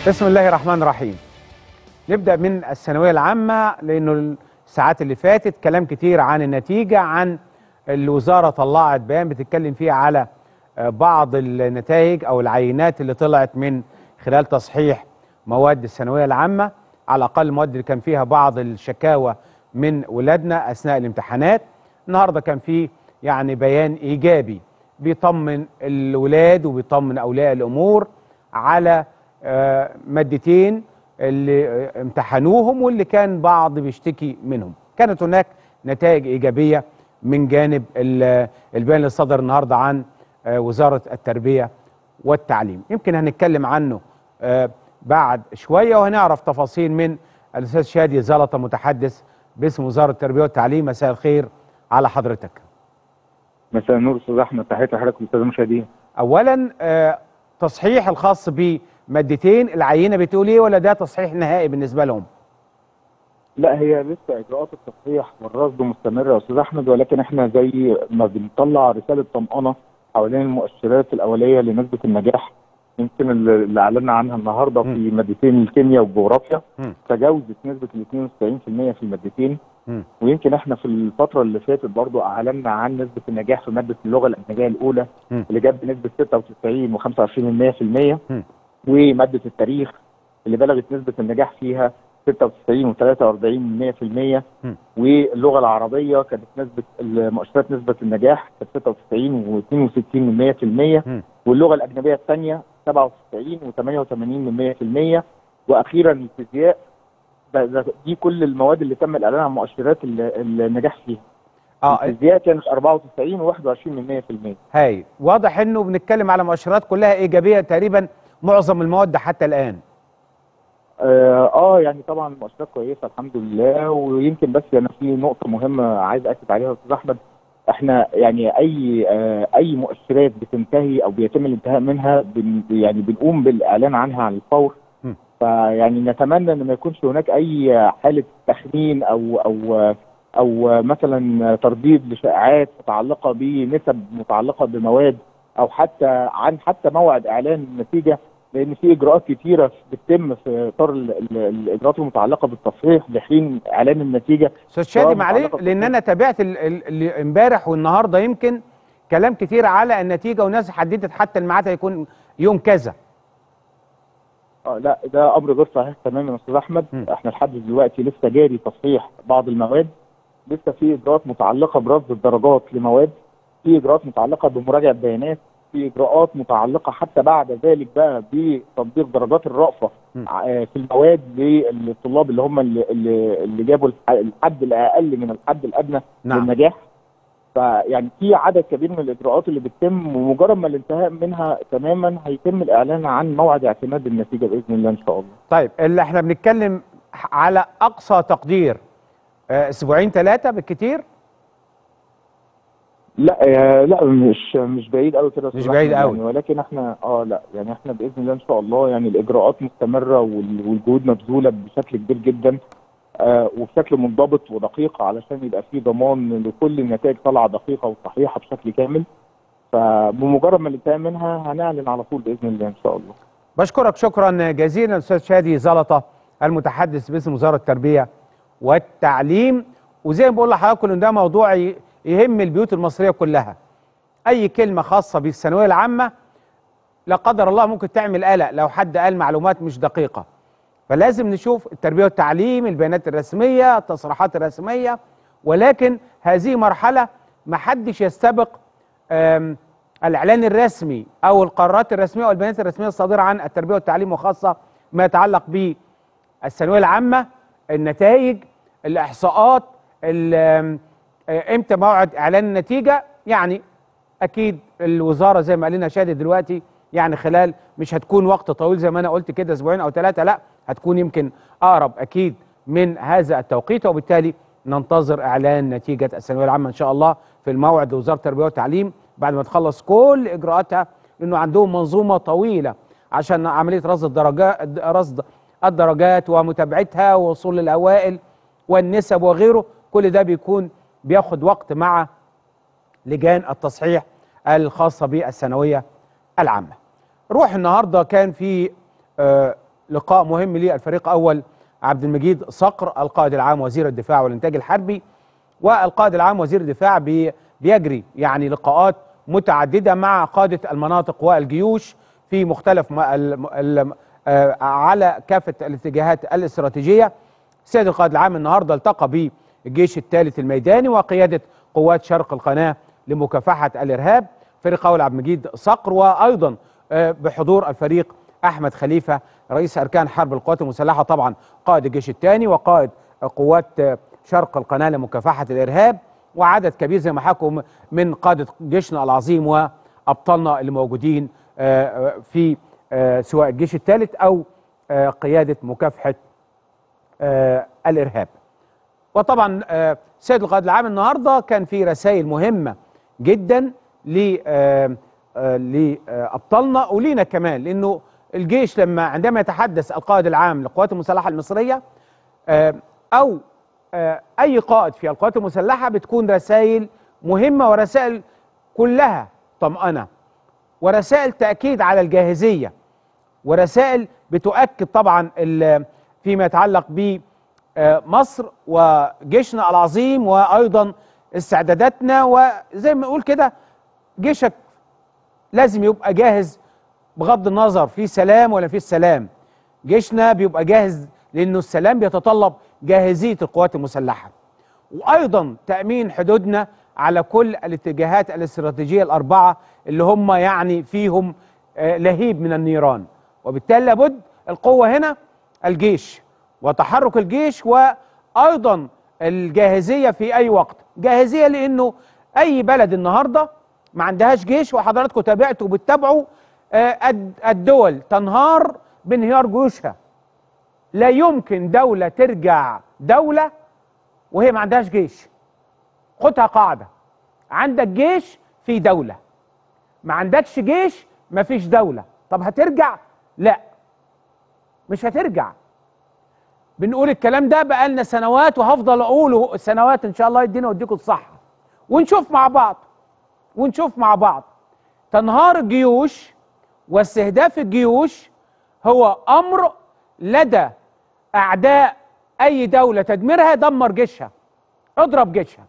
بسم الله الرحمن الرحيم نبدأ من الثانوية العامة لأنه الساعات اللي فاتت كلام كتير عن النتيجة عن الوزارة طلعت بيان بتتكلم فيه على آه، بعض النتائج أو العينات اللي طلعت من خلال تصحيح مواد الثانوية العامة على الأقل المواد اللي كان فيها بعض الشكاوى من ولادنا أثناء الامتحانات النهاردة كان فيه يعني بيان إيجابي بيطمن الولاد وبيطمن أولياء الأمور على آه، مادتين اللي آه، امتحنوهم واللي كان بعض بيشتكي منهم كانت هناك نتائج إيجابية من جانب ال- البيان اللي صدر النهاردة عن آه، وزارة التربية والتعليم يمكن هنتكلم عنه آه، بعد شوية وهنعرف تفاصيل من الأستاذ شادي زلطة متحدث باسم وزارة التربية والتعليم مساء الخير على حضرتك مساء النور استاذ احمد تحياتي لحضرتك استاذ المشاهدين اولا آه، تصحيح الخاص بمادتين العينه بتقول ايه ولا ده تصحيح نهائي بالنسبه لهم لا هي لسه اجراءات التصحيح والرصد مستمره يا استاذ احمد ولكن احنا زي ما بنطلع رساله طمانه حوالين المؤشرات الاوليه لنسبه النجاح يمكن اللي اللي اعلنا عنها النهارده م. في مادتين الكيمياء والجغرافيا م. تجاوزت نسبه ال 92% في المادتين م. ويمكن احنا في الفتره اللي فاتت برضو اعلنا عن نسبه النجاح في ماده اللغه الانجليزيه الاولى م. اللي جاب بنسبه 96 و25% م. وماده التاريخ اللي بلغت نسبه النجاح فيها 96 و43% م. واللغه العربيه كانت نسبه مؤشرات نسبه النجاح كانت 96 و62% م. واللغه الاجنبيه الثانيه 97 و88% واخيرا الفيزياء ده- ده- دي كل المواد اللي تم الاعلان عن مؤشرات ال- النجاح فيها اه الفيزياء كانت 94 و21% هاي واضح انه بنتكلم على مؤشرات كلها ايجابيه تقريبا معظم المواد حتى الان اه آه، يعني طبعا المؤشرات كويسه الحمد لله ويمكن بس انا في نقطه مهمه عايز اكد عليها يا استاذ احمد احنا يعني اي آه اي مؤشرات بتنتهي او بيتم الانتهاء منها بن يعني بنقوم بالاعلان عنها على الفور م. فيعني نتمنى ان ما يكونش هناك اي حاله تخمين او او او مثلا ترديد لشائعات متعلقه بنسب متعلقه بمواد او حتى عن حتى موعد اعلان النتيجه لان في اجراءات كتيره بتتم في اطار ال- ال- الاجراءات المتعلقه بالتصحيح لحين اعلان النتيجه استاذ شادي سواء معلش متعلقة لان انا تابعت ال- ال- اللي امبارح والنهارده يمكن كلام كتير على النتيجه وناس حددت حتى الميعاد هيكون يوم كذا اه لا ده امر غير صحيح تماما يا استاذ احمد م. احنا لحد دلوقتي لسه جاري تصحيح بعض المواد لسه في اجراءات متعلقه برصد الدرجات لمواد في اجراءات متعلقه بمراجعه بيانات في اجراءات متعلقه حتى بعد ذلك بقى بتطبيق درجات الرأفه م. ع- في المواد للطلاب اللي هم اللي, اللي اللي جابوا الح- الحد الاقل من الحد الادنى نعم للنجاح فيعني في عدد كبير من الاجراءات اللي بتتم ومجرد ما الانتهاء منها تماما هيتم الاعلان عن موعد اعتماد النتيجه باذن الله ان شاء الله. طيب اللي احنا بنتكلم على اقصى تقدير آه، اسبوعين ثلاثه بالكتير لا آه، لا مش مش بعيد قوي كده يا مش أستاذ بعيد أحمد قوي. يعني ولكن احنا اه لا يعني احنا باذن الله ان شاء الله يعني الاجراءات مستمره وال- والجهود مبذوله بشكل كبير جدا آه وبشكل منضبط ودقيق علشان يبقى في ضمان لكل النتائج طالعه دقيقه وصحيحه بشكل كامل فبمجرد ما الانتهاء منها هنعلن على طول باذن الله ان شاء الله. بشكرك شكرا جزيلا استاذ شادي زلطه المتحدث باسم وزاره التربيه والتعليم وزي ما بقول لحضراتكم ان ده موضوع ي- يهم البيوت المصريه كلها اي كلمه خاصه بالثانويه العامه لا قدر الله ممكن تعمل قلق لو حد قال معلومات مش دقيقه فلازم نشوف التربيه والتعليم البيانات الرسميه التصريحات الرسميه ولكن هذه مرحله ما حدش يستبق آم، الاعلان الرسمي او القرارات الرسميه او البيانات الرسميه الصادره عن التربيه والتعليم وخاصه ما يتعلق بالثانويه العامه النتائج الاحصاءات ال- آم، آه، امتى موعد اعلان النتيجه يعني اكيد الوزاره زي ما قال لنا شادي دلوقتي يعني خلال مش هتكون وقت طويل زي ما انا قلت كده اسبوعين او ثلاثه لا هتكون يمكن اقرب اكيد من هذا التوقيت وبالتالي ننتظر اعلان نتيجه الثانويه العامه ان شاء الله في الموعد لوزاره التربيه والتعليم بعد ما تخلص كل اجراءاتها لانه عندهم منظومه طويله عشان عمليه رصد الدرجات رصد الدرجات ومتابعتها ووصول الاوائل والنسب وغيره كل ده بيكون بياخد وقت مع لجان التصحيح الخاصه بالثانويه العامه. روح النهارده كان في آه، لقاء مهم للفريق اول عبد المجيد صقر القائد العام وزير الدفاع والانتاج الحربي والقائد العام وزير الدفاع بي بيجري يعني لقاءات متعدده مع قاده المناطق والجيوش في مختلف ما ال ال آه على كافه الاتجاهات الاستراتيجيه. السيد القائد العام النهارده التقى بالجيش الثالث الميداني وقياده قوات شرق القناه لمكافحه الارهاب فريق اول عبد المجيد صقر وايضا آه بحضور الفريق احمد خليفه رئيس اركان حرب القوات المسلحه طبعا قائد الجيش الثاني وقائد قوات آه شرق القناه لمكافحه الارهاب وعدد كبير زي ما حكوا من قاده جيشنا العظيم وابطالنا اللي موجودين في سواء الجيش الثالث او قياده مكافحه الارهاب. وطبعا سيد القائد العام النهارده كان في رسائل مهمه جدا ل لابطالنا ولينا كمان لانه الجيش لما عندما يتحدث القائد العام للقوات المسلحه المصريه او اي قائد في القوات المسلحه بتكون رسائل مهمه ورسائل كلها طمأنه ورسائل تأكيد على الجاهزيه ورسائل بتؤكد طبعا فيما يتعلق بمصر وجيشنا العظيم وايضا استعداداتنا وزي ما نقول كده جيشك لازم يبقى جاهز بغض النظر في سلام ولا في سلام جيشنا بيبقى جاهز لانه السلام بيتطلب جاهزيه القوات المسلحه وايضا تامين حدودنا على كل الاتجاهات الاستراتيجيه الاربعه اللي هم يعني فيهم آه لهيب من النيران وبالتالي لابد القوه هنا الجيش وتحرك الجيش وايضا الجاهزيه في اي وقت جاهزيه لانه اي بلد النهارده ما عندهاش جيش وحضراتكم تابعتوا وبتتابعوا آه الدول تنهار بانهيار جيوشها لا يمكن دولة ترجع دولة وهي ما عندهاش جيش خدها قاعدة عندك جيش في دولة ما عندكش جيش ما فيش دولة طب هترجع لا مش هترجع بنقول الكلام ده بقالنا سنوات وهفضل اقوله سنوات ان شاء الله يدينا ويديكم الصحة ونشوف مع بعض ونشوف مع بعض تنهار الجيوش واستهداف الجيوش هو امر لدى اعداء اي دوله تدميرها دمر جيشها اضرب جيشها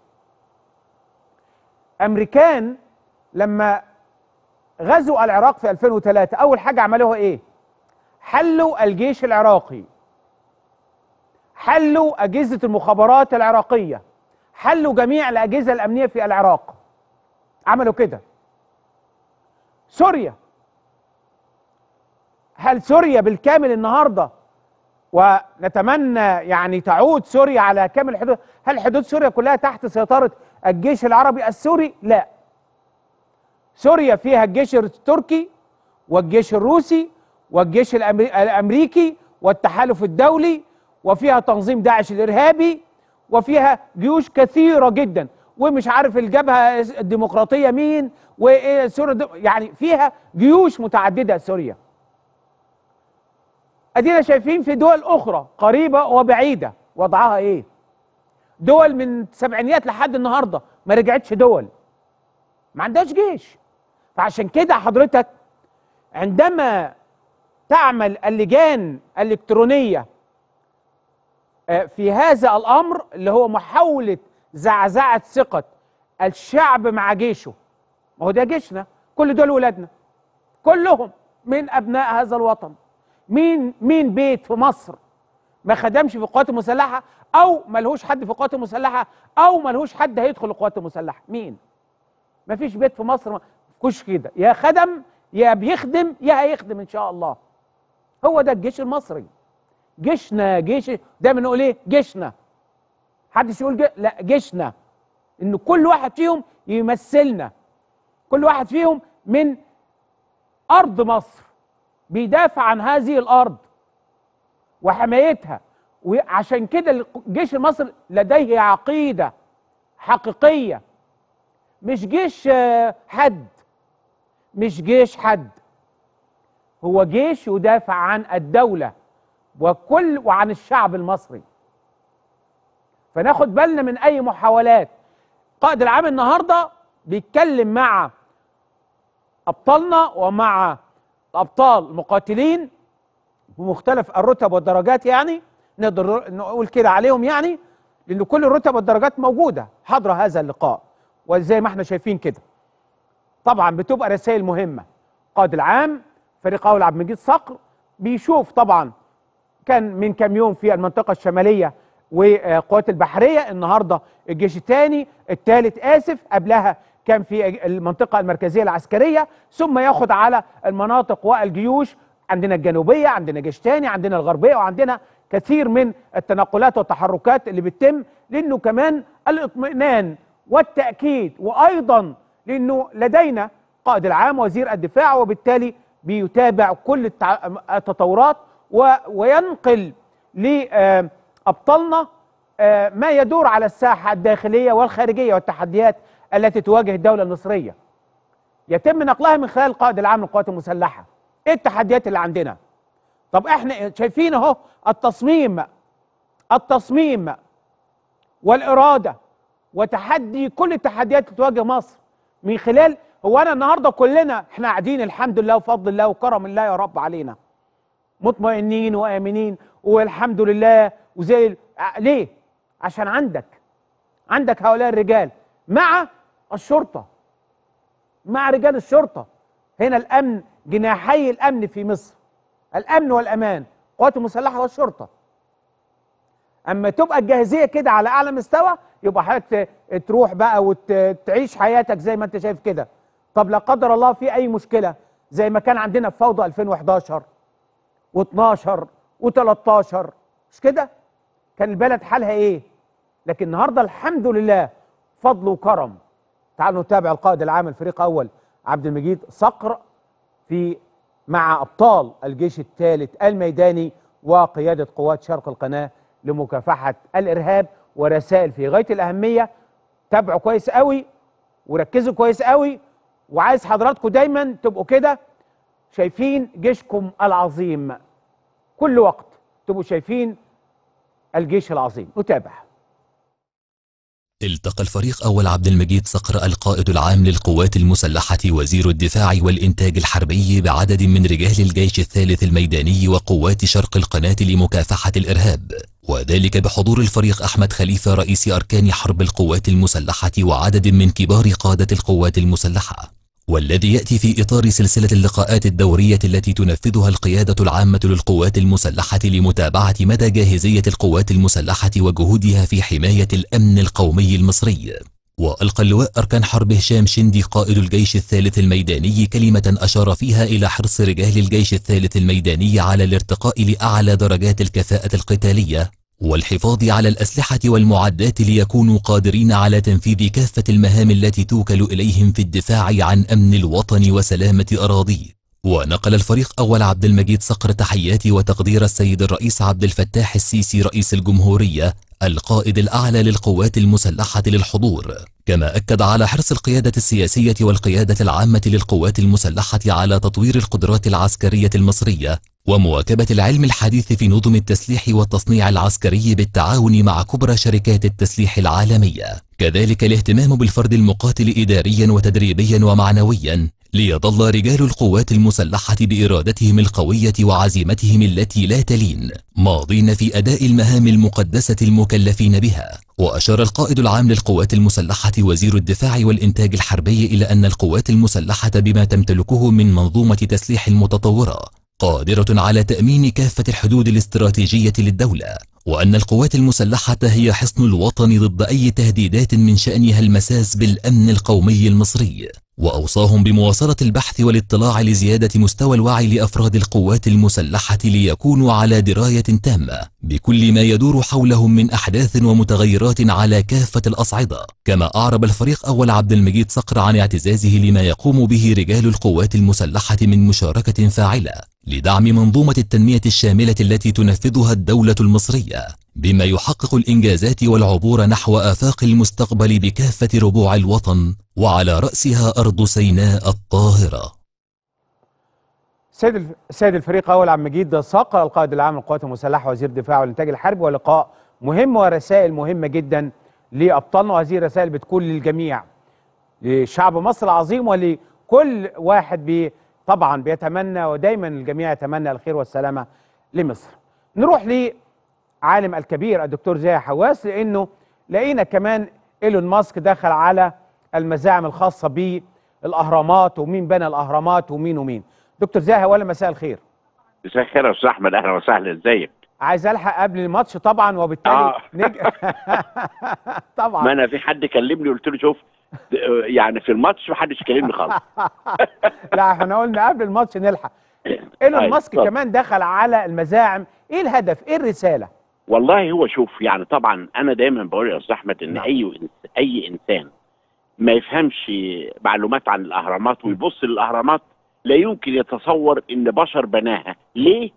امريكان لما غزوا العراق في 2003 اول حاجه عملوها ايه حلوا الجيش العراقي حلوا اجهزه المخابرات العراقيه حلوا جميع الاجهزه الامنيه في العراق عملوا كده سوريا هل سوريا بالكامل النهارده ونتمنى يعني تعود سوريا على كامل الحدود هل حدود سوريا كلها تحت سيطرة الجيش العربي السوري لا سوريا فيها الجيش التركي والجيش الروسي والجيش الأمريكي والتحالف الدولي وفيها تنظيم داعش الإرهابي وفيها جيوش كثيرة جدا ومش عارف الجبهة الديمقراطية مين وسوريا يعني فيها جيوش متعددة سوريا ادينا شايفين في دول اخرى قريبه وبعيده وضعها ايه دول من السبعينيات لحد النهارده ما رجعتش دول ما عندهاش جيش فعشان كده حضرتك عندما تعمل اللجان الالكترونيه في هذا الامر اللي هو محاوله زعزعه ثقه الشعب مع جيشه ما هو ده جيشنا كل دول ولادنا كلهم من ابناء هذا الوطن مين مين بيت في مصر ما خدمش في القوات المسلحه او ملهوش حد في القوات المسلحه او ملهوش حد هيدخل القوات المسلحه مين ما فيش بيت في مصر ما كوش كده يا خدم يا بيخدم يا هيخدم ان شاء الله هو ده الجيش المصري جيشنا جيش دايما نقول ايه جيشنا حدش يقول جي... لا جيشنا ان كل واحد فيهم يمثلنا كل واحد فيهم من ارض مصر بيدافع عن هذه الارض وحمايتها وعشان كده الجيش المصري لديه عقيده حقيقيه مش جيش حد مش جيش حد هو جيش يدافع عن الدوله وكل وعن الشعب المصري فناخد بالنا من اي محاولات قائد العام النهارده بيتكلم مع ابطالنا ومع الابطال المقاتلين بمختلف الرتب والدرجات يعني نقدر نقول كده عليهم يعني لان كل الرتب والدرجات موجوده حاضره هذا اللقاء وزي ما احنا شايفين كده طبعا بتبقى رسائل مهمه قائد العام فريق اول عبد المجيد صقر بيشوف طبعا كان من كام يوم في المنطقه الشماليه والقوات البحريه النهارده الجيش الثاني الثالث اسف قبلها كان في المنطقه المركزيه العسكريه ثم ياخد على المناطق والجيوش عندنا الجنوبيه عندنا جيش ثاني عندنا الغربيه وعندنا كثير من التنقلات والتحركات اللي بتتم لانه كمان الاطمئنان والتاكيد وايضا لانه لدينا قائد العام وزير الدفاع وبالتالي بيتابع كل التع- التطورات و- وينقل لابطالنا ما يدور على الساحه الداخليه والخارجيه والتحديات التي تواجه الدوله المصريه. يتم نقلها من خلال القائد العام للقوات المسلحه. ايه التحديات اللي عندنا؟ طب احنا شايفين اهو التصميم التصميم والاراده وتحدي كل التحديات اللي تواجه مصر من خلال هو انا النهارده كلنا احنا قاعدين الحمد لله وفضل الله وكرم الله يا رب علينا مطمئنين وامنين والحمد لله وزي ال- ع- ليه؟ عشان عندك عندك هؤلاء الرجال مع الشرطه مع رجال الشرطه هنا الامن جناحي الامن في مصر الامن والامان القوات المسلحه والشرطه اما تبقى الجاهزيه كده على اعلى مستوى يبقى حضرتك ت- تروح بقى وتعيش حياتك زي ما انت شايف كده طب لا قدر الله في اي مشكله زي ما كان عندنا في فوضى 2011 و12 و13 مش كده كان البلد حالها ايه لكن النهارده الحمد لله فضل وكرم تعالوا نتابع القائد العام الفريق اول عبد المجيد صقر في مع ابطال الجيش الثالث الميداني وقياده قوات شرق القناه لمكافحه الارهاب ورسائل في غايه الاهميه تابعوا كويس قوي وركزوا كويس قوي وعايز حضراتكم دايما تبقوا كده شايفين جيشكم العظيم كل وقت تبقوا شايفين الجيش العظيم نتابع التقى الفريق أول عبد المجيد صقر القائد العام للقوات المسلحة وزير الدفاع والإنتاج الحربي بعدد من رجال الجيش الثالث الميداني وقوات شرق القناة لمكافحة الإرهاب وذلك بحضور الفريق أحمد خليفة رئيس أركان حرب القوات المسلحة وعدد من كبار قادة القوات المسلحة والذي يأتي في إطار سلسلة اللقاءات الدورية التي تنفذها القيادة العامة للقوات المسلحة لمتابعة مدى جاهزية القوات المسلحة وجهودها في حماية الأمن القومي المصري. وألقى اللواء أركان حرب هشام شندي قائد الجيش الثالث الميداني كلمة أشار فيها إلى حرص رجال الجيش الثالث الميداني على الارتقاء لأعلى درجات الكفاءة القتالية والحفاظ على الأسلحة والمعدات ليكونوا قادرين على تنفيذ كافة المهام التي توكل إليهم في الدفاع عن أمن الوطن وسلامة أراضيه ونقل الفريق أول عبد المجيد صقر تحيات وتقدير السيد الرئيس عبد الفتاح السيسي رئيس الجمهورية القائد الأعلى للقوات المسلحة للحضور كما أكد على حرص القيادة السياسية والقيادة العامة للقوات المسلحة على تطوير القدرات العسكرية المصرية ومواكبة العلم الحديث في نظم التسليح والتصنيع العسكري بالتعاون مع كبرى شركات التسليح العالمية كذلك الاهتمام بالفرد المقاتل إداريا وتدريبيا ومعنويا ليظل رجال القوات المسلحة بإرادتهم القوية وعزيمتهم التي لا تلين ماضين في أداء المهام المقدسة المكلفين بها وأشار القائد العام للقوات المسلحة وزير الدفاع والإنتاج الحربي إلى أن القوات المسلحة بما تمتلكه من منظومة تسليح متطورة قادرة على تأمين كافة الحدود الاستراتيجية للدولة وأن القوات المسلحة هي حصن الوطن ضد أي تهديدات من شأنها المساس بالأمن القومي المصري وأوصاهم بمواصلة البحث والاطلاع لزيادة مستوى الوعي لأفراد القوات المسلحة ليكونوا على دراية تامة بكل ما يدور حولهم من أحداث ومتغيرات على كافة الأصعدة كما أعرب الفريق أول عبد المجيد صقر عن اعتزازه لما يقوم به رجال القوات المسلحة من مشاركة فاعلة لدعم منظومة التنمية الشاملة التي تنفذها الدولة المصرية بما يحقق الإنجازات والعبور نحو آفاق المستقبل بكافة ربوع الوطن وعلى رأسها أرض سيناء الطاهرة سيد الف... سيد الفريق اول عبد المجيد صقر القائد العام للقوات المسلحه وزير الدفاع والانتاج الحربي ولقاء مهم ورسائل مهمه جدا لابطالنا وهذه الرسائل بتكون للجميع لشعب مصر العظيم ولكل واحد بي طبعا بيتمنى ودايما الجميع يتمنى الخير والسلامه لمصر نروح لعالم الكبير الدكتور زاهي حواس لانه لقينا كمان ايلون ماسك دخل على المزاعم الخاصه بالاهرامات ومين بنى الاهرامات ومين ومين دكتور زاهي اولا مساء الخير مساء الخير يا استاذ احمد اهلا وسهلا ازيك عايز الحق قبل الماتش طبعا وبالتالي آه. نج... ما طبعا انا في حد كلمني قلت له شوف د- يعني في الماتش ما حدش كلمني خالص لا احنا قلنا قبل الماتش نلحق ايلون طيب، ماسك اتفضل. كمان دخل على المزاعم ايه الهدف ايه الرساله والله هو شوف يعني طبعا انا دايما بقول يا استاذ احمد ان نعم. اي إنس- اي انسان ما يفهمش معلومات عن الاهرامات ويبص للاهرامات لا يمكن يتصور ان بشر بناها ليه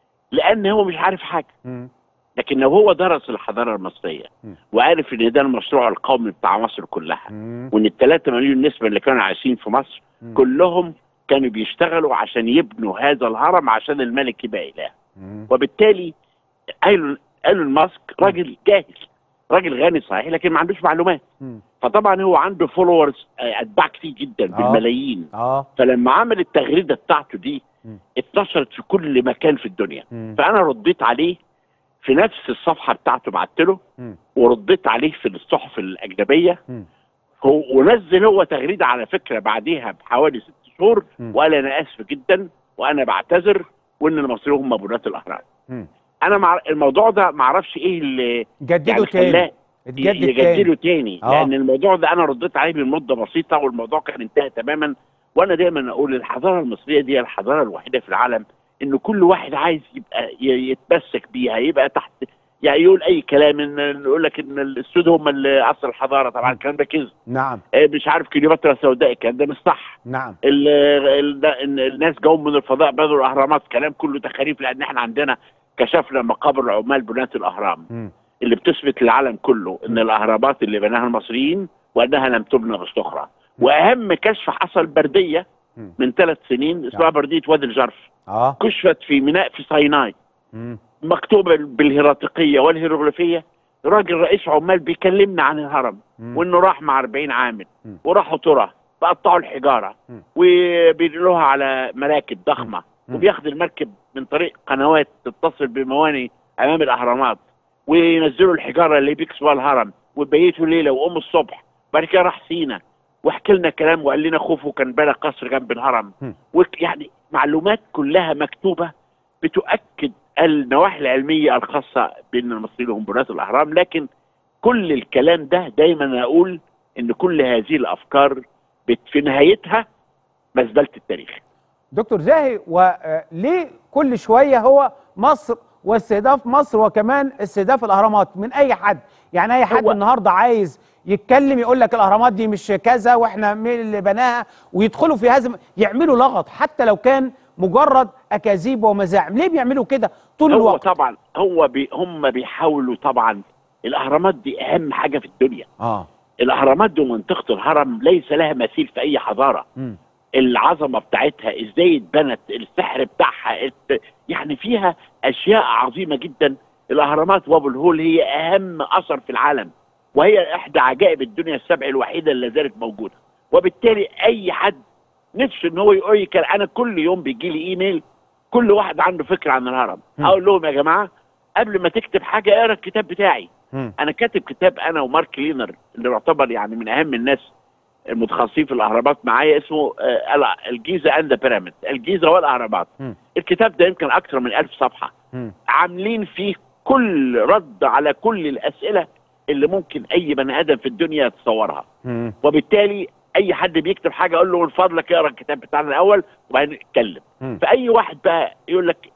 لان هو مش عارف حاجه مم. لكن لو هو درس الحضاره المصريه مم. وعارف ان ده المشروع القومي بتاع مصر كلها مم. وان الثلاثة مليون نسبة اللي كانوا عايشين في مصر مم. كلهم كانوا بيشتغلوا عشان يبنوا هذا الهرم عشان الملك يبقى اله مم. وبالتالي ايلون ايلون ماسك راجل جاهل راجل غني صحيح لكن ما عندوش معلومات مم. فطبعا هو عنده فولورز اتباع كتير جدا بالملايين اه فلما عمل التغريده بتاعته دي مم. اتنشرت في كل مكان في الدنيا مم. فانا رديت عليه في نفس الصفحه بتاعته بعت له مم. ورديت عليه في الصحف الاجنبيه مم. هو ونزل هو تغريده على فكره بعديها بحوالي ست شهور مم. وقال انا اسف جدا وانا بعتذر وان المصريين هم بناة الاهرام. مم. انا مع الموضوع ده ما اعرفش ايه اللي جددوا يعني تاني خلاه اتجدد يجدده تاني تاني آه. لان الموضوع ده انا رديت عليه من مده بسيطه والموضوع كان انتهى تماما وانا دايما اقول الحضاره المصريه دي الحضاره الوحيده في العالم ان كل واحد عايز يبقى ي- يتمسك بيها يبقى تحت يعني يقول اي كلام ان يقول لك ان السود هم اللي اصل الحضاره طبعا الكلام ده كذب نعم آه، مش عارف كليوباترا سوداء الكلام ده مش صح نعم ال- ال- إن الناس جم من الفضاء بنوا الاهرامات كلام كله تخاريف لان احنا عندنا كشفنا مقابر العمال بناة الاهرام مم. اللي بتثبت للعالم كله ان الاهرامات اللي بناها المصريين وانها لم تبنى بالصخره واهم كشف حصل برديه مم. من ثلاث سنين اسمها نعم. برديه وادي الجرف اه كشفت في ميناء في سيناء مم. مكتوبه بالهيراتيقيه والهيروغليفيه راجل رئيس عمال بيكلمنا عن الهرم مم. وانه راح مع 40 عامل مم. وراحوا ترى بقطعوا الحجاره مم. وبينقلوها على مراكب ضخمه مم. وبياخد المركب من طريق قنوات تتصل بمواني امام الاهرامات وينزلوا الحجاره اللي بيكسبوا الهرم وبيتوا ليله وقوموا الصبح بعد كده راح سينا وحكى لنا كلام وقال لنا خوفو كان بنى قصر جنب الهرم مم. وك- يعني معلومات كلها مكتوبه بتؤكد النواحي العلميه الخاصه بان المصريين هم بناة الاهرام لكن كل الكلام ده دايما اقول ان كل هذه الافكار بت- في نهايتها مزبله التاريخ دكتور زاهي وليه كل شويه هو مصر واستهداف مصر وكمان استهداف الاهرامات من اي حد يعني اي حد هو- النهارده عايز يتكلم يقول لك الاهرامات دي مش كذا واحنا مين اللي بناها ويدخلوا في هذا يعملوا لغط حتى لو كان مجرد اكاذيب ومزاعم ليه بيعملوا كده طول هو الوقت طبعا هو بي هم بيحاولوا طبعا الاهرامات دي اهم حاجه في الدنيا اه الاهرامات دي ومنطقه الهرم ليس لها مثيل في اي حضاره مم. العظمه بتاعتها ازاي اتبنت السحر بتاعها الت- يعني فيها اشياء عظيمه جدا الاهرامات وابو الهول هي اهم اثر في العالم وهي احدى عجائب الدنيا السبع الوحيده اللي زالت موجوده وبالتالي اي حد نفسه ان هو يقول كان انا كل يوم بيجي لي ايميل كل واحد عنده فكره عن الهرم مم. اقول لهم يا جماعه قبل ما تكتب حاجه اقرا الكتاب بتاعي مم. انا كاتب كتاب انا ومارك لينر اللي يعتبر يعني من اهم الناس المتخصصين في الاهرامات معايا اسمه آه، ال- الجيزه اند بيراميد الجيزه والاهرامات مم. الكتاب ده يمكن اكثر من ألف صفحه مم. عاملين فيه كل رد على كل الاسئله اللي ممكن اي بني ادم في الدنيا يتصورها مم. وبالتالي اي حد بيكتب حاجه اقول له من فضلك اقرا الكتاب بتاعنا الاول وبعدين اتكلم مم. فاي واحد بقى يقول لك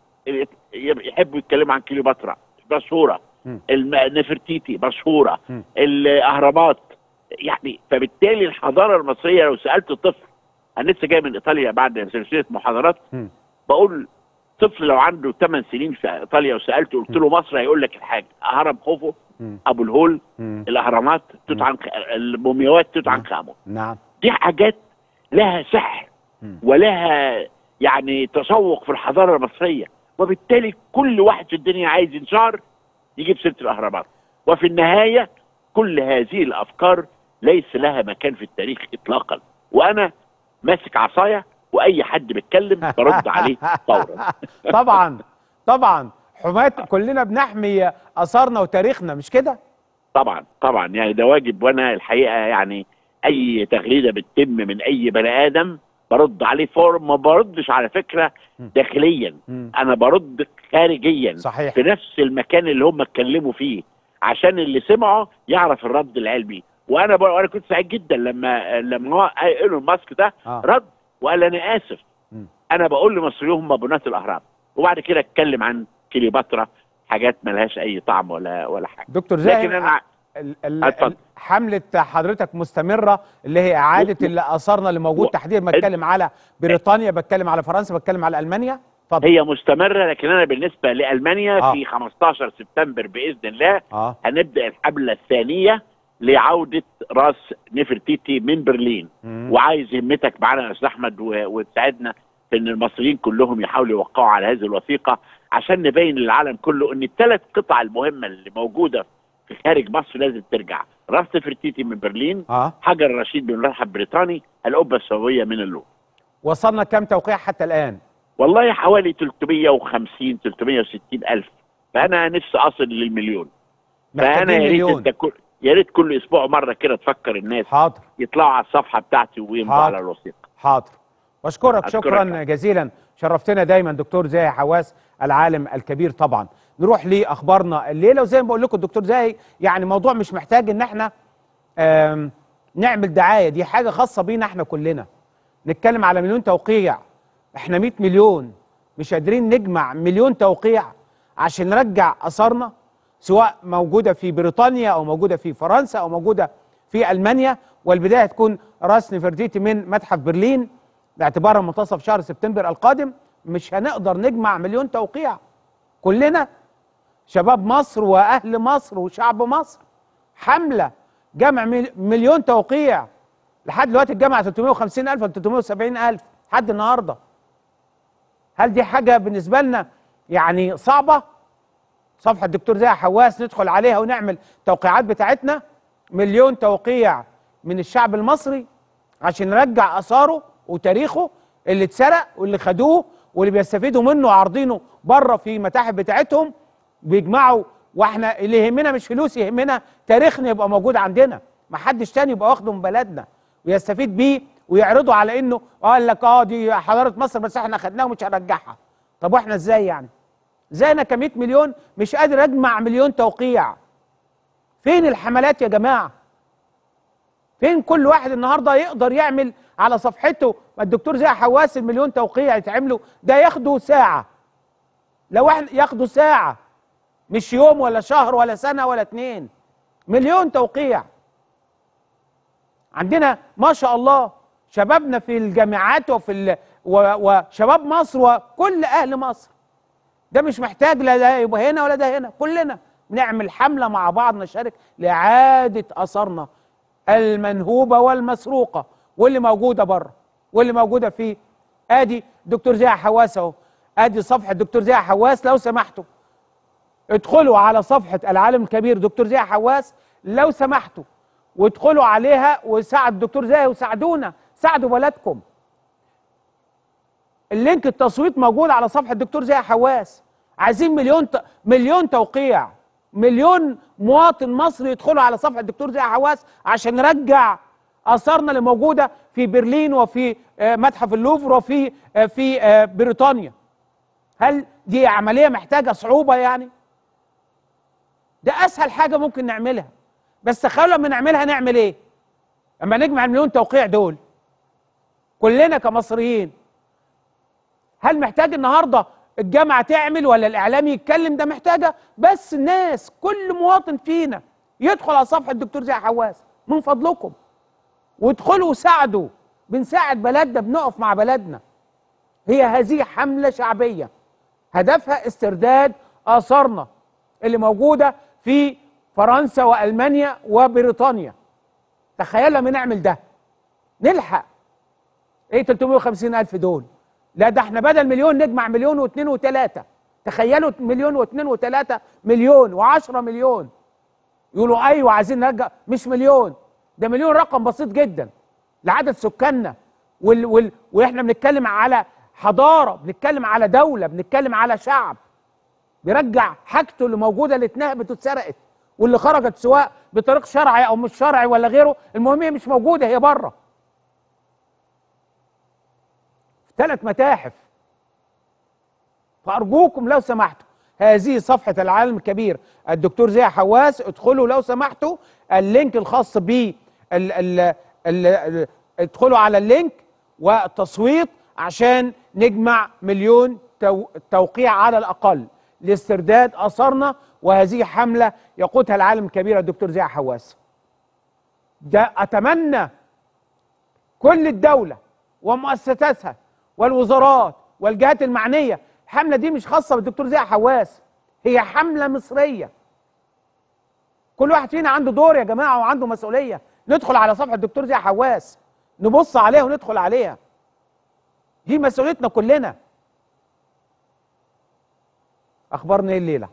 يحبوا يتكلموا عن كليوباترا مشهوره مم. الم- نفرتيتي مشهوره مم. الاهرامات يعني فبالتالي الحضاره المصريه لو سالت طفل انا لسه جاي من ايطاليا بعد سلسله محاضرات مم. بقول طفل لو عنده 8 سنين في ايطاليا وسالته قلت له مصر هيقول لك الحاجه هرم خوفو مم. ابو الهول مم. الاهرامات توت عنخ المومياوات توت عنخ امون نعم دي حاجات لها سحر مم. ولها يعني تسوق في الحضاره المصريه وبالتالي كل واحد في الدنيا عايز ينشهر يجيب سيره الاهرامات وفي النهايه كل هذه الافكار ليس لها مكان في التاريخ اطلاقا وانا ماسك عصايه واي حد بيتكلم برد عليه فورا طبعا طبعا حماة كلنا بنحمي اثارنا وتاريخنا مش كده طبعا طبعا يعني ده واجب وانا الحقيقه يعني اي تغريده بتتم من اي بني ادم برد عليه فور ما بردش على فكره م. داخليا مم. انا برد خارجيا صحيح في نفس المكان اللي هم اتكلموا فيه عشان اللي سمعه يعرف الرد العلمي وانا بقى وانا كنت سعيد جدا لما لما هو ايلون ماسك ده آه. رد وقال انا اسف مم. انا بقول لمصريين هم بناة الاهرام وبعد كده اتكلم عن كليوباترا حاجات ملهاش اي طعم ولا ولا حاجه دكتور زاهي لكن انا ال- ال- اتفضل. ال- حملة حضرتك مستمرة اللي هي إعادة و- اللي أثرنا اللي موجود و- تحديدا بتكلم على بريطانيا بتكلم على فرنسا بتكلم على ألمانيا اتفضل هي مستمره لكن انا بالنسبه لالمانيا آه. في 15 سبتمبر باذن الله اه هنبدا الحمله الثانيه لعوده راس نفرتيتي من برلين مم. وعايز همتك معانا يا استاذ احمد و- وتساعدنا في ان المصريين كلهم يحاولوا يوقعوا على هذه الوثيقه عشان نبين للعالم كله ان الثلاث قطع المهمه اللي موجوده في خارج مصر لازم ترجع راس نفرتيتي من برلين اه حجر الرشيد بن رحب بريطاني القبه السماويه من اللوفر وصلنا كام توقيع حتى الآن والله حوالي 350 360 الف فانا نفسي اصل للمليون فانا محتاجين يا ريت مليون انت كل يا ريت كل اسبوع مره كده تفكر الناس حاضر يطلعوا على الصفحه بتاعتي ويمضوا حاضر. على الوثيقه حاضر بشكرك أشكرك. شكرا جزيلا شرفتنا دايما دكتور زاهي حواس العالم الكبير طبعا نروح لاخبارنا الليله وزي ما بقول لكم الدكتور زاهي يعني موضوع مش محتاج ان احنا آم، نعمل دعايه دي حاجه خاصه بينا احنا كلنا نتكلم على مليون توقيع احنا 100 مليون مش قادرين نجمع مليون توقيع عشان نرجع اثارنا سواء موجوده في بريطانيا او موجوده في فرنسا او موجوده في المانيا والبدايه تكون راس نفرتيتي من متحف برلين باعتبارها منتصف شهر سبتمبر القادم مش هنقدر نجمع مليون توقيع كلنا شباب مصر واهل مصر وشعب مصر حمله جمع مل- مليون توقيع لحد دلوقتي الجامعه 350 الف 370 الف لحد النهارده هل دي حاجه بالنسبه لنا يعني صعبه صفحه الدكتور زاهي حواس ندخل عليها ونعمل توقيعات بتاعتنا مليون توقيع من الشعب المصري عشان نرجع اثاره وتاريخه اللي اتسرق واللي خدوه واللي بيستفيدوا منه وعارضينه بره في متاحف بتاعتهم بيجمعوا واحنا اللي يهمنا مش فلوس يهمنا تاريخنا يبقى موجود عندنا ما حدش تاني يبقى واخده من بلدنا ويستفيد بيه ويعرضوا على انه قال لك اه دي حضاره مصر بس احنا خدناها ومش هنرجعها طب واحنا ازاي يعني زي انا ك 100 مليون مش قادر اجمع مليون توقيع فين الحملات يا جماعه فين كل واحد النهارده يقدر يعمل على صفحته ما الدكتور زي حواس المليون توقيع يتعملوا ده ياخدوا ساعه لو احنا ياخدوا ساعه مش يوم ولا شهر ولا سنه ولا اتنين مليون توقيع عندنا ما شاء الله شبابنا في الجامعات وفي ال... و... وشباب مصر وكل اهل مصر ده مش محتاج لا ده يبقى هنا ولا ده هنا كلنا نعمل حمله مع بعض نشارك لاعاده اثارنا المنهوبه والمسروقه واللي موجوده بره واللي موجوده في ادي دكتور زياد حواس اهو ادي صفحه دكتور زياد حواس لو سمحتوا ادخلوا على صفحه العالم الكبير دكتور زياد حواس لو سمحتوا وادخلوا عليها وساعد الدكتور زاهي وساعدونا ساعدوا بلدكم اللينك التصويت موجود على صفحه الدكتور زاهي حواس عايزين مليون ت... مليون توقيع مليون مواطن مصري يدخلوا على صفحه الدكتور زاهي حواس عشان نرجع اثارنا اللي موجوده في برلين وفي آه، متحف اللوفر وفي آه، في آه، بريطانيا هل دي عمليه محتاجه صعوبه يعني ده اسهل حاجه ممكن نعملها بس تخيلوا لما نعملها نعمل ايه اما نجمع المليون توقيع دول كلنا كمصريين هل محتاج النهارده الجامعه تعمل ولا الاعلام يتكلم ده محتاجه بس الناس كل مواطن فينا يدخل على صفحه الدكتور زي حواس من فضلكم وادخلوا وساعدوا بنساعد بلدنا بنقف مع بلدنا هي هذه حمله شعبيه هدفها استرداد اثارنا اللي موجوده في فرنسا والمانيا وبريطانيا تخيل لما نعمل ده نلحق ايه 350 الف دول لا ده احنا بدل مليون نجمع مليون واثنين وثلاثة تخيلوا مليون واثنين وثلاثة مليون وعشرة مليون يقولوا ايوه عايزين نرجع مش مليون ده مليون رقم بسيط جدا لعدد سكاننا وال وال واحنا بنتكلم على حضارة بنتكلم على دولة بنتكلم على شعب بيرجع حاجته اللي موجوده اللي اتنهبت واتسرقت واللي خرجت سواء بطريق شرعي او مش شرعي ولا غيره المهم هي مش موجوده هي بره ثلاث متاحف فارجوكم لو سمحتوا هذه صفحه العالم الكبير الدكتور زي حواس ادخلوا لو سمحتوا اللينك الخاص ب ال ال ال ادخلوا على اللينك والتصويت عشان نجمع مليون تو توقيع على الاقل لاسترداد اثارنا وهذه حمله يقودها العالم الكبير الدكتور زي حواس ده اتمنى كل الدوله ومؤسساتها والوزارات والجهات المعنيه الحمله دي مش خاصه بالدكتور زي حواس هي حمله مصريه كل واحد فينا عنده دور يا جماعه وعنده مسؤوليه ندخل على صفحه الدكتور زي حواس نبص عليها وندخل عليها دي مسؤوليتنا كلنا اخبارنا ايه الليله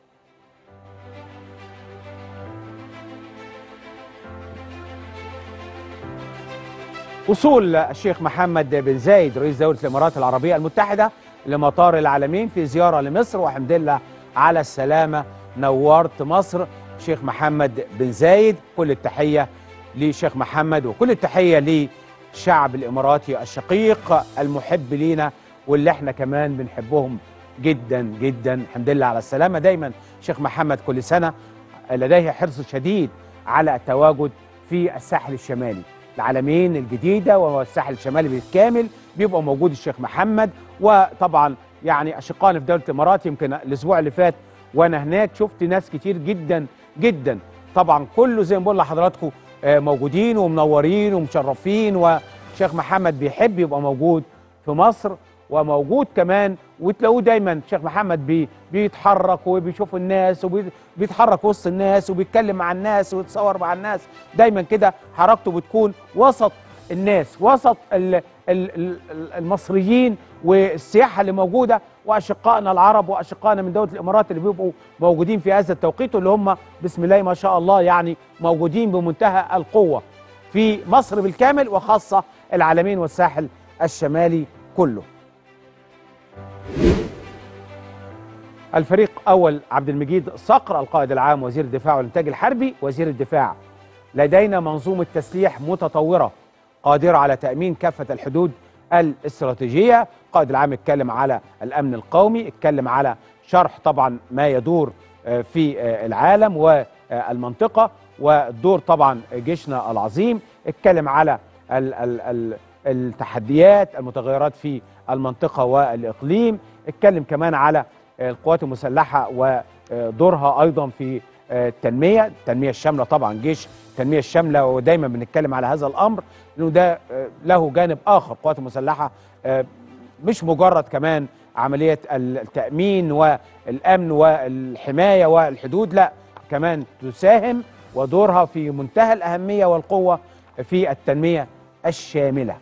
وصول الشيخ محمد بن زايد رئيس دولة الإمارات العربية المتحدة لمطار العالمين في زيارة لمصر وحمد لله على السلامة نورت مصر شيخ محمد بن زايد كل التحية لشيخ محمد وكل التحية للشعب الإماراتي الشقيق المحب لينا واللي احنا كمان بنحبهم جدا جدا الحمد لله على السلامة دايما شيخ محمد كل سنة لديه حرص شديد على التواجد في الساحل الشمالي العالمين الجديده والساحل الشمالي بالكامل بيبقى موجود الشيخ محمد وطبعا يعني اشقائنا في دوله الامارات يمكن الاسبوع اللي فات وانا هناك شفت ناس كتير جدا جدا طبعا كله زي ما بقول لحضراتكم آه، موجودين ومنورين ومشرفين وشيخ محمد بيحب يبقى موجود في مصر وموجود كمان وتلاقوه دايما شيخ محمد بي بيتحرك وبيشوف الناس وبيتحرك وسط الناس وبيتكلم مع الناس ويتصور مع الناس دايما كده حركته بتكون وسط الناس وسط ال ال ال المصريين والسياحه اللي موجوده واشقائنا العرب واشقائنا من دوله الامارات اللي بيبقوا موجودين في هذا التوقيت واللي هم بسم الله ما شاء الله يعني موجودين بمنتهى القوه في مصر بالكامل وخاصه العالمين والساحل الشمالي كله. الفريق اول عبد المجيد صقر القائد العام وزير الدفاع والانتاج الحربي وزير الدفاع لدينا منظومه تسليح متطوره قادره على تامين كافه الحدود الاستراتيجيه القائد العام اتكلم على الامن القومي اتكلم على شرح طبعا ما يدور آه، في آه، العالم والمنطقه والدور طبعا جيشنا العظيم اتكلم على ال ال ال التحديات المتغيرات في المنطقه والاقليم اتكلم كمان على القوات المسلحه ودورها ايضا في التنميه التنميه الشامله طبعا جيش التنميه الشامله ودايما بنتكلم على هذا الامر انه ده له جانب اخر القوات المسلحه مش مجرد كمان عمليه التامين والامن والحمايه والحدود لا كمان تساهم ودورها في منتهى الاهميه والقوه في التنميه الشامله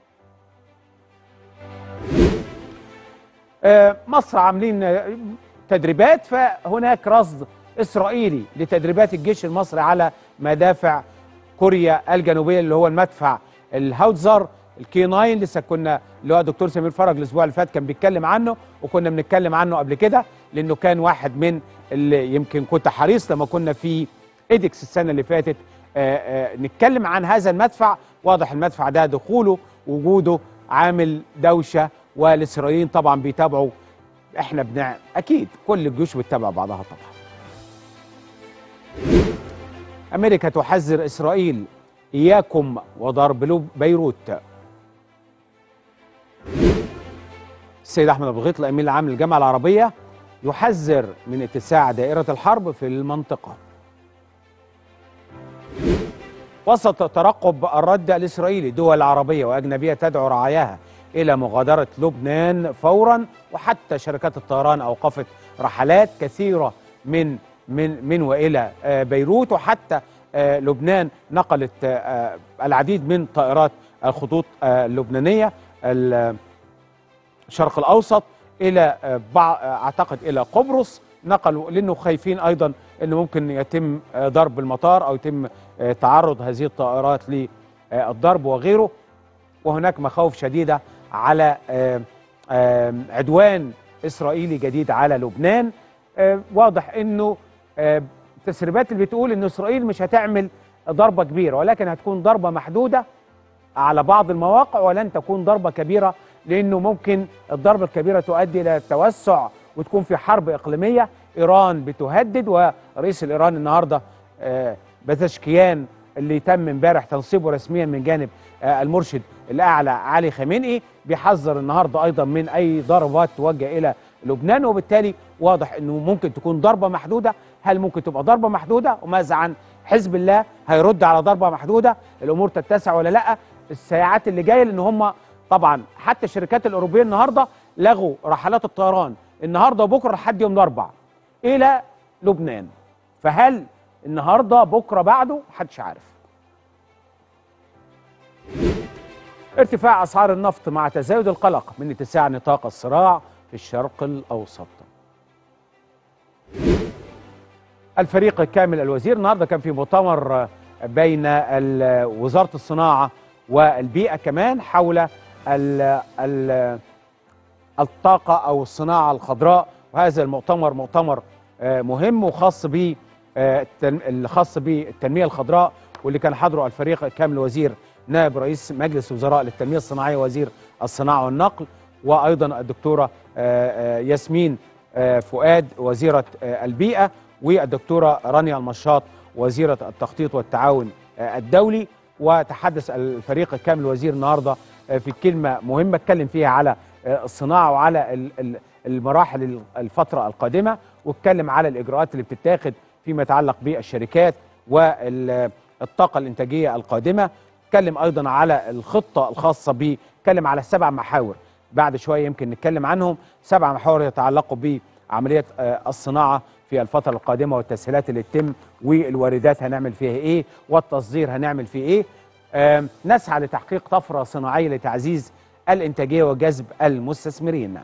آه، مصر عاملين آه، تدريبات فهناك رصد اسرائيلي لتدريبات الجيش المصري على مدافع كوريا الجنوبيه اللي هو المدفع الهاوتزر الكي 9 لسه كنا اللي هو دكتور سمير فرج الاسبوع اللي فات كان بيتكلم عنه وكنا بنتكلم عنه قبل كده لانه كان واحد من اللي يمكن كنت حريص لما كنا في ايدكس السنه اللي فاتت آآ آآ نتكلم عن هذا المدفع واضح المدفع ده دخوله وجوده عامل دوشه والاسرائيليين طبعا بيتابعوا احنا بنع اكيد كل الجيوش بتتابع بعضها طبعا امريكا تحذر اسرائيل اياكم وضرب لب- بيروت السيد احمد ابو غيط الامين العام للجامعه العربيه يحذر من اتساع دائره الحرب في المنطقه وسط ترقب الرد الاسرائيلي دول عربيه واجنبيه تدعو رعاياها الى مغادره لبنان فورا وحتى شركات الطيران اوقفت رحلات كثيره من من من والى آه، بيروت وحتى آه، لبنان نقلت آه، العديد من طائرات الخطوط آه، اللبنانيه ال- الشرق الاوسط الى آه، بع- آه، اعتقد الى قبرص نقلوا لانه خايفين ايضا انه ممكن يتم آه، ضرب المطار او يتم آه، تعرض هذه الطائرات للضرب وغيره وهناك مخاوف شديده على آه، آه، عدوان اسرائيلي جديد على لبنان آه، واضح انه آه، التسريبات اللي بتقول ان اسرائيل مش هتعمل ضربه كبيره ولكن هتكون ضربه محدوده على بعض المواقع ولن تكون ضربه كبيره لانه ممكن الضربه الكبيره تؤدي الى توسع وتكون في حرب اقليميه ايران بتهدد ورئيس الايراني النهارده آه، بزشكيان اللي تم امبارح تنصيبه رسميا من جانب آه، المرشد الاعلى علي خامنئي بيحذر النهارده ايضا من اي ضربات توجه الى لبنان وبالتالي واضح انه ممكن تكون ضربه محدوده هل ممكن تبقى ضربه محدوده وماذا عن حزب الله هيرد على ضربه محدوده الامور تتسع ولا لا الساعات اللي جايه لان هم طبعا حتى الشركات الاوروبيه النهارده لغوا رحلات الطيران النهارده وبكره لحد يوم الاربعاء الى لبنان فهل النهارده بكره بعده محدش عارف ارتفاع اسعار النفط مع تزايد القلق من اتساع نطاق الصراع في الشرق الاوسط الفريق الكامل الوزير النهارده كان في مؤتمر بين ال- وزاره الصناعه والبيئه كمان حول ال ال الطاقه او الصناعه الخضراء وهذا المؤتمر مؤتمر آه، مهم وخاص ب الخاص بالتنميه الخضراء واللي كان حضره الفريق الكامل وزير نائب رئيس مجلس وزراء للتنميه الصناعيه وزير الصناعه والنقل وايضا الدكتوره آه، آه، ياسمين آه، فؤاد وزيره آه، البيئه والدكتوره رانيا المشاط وزيره التخطيط والتعاون آه، الدولي وتحدث الفريق الكامل وزير النهارده آه، في كلمه مهمه اتكلم فيها على آه، الصناعه وعلى ال- ال- المراحل الفتره القادمه واتكلم على الاجراءات اللي بتتاخد فيما يتعلق بالشركات والطاقه الانتاجيه القادمه اتكلم ايضا على الخطه الخاصه ب اتكلم على سبع محاور بعد شويه يمكن نتكلم عنهم سبع محاور يتعلقوا بعمليه آه، الصناعه في الفتره القادمه والتسهيلات اللي تتم والواردات هنعمل فيها ايه والتصدير هنعمل فيه ايه آم، نسعى لتحقيق طفره صناعيه لتعزيز الانتاجيه وجذب المستثمرين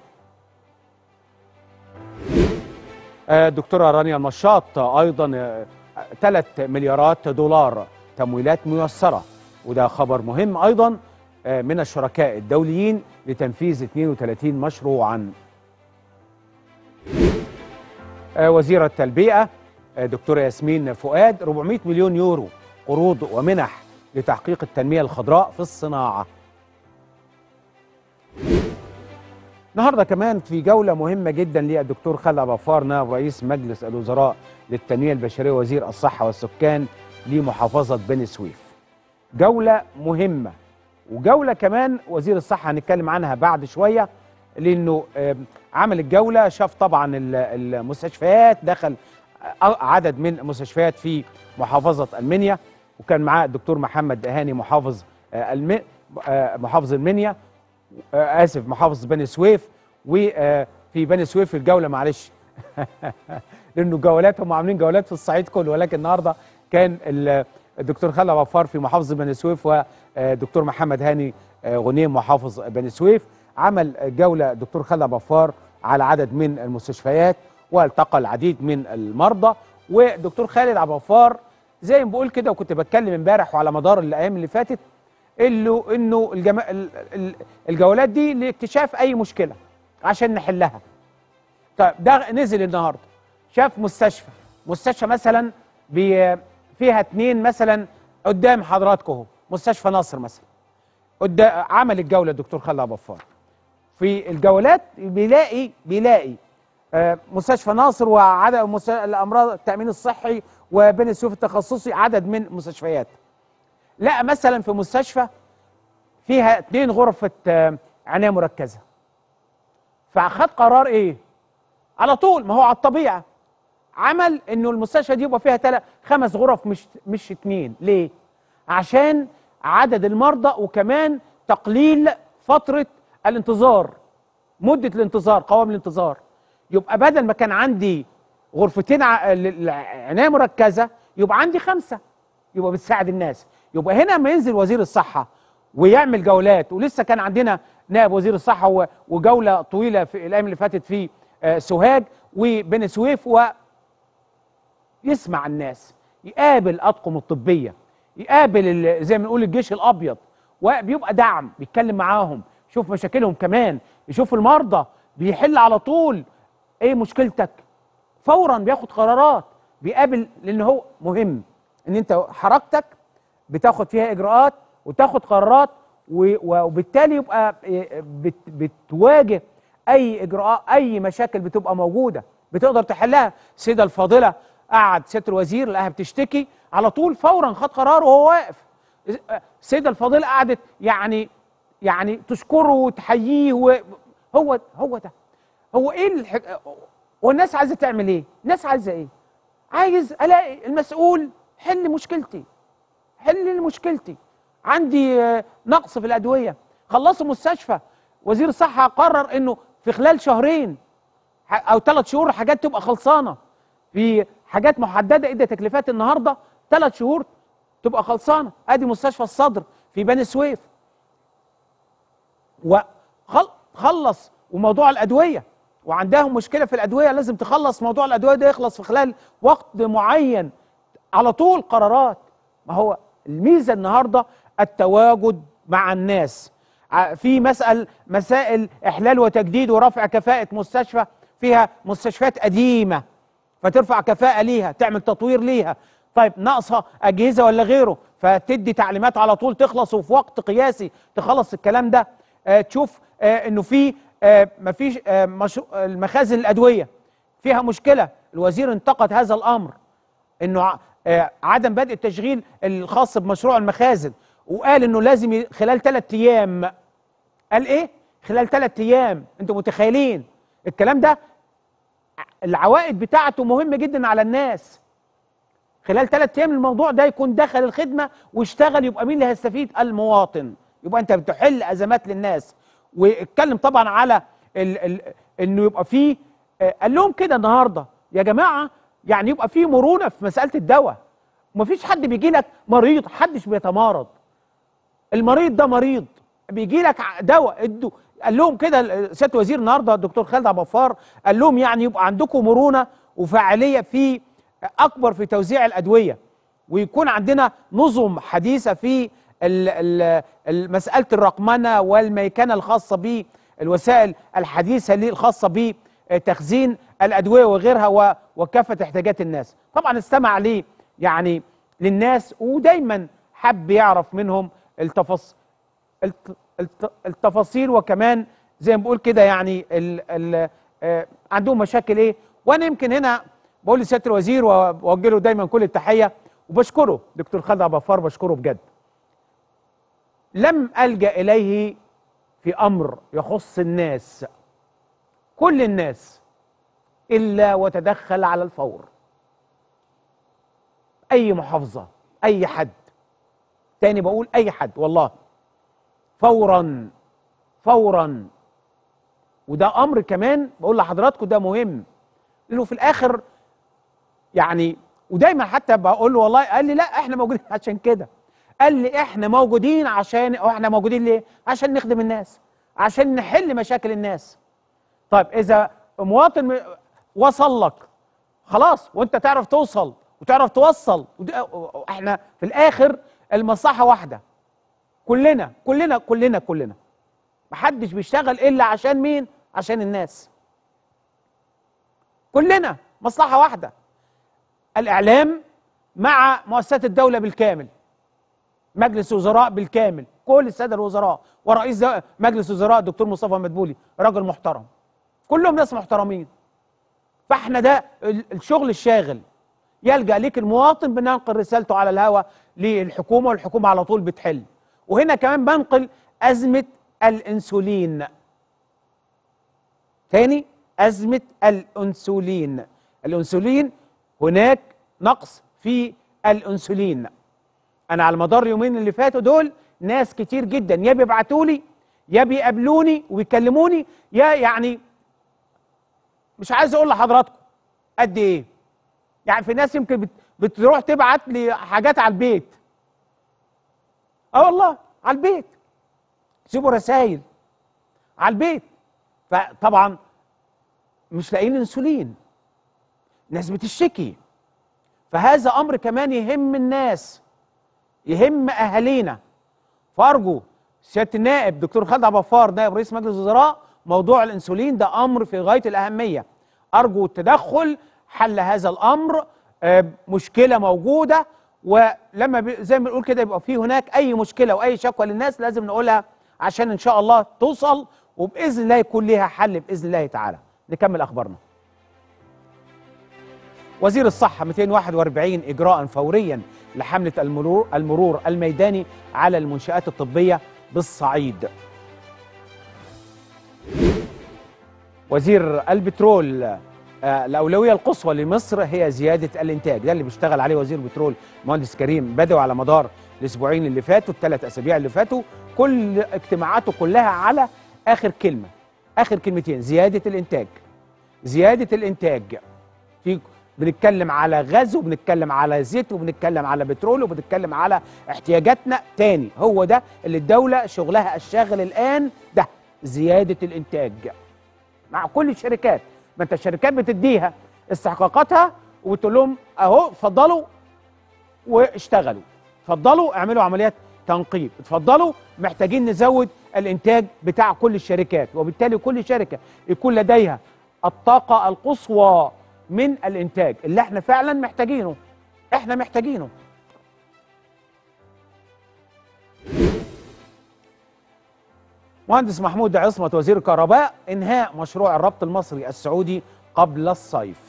آه، دكتوره رانيا المشاط آه، ايضا 3 مليارات دولار تمويلات ميسره وده خبر مهم ايضا آه، من الشركاء الدوليين لتنفيذ 32 مشروعا آه، وزيرة البيئة آه، دكتورة ياسمين فؤاد 400 مليون يورو قروض ومنح لتحقيق التنمية الخضراء في الصناعة النهارده كمان في جولة مهمة جدا للدكتور خالد أبو غفار نائب رئيس مجلس الوزراء للتنمية البشرية وزير الصحة والسكان لمحافظة بني سويف. جولة مهمة وجولة كمان وزير الصحة هنتكلم عنها بعد شوية لأنه آم، عمل الجولة شاف طبعا ال- المستشفيات دخل آه، عدد من المستشفيات في محافظة المنيا وكان معاه الدكتور محمد هاني محافظ آه، الم... آه، محافظ المنيا آه، اسف محافظ بني سويف وفي بني سويف الجوله معلش لانه جولات هم عاملين جولات في الصعيد كله ولكن النهارده كان ال- الدكتور خالد غفار في محافظه بني سويف ودكتور محمد هاني آه، غنيم محافظ بني سويف عمل جوله الدكتور خالد غفار على عدد من المستشفيات والتقى العديد من المرضى ودكتور خالد عبد الغفار زي ما بقول كده وكنت بتكلم امبارح وعلى مدار الايام اللي فاتت انه انه الجما... ال- ال- الجولات دي لاكتشاف اي مشكله عشان نحلها طيب ده نزل النهارده شاف مستشفى مستشفى مثلا بي فيها اتنين مثلا قدام حضراتكم اهو مستشفى نصر مثلا قدام عمل الجوله الدكتور خالد ابو غفار في الجولات بيلاقي بيلاقي آه، مستشفى ناصر وعدد مس- الامراض التامين الصحي وبني سويف التخصصي عدد من مستشفيات لقى مثلا في مستشفى فيها اتنين غرفة آه، عناية مركزة فأخد قرار إيه؟ على طول ما هو على الطبيعة عمل إنه المستشفى دي يبقى فيها تل... خمس غرف مش مش اتنين ليه؟ عشان عدد المرضى وكمان تقليل فترة الانتظار مدة الانتظار قوام الانتظار يبقى بدل ما كان عندي غرفتين ع- ل- ل- عناية مركزة يبقى عندي خمسة يبقى بتساعد الناس يبقى هنا لما ينزل وزير الصحة ويعمل جولات ولسه كان عندنا نائب وزير الصحة و- وجولة طويلة في الأيام اللي فاتت في آه، سوهاج وبني سويف ويسمع الناس يقابل الأطقم الطبية يقابل ال- زي ما نقول الجيش الأبيض وبيبقى دعم بيتكلم معاهم يشوف مشاكلهم كمان يشوف المرضى بيحل على طول ايه مشكلتك فورا بياخد قرارات بيقابل لان هو مهم ان انت حركتك بتاخد فيها اجراءات وتاخد قرارات و- و- وبالتالي يبقى إيه، بت- بتواجه اي اجراء اي مشاكل بتبقى موجوده بتقدر تحلها السيده الفاضله قعد سياده الوزير لقاها بتشتكي على طول فورا خد قرار وهو واقف السيده الفاضله قعدت يعني يعني تشكره وتحييه و- هو هو ده هو ايه الح... والناس عايزه تعمل ايه؟ الناس عايزه ايه؟ عايز الاقي المسؤول حل مشكلتي حل لي مشكلتي عندي آه، نقص في الادويه خلصوا مستشفى وزير الصحه قرر انه في خلال شهرين ح- او ثلاث شهور حاجات تبقى خلصانه في حاجات محدده ادى تكليفات النهارده ثلاث شهور تبقى خلصانه ادي مستشفى الصدر في بني سويف وخلص وموضوع الادويه وعندهم مشكله في الادويه لازم تخلص موضوع الادويه ده يخلص في خلال وقت معين على طول قرارات ما هو الميزه النهارده التواجد مع الناس ع- في مسأل مسائل احلال وتجديد ورفع كفاءه مستشفى فيها مستشفيات قديمه فترفع كفاءه ليها تعمل تطوير ليها طيب ناقصه اجهزه ولا غيره فتدي تعليمات على طول تخلص وفي وقت قياسي تخلص الكلام ده آه تشوف آه انه في آه مفيش آه مشروع المخازن الادويه فيها مشكله الوزير انتقد هذا الامر انه ع- آه، عدم بدء التشغيل الخاص بمشروع المخازن وقال انه لازم ي- خلال ثلاث ايام قال ايه خلال ثلاث ايام انتوا متخيلين الكلام ده ع- العوائد بتاعته مهمه جدا على الناس خلال ثلاث ايام الموضوع ده يكون دخل الخدمه واشتغل يبقى مين اللي هيستفيد المواطن يبقى انت بتحل ازمات للناس واتكلم طبعا على ال ال انه يبقى فيه آه، قال لهم كده النهارده يا جماعه يعني يبقى فيه مرونه في مساله الدواء ومفيش حد بيجي لك مريض حدش بيتمارض المريض ده مريض بيجي لك ع- دواء ادوا قال لهم كده ال- سياده الوزير النهارده الدكتور خالد عبد الغفار قال لهم يعني يبقى عندكم مرونه وفاعليه في اكبر في توزيع الادويه ويكون عندنا نظم حديثه في ال- ال- ال- مساله الرقمنه والميكنه الخاصه بالوسائل الحديثه اللي الخاصه بتخزين الادويه وغيرها و- وكافه احتياجات الناس طبعا استمع ليه يعني للناس ودايما حب يعرف منهم التفاصيل الت- الت- التفاصيل وكمان زي ما بقول كده يعني ال ال آه، عندهم مشاكل ايه وانا يمكن هنا بقول لسياده الوزير واوجه له دايما كل التحيه وبشكره دكتور خالد عبد الغفار بشكره بجد لم الجا اليه في امر يخص الناس كل الناس الا وتدخل على الفور اي محافظه اي حد تاني بقول اي حد والله فورا فورا وده امر كمان بقول لحضراتكم ده مهم لانه في الاخر يعني ودايما حتى بقول له والله قال لي لا احنا موجودين عشان كده قال لي احنا موجودين عشان أو احنا موجودين ليه عشان نخدم الناس عشان نحل مشاكل الناس طيب اذا مواطن م- وصل لك خلاص وانت تعرف توصل وتعرف توصل ودي- احنا في الاخر المصلحه واحده كلنا كلنا كلنا كلنا محدش بيشتغل الا عشان مين عشان الناس كلنا مصلحه واحده الاعلام مع مؤسسات الدوله بالكامل مجلس وزراء بالكامل كل الساده الوزراء ورئيس دو- مجلس وزراء الدكتور مصطفى مدبولي راجل محترم كلهم ناس محترمين فاحنا ده ال- الشغل الشاغل يلجا ليك المواطن بننقل رسالته على الهواء للحكومه والحكومه على طول بتحل وهنا كمان بنقل ازمه الانسولين تاني ازمه الانسولين الانسولين هناك نقص في الانسولين انا على مدار اليومين اللي فاتوا دول ناس كتير جدا يا بيبعتوا لي يا بيقابلوني ويكلموني يا يعني مش عايز اقول لحضراتكم قد ايه يعني في ناس يمكن بت- بتروح تبعت لي حاجات على البيت اه والله على البيت سيبوا رسائل على البيت فطبعا مش لاقيين انسولين ناس بتشتكي فهذا امر كمان يهم الناس يهم اهالينا فارجو سياده النائب دكتور خالد عبد الغفار نائب رئيس مجلس الوزراء موضوع الانسولين ده امر في غايه الاهميه ارجو التدخل حل هذا الامر آه، مشكله موجوده ولما بي- زي ما بنقول كده يبقى في هناك اي مشكله واي شكوى للناس لازم نقولها عشان ان شاء الله توصل وباذن الله يكون ليها حل باذن الله تعالى نكمل اخبارنا وزير الصحة 241 إجراء فوريا لحملة المرور, المرور الميداني على المنشآت الطبية بالصعيد وزير البترول آه، الأولوية القصوى لمصر هي زيادة الإنتاج ده اللي بيشتغل عليه وزير البترول مهندس كريم بدوي على مدار الأسبوعين اللي فاتوا الثلاث أسابيع اللي فاتوا كل اجتماعاته كلها على آخر كلمة آخر كلمتين زيادة الإنتاج زيادة الإنتاج في بنتكلم على غاز وبنتكلم على زيت وبنتكلم على بترول وبنتكلم على احتياجاتنا تاني هو ده اللي الدولة شغلها الشاغل الآن ده زيادة الإنتاج مع كل الشركات ما انت الشركات بتديها استحقاقاتها وبتقول لهم اهو اتفضلوا واشتغلوا اتفضلوا اعملوا عمليات تنقيب اتفضلوا محتاجين نزود الانتاج بتاع كل الشركات وبالتالي كل شركه يكون لديها الطاقه القصوى من الانتاج اللي احنا فعلا محتاجينه احنا محتاجينه مهندس محمود عصمت وزير الكهرباء انهاء مشروع الربط المصري السعودي قبل الصيف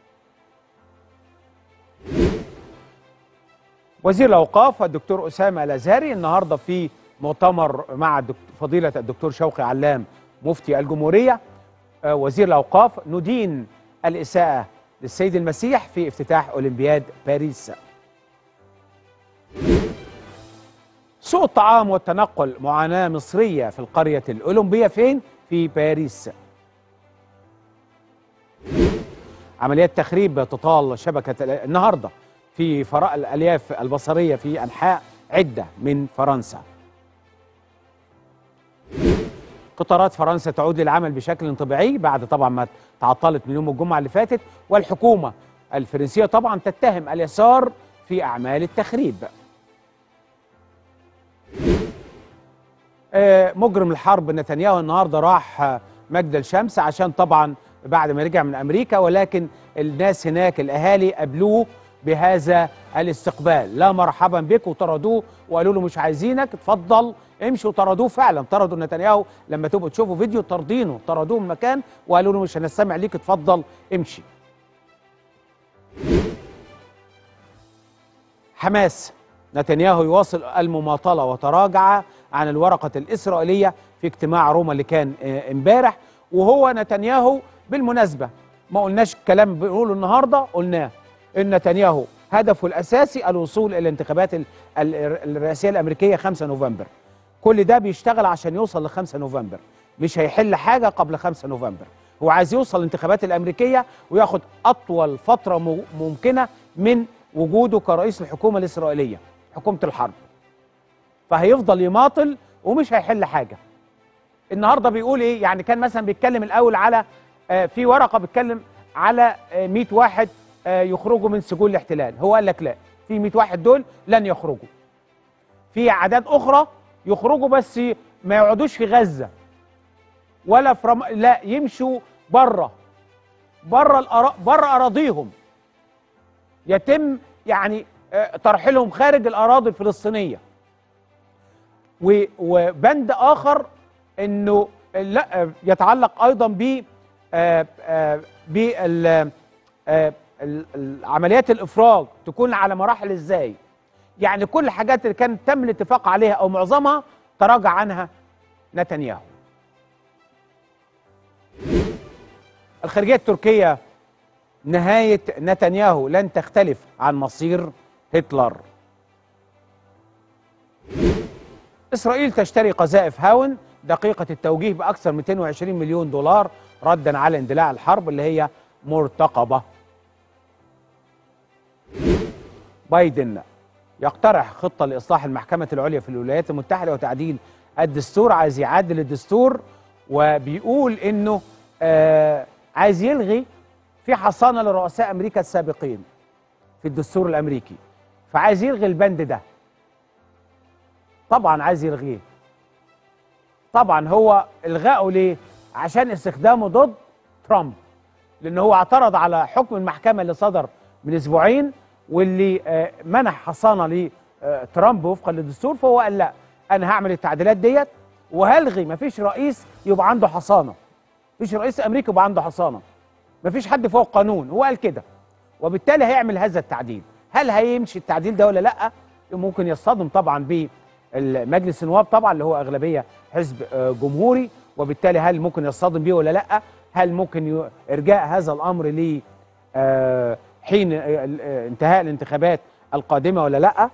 وزير الاوقاف الدكتور اسامه الازهري النهارده في مؤتمر مع الدك- فضيله الدكتور شوقي علام مفتي الجمهوريه آه، وزير الاوقاف ندين الاساءه للسيد المسيح في افتتاح اولمبياد باريس سوق الطعام والتنقل معاناة مصرية في القرية الأولمبية فين؟ في باريس عمليات تخريب تطال شبكة ال- النهاردة في فراء الألياف البصرية في أنحاء عدة من فرنسا قطارات فرنسا تعود للعمل بشكل طبيعي بعد طبعا ما تعطلت من يوم الجمعة اللي فاتت والحكومة الفرنسية طبعا تتهم اليسار في أعمال التخريب آه، مجرم الحرب نتنياهو النهارده راح آه، مجد الشمس عشان طبعا بعد ما رجع من امريكا ولكن الناس هناك الاهالي قابلوه بهذا الاستقبال لا مرحبا بك وطردوه وقالوا له مش عايزينك اتفضل امشي وطردوه فعلا طردوا نتنياهو لما تبقوا تشوفوا فيديو طاردينه طردوه من مكان وقالوا له مش هنستمع ليك اتفضل امشي حماس نتنياهو يواصل المماطلة وتراجع عن الورقة الإسرائيلية في اجتماع روما اللي كان آه، امبارح وهو نتنياهو بالمناسبة ما قلناش الكلام بنقوله النهاردة قلناه إن نتنياهو هدفه الأساسي الوصول إلى الانتخابات ال- ال- الرئاسية الأمريكية 5 نوفمبر كل ده بيشتغل عشان يوصل ل 5 نوفمبر مش هيحل حاجة قبل 5 نوفمبر هو عايز يوصل الانتخابات الأمريكية وياخد أطول فترة م- ممكنة من وجوده كرئيس الحكومة الإسرائيلية حكومة الحرب فهيفضل يماطل ومش هيحل حاجة النهارده بيقول ايه يعني كان مثلا بيتكلم الاول على آه، في ورقه بيتكلم على آه، 100 واحد آه، يخرجوا من سجون الاحتلال هو قال لك لا في 100 واحد دول لن يخرجوا في اعداد اخرى يخرجوا بس ما يقعدوش في غزه ولا في رم... لا يمشوا بره بره الأرا... بره اراضيهم يتم يعني آه، ترحيلهم خارج الاراضي الفلسطينيه و- وبند اخر انه لا آه، يتعلق ايضا ب آه، آه، بال آه، ال- ال- عمليات الافراج تكون على مراحل ازاي يعني كل الحاجات اللي كان تم الاتفاق عليها او معظمها تراجع عنها نتنياهو الخارجيه التركيه نهايه نتنياهو لن تختلف عن مصير هتلر إسرائيل تشتري قذائف هاون دقيقة التوجيه بأكثر من 220 مليون دولار ردا على اندلاع الحرب اللي هي مرتقبة بايدن يقترح خطة لإصلاح المحكمة العليا في الولايات المتحدة وتعديل الدستور عايز يعدل الدستور وبيقول إنه آه عايز يلغي في حصانة لرؤساء أمريكا السابقين في الدستور الأمريكي فعايز يلغي البند ده طبعا عايز يلغيه طبعا هو الغائه ليه عشان استخدامه ضد ترامب لان هو اعترض على حكم المحكمه اللي صدر من اسبوعين واللي آه، منح حصانه لترامب وفقا للدستور فهو قال لا انا هعمل التعديلات ديت وهلغي مفيش رئيس يبقى عنده حصانه مفيش رئيس امريكا يبقى عنده حصانه مفيش حد فوق القانون هو قال كده وبالتالي هيعمل هذا التعديل هل هيمشي التعديل ده ولا لا ممكن يصطدم طبعا بمجلس النواب طبعا اللي هو اغلبيه حزب آه، جمهوري وبالتالي هل ممكن يصطدم بيه ولا لا هل ممكن ي- ارجاء هذا الامر ل آه، حين آه، آه، انتهاء الانتخابات القادمه ولا لا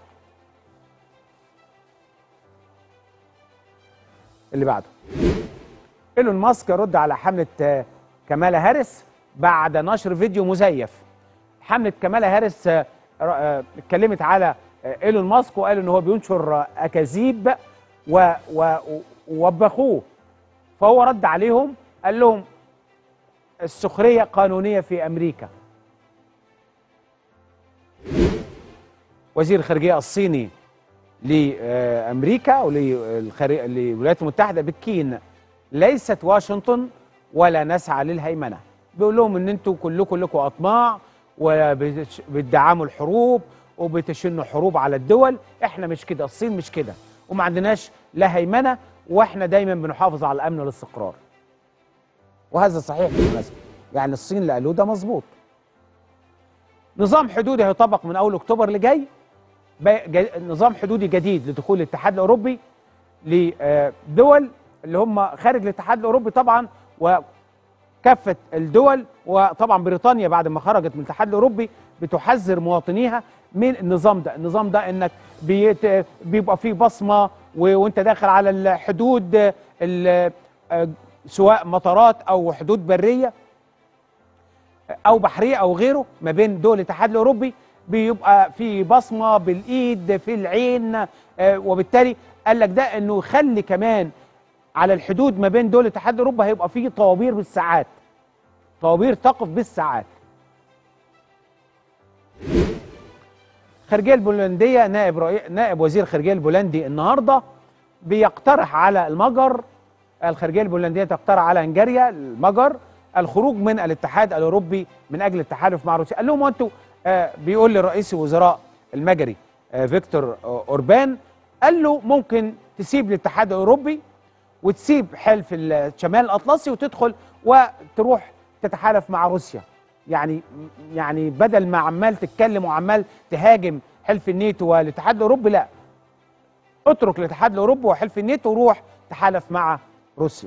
اللي بعده ايلون ماسك يرد على حمله آه، كمالا هاريس بعد نشر فيديو مزيف حمله كمالا هاريس آه، آه، اتكلمت على آه، ايلون ماسك وقال ان هو بينشر آه، اكاذيب و- و- ووبخوه فهو رد عليهم قال لهم السخريه قانونيه في امريكا وزير الخارجيه الصيني لامريكا وللولايات المتحده بكين ليست واشنطن ولا نسعى للهيمنه بيقول لهم ان انتوا كلكم لكم اطماع وبتدعموا الحروب وبتشنوا حروب على الدول احنا مش كده الصين مش كده وما عندناش لا هيمنه واحنا دايما بنحافظ على الامن والاستقرار وهذا صحيح بالمناسبه يعني الصين اللي قالوه ده مظبوط نظام حدودي هيطبق من اول اكتوبر اللي جاي بي- جا- نظام حدودي جديد لدخول الاتحاد الاوروبي لدول اللي هم خارج الاتحاد الاوروبي طبعا وكافه الدول وطبعا بريطانيا بعد ما خرجت من الاتحاد الاوروبي بتحذر مواطنيها من النظام ده النظام ده انك بيت بيبقى فيه بصمه و- وانت داخل على الحدود آه، ال- آه، سواء مطارات او حدود بريه او بحريه او غيره ما بين دول الاتحاد الاوروبي بيبقى في بصمه بالايد في العين آه، وبالتالي قال لك ده انه يخلي كمان على الحدود ما بين دول الاتحاد الاوروبي هيبقى في طوابير بالساعات طوابير تقف بالساعات الخارجيه البولنديه نائب رئي... نائب وزير الخارجيه البولندي النهارده بيقترح على المجر الخارجيه البولنديه تقترح على هنغاريا المجر الخروج من الاتحاد الاوروبي من اجل التحالف مع روسيا قال لهم انتوا آه بيقول لرئيس الوزراء المجري آه فيكتور آه اوربان قال له ممكن تسيب الاتحاد الاوروبي وتسيب حلف الشمال الاطلسي وتدخل وتروح تتحالف مع روسيا يعني يعني بدل ما عمال تتكلم وعمال تهاجم حلف الناتو والاتحاد الاوروبي لا اترك الاتحاد الاوروبي وحلف الناتو وروح تحالف مع روسيا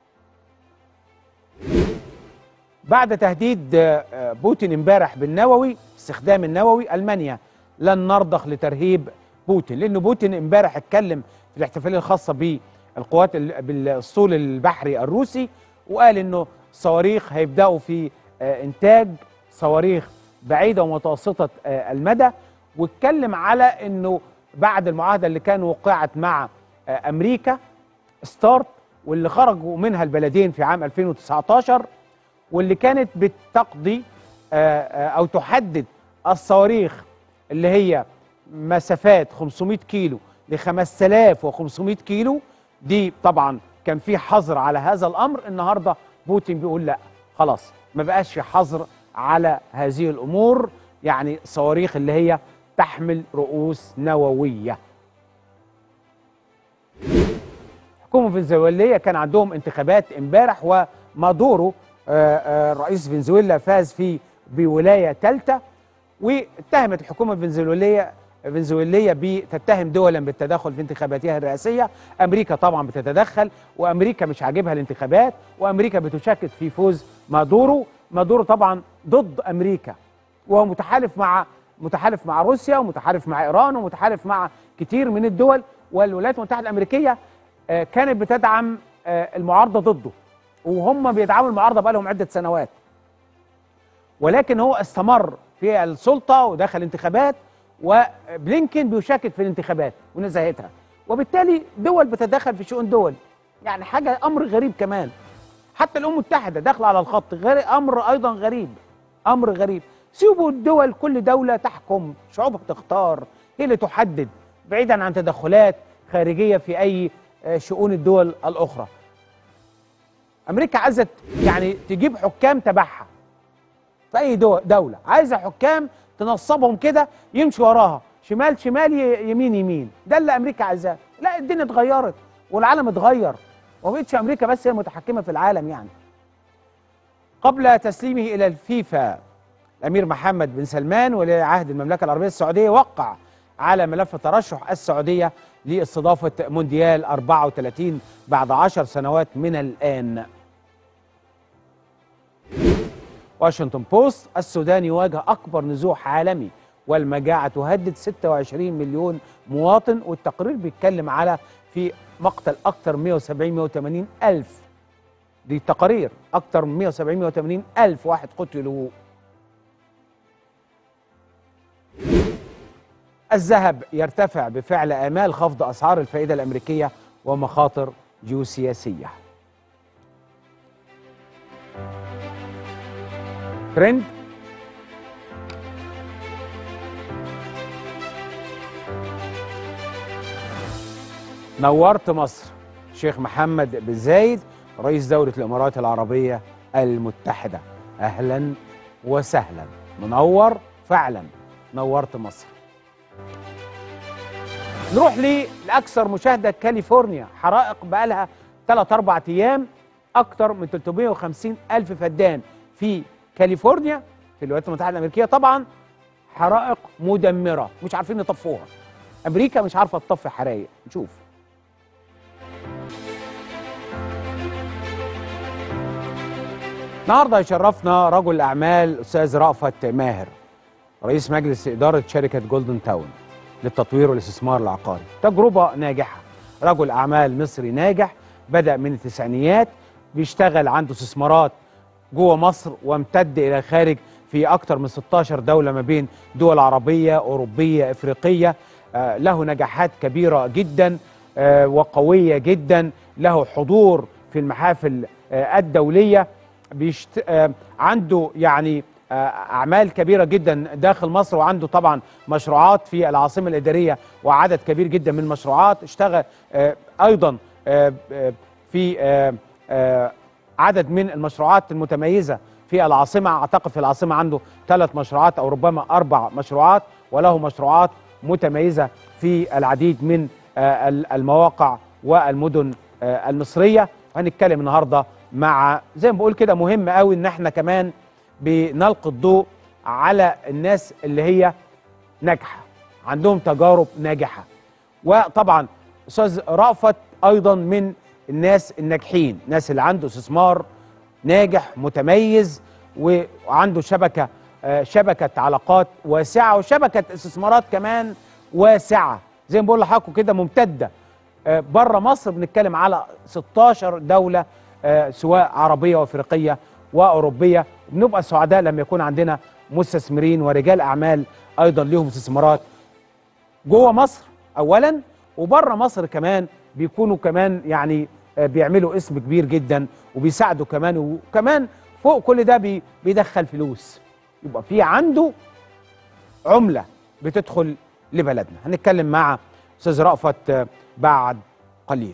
بعد تهديد آه، آه، بوتين امبارح بالنووي استخدام النووي المانيا لن نرضخ لترهيب بوتين لان بوتين امبارح اتكلم في الاحتفاليه الخاصه بالقوات ال- بالاسطول البحري الروسي وقال انه صواريخ هيبداوا في آه، انتاج صواريخ بعيده ومتوسطه آه، المدى واتكلم على انه بعد المعاهده اللي كان وقعت مع آه، امريكا ستارت واللي خرجوا منها البلدين في عام 2019 واللي كانت بتقضي آه، آه، او تحدد الصواريخ اللي هي مسافات 500 كيلو ل 5500 كيلو دي طبعا كان في حظر على هذا الامر النهارده بوتين بيقول لا خلاص ما بقاش في حظر على هذه الامور يعني صواريخ اللي هي تحمل رؤوس نوويه الحكومه الفنزويليه كان عندهم انتخابات امبارح ومادورو آه، آه، رئيس فنزويلا فاز في بولايه ثالثه واتهمت الحكومه الفنزويليه الفنزويليه بتتهم دولا بالتدخل في انتخاباتها الرئاسيه، امريكا طبعا بتتدخل وامريكا مش عاجبها الانتخابات وامريكا بتشكك في فوز مادورو، مادورو طبعا ضد امريكا وهو متحالف مع متحالف مع روسيا ومتحالف مع ايران ومتحالف مع كتير من الدول والولايات المتحده الامريكيه آه، كانت بتدعم آه، المعارضه ضده وهم بيدعموا المعارضه بقالهم عده سنوات ولكن هو استمر في السلطه ودخل انتخابات وبلينكن بيشارك في الانتخابات ونزاهتها وبالتالي دول بتتدخل في شؤون دول يعني حاجه امر غريب كمان حتى الامم المتحده داخله على الخط غير امر ايضا غريب امر غريب سيبوا الدول كل دوله تحكم شعوبها تختار هي اللي تحدد بعيدا عن تدخلات خارجيه في اي آه، شؤون الدول الاخرى امريكا عايزه يعني تجيب حكام تبعها في اي دو- دوله عايزه حكام تنصبهم كده يمشي وراها شمال شمال ي- يمين يمين ده اللي امريكا عايزاه لا الدنيا اتغيرت والعالم اتغير وما بقتش امريكا بس هي المتحكمه في العالم يعني قبل تسليمه الى الفيفا الامير محمد بن سلمان ولي عهد المملكه العربيه السعوديه وقع على ملف ترشح السعوديه لاستضافه مونديال 34 بعد عشر سنوات من الان واشنطن بوست السودان يواجه اكبر نزوح عالمي والمجاعه تهدد 26 مليون مواطن والتقرير بيتكلم على في مقتل اكثر 170 180 الف دي تقارير اكثر من 170 180 الف واحد قتلوا الذهب يرتفع بفعل امال خفض اسعار الفائده الامريكيه ومخاطر جيوسياسيه ترند نورت مصر شيخ محمد بن زايد رئيس دولة الإمارات العربية المتحدة أهلا وسهلا منور فعلا نورت مصر نروح للأكثر مشاهدة كاليفورنيا حرائق بقالها 3 4 أيام أكثر من 350 ألف فدان في كاليفورنيا في الولايات المتحدة الأمريكية طبعا حرائق مدمرة مش عارفين يطفوها أمريكا مش عارفة تطفي حرايق نشوف النهارده يشرفنا رجل الاعمال الاستاذ رأفت ماهر رئيس مجلس اداره شركه جولدن تاون للتطوير والاستثمار العقاري تجربه ناجحه رجل اعمال مصري ناجح بدا من التسعينيات بيشتغل عنده استثمارات جوه مصر وامتد الى الخارج في اكثر من 16 دوله ما بين دول عربيه اوروبيه افريقيه آه، له نجاحات كبيره جدا آه، وقويه جدا له حضور في المحافل آه، الدوليه بيشت... آه، عنده يعني آه، اعمال كبيره جدا داخل مصر وعنده طبعا مشروعات في العاصمه الاداريه وعدد كبير جدا من المشروعات اشتغل آه، ايضا آه، آه، في آه، آه، عدد من المشروعات المتميزه في العاصمه اعتقد في العاصمه عنده ثلاث مشروعات او ربما اربع مشروعات وله مشروعات متميزه في العديد من آه، المواقع والمدن آه، المصريه هنتكلم النهارده مع زي ما بقول كده مهم قوي ان احنا كمان بنلقي الضوء على الناس اللي هي ناجحه عندهم تجارب ناجحه وطبعا استاذ رأفت ايضا من الناس الناجحين الناس اللي عنده استثمار ناجح متميز وعنده شبكه آه، شبكه علاقات واسعه وشبكه استثمارات كمان واسعه زي ما بقول لحضراتكم كده ممتده بره مصر بنتكلم على 16 دوله آه، سواء عربيه وافريقيه واوروبيه بنبقى سعداء لما يكون عندنا مستثمرين ورجال اعمال ايضا لهم استثمارات جوه مصر اولا وبره مصر كمان بيكونوا كمان يعني آه، بيعملوا اسم كبير جدا وبيساعدوا كمان وكمان فوق كل ده بي بيدخل فلوس يبقى في عنده عمله بتدخل لبلدنا هنتكلم مع استاذ رأفت آه، بعد قليل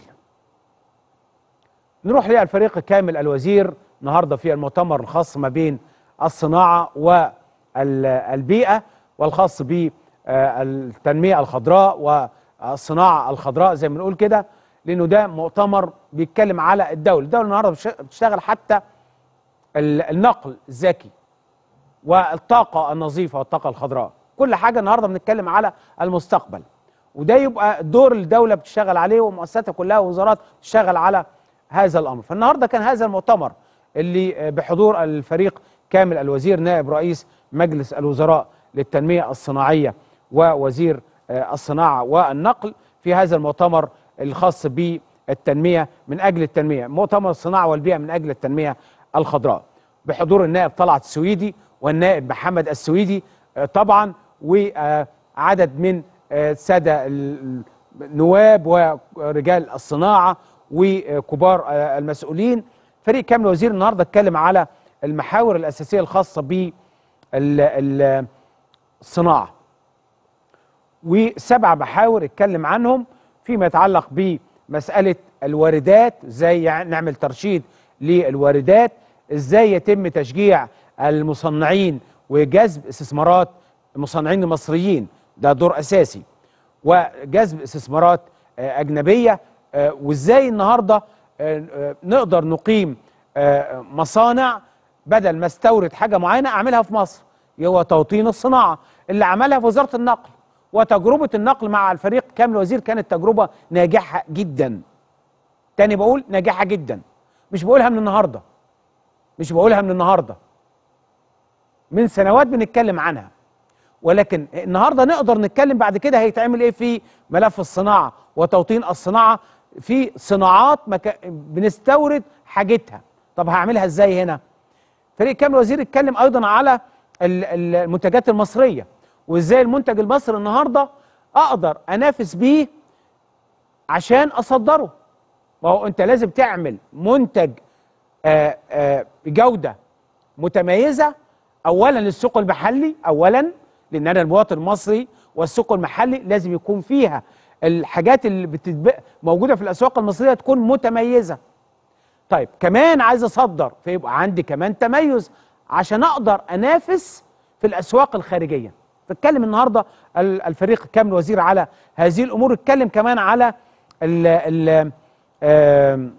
نروح للفريق كامل الوزير النهارده في المؤتمر الخاص ما بين الصناعه والبيئه والخاص بالتنميه الخضراء والصناعه الخضراء زي ما بنقول كده لانه ده مؤتمر بيتكلم على الدوله، الدوله النهارده بتش- بتشتغل حتى ال- النقل الذكي والطاقه النظيفه والطاقه الخضراء، كل حاجه النهارده بنتكلم على المستقبل وده يبقى دور الدوله بتشتغل عليه ومؤسساتها كلها ووزارات بتشتغل على هذا الامر فالنهارده كان هذا المؤتمر اللي بحضور الفريق كامل الوزير نائب رئيس مجلس الوزراء للتنميه الصناعيه ووزير آه، الصناعه والنقل في هذا المؤتمر الخاص بالتنميه من اجل التنميه مؤتمر الصناعه والبيئه من اجل التنميه الخضراء بحضور النائب طلعت السويدي والنائب محمد السويدي آه، طبعا وعدد من آه، الساده ال- النواب ورجال الصناعه وكبار آه، المسؤولين فريق كامل وزير النهارده اتكلم على المحاور الاساسيه الخاصه بالصناعه وسبع محاور اتكلم عنهم فيما يتعلق بمساله الواردات ازاي يعني نعمل ترشيد للواردات ازاي يتم تشجيع المصنعين وجذب استثمارات المصنعين المصريين ده دور اساسي وجذب استثمارات آه، اجنبيه آه، وازاي النهارده آه، آه، نقدر نقيم آه، مصانع بدل ما استورد حاجه معينه اعملها في مصر هو توطين الصناعه اللي عملها في وزاره النقل وتجربه النقل مع الفريق كامل وزير كانت تجربه ناجحه جدا تاني بقول ناجحه جدا مش بقولها من النهارده مش بقولها من النهارده من سنوات بنتكلم عنها ولكن النهارده نقدر نتكلم بعد كده هيتعمل ايه في ملف الصناعه وتوطين الصناعه في صناعات مكا... بنستورد حاجتها طب هعملها ازاي هنا فريق كامل وزير اتكلم ايضا على ال- ال- المنتجات المصريه وازاي المنتج المصري النهارده اقدر انافس بيه عشان اصدره ما هو انت لازم تعمل منتج آه، آه، بجوده متميزه اولا للسوق المحلي اولا لان انا المواطن المصري والسوق المحلي لازم يكون فيها الحاجات اللي بتتب... موجوده في الاسواق المصريه تكون متميزه طيب كمان عايز اصدر فيبقى عندي كمان تميز عشان اقدر انافس في الاسواق الخارجيه فاتكلم النهارده ال- الفريق كامل وزير على هذه الامور اتكلم كمان على ال ال آم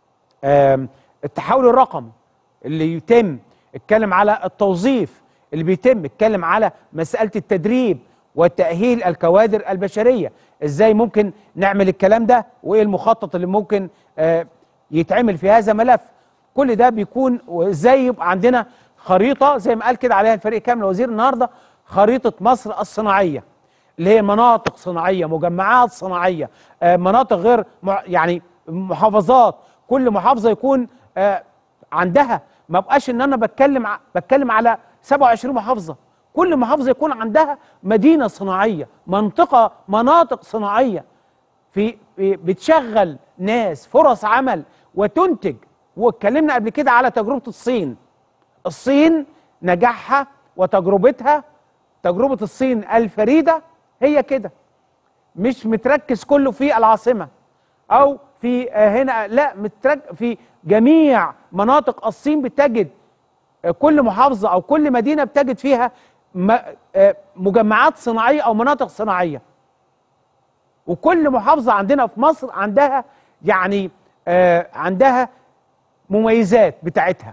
آم التحول الرقمي اللي يتم اتكلم على التوظيف اللي بيتم اتكلم على مسألة التدريب وتأهيل الكوادر البشرية ازاي ممكن نعمل الكلام ده وايه المخطط اللي ممكن آه، يتعمل في هذا الملف كل ده بيكون وازاي يبقى عندنا خريطة زي ما قال كده عليها الفريق كامل وزير النهاردة خريطة مصر الصناعية اللي هي مناطق صناعيه مجمعات صناعيه آه، مناطق غير مع- يعني محافظات كل محافظه يكون آه، عندها ما بقاش ان انا بتكلم ع- بتكلم على 27 محافظه كل محافظه يكون عندها مدينه صناعيه منطقه مناطق صناعيه في في- بتشغل ناس فرص عمل وتنتج واتكلمنا قبل كده على تجربه الصين الصين نجاحها وتجربتها تجربة الصين الفريدة هي كده مش متركز كله في العاصمة أو في آه، هنا لا مترك في جميع مناطق الصين بتجد آه، كل محافظة أو كل مدينة بتجد فيها م- آه، مجمعات صناعية أو مناطق صناعية وكل محافظة عندنا في مصر عندها يعني آه، عندها مميزات بتاعتها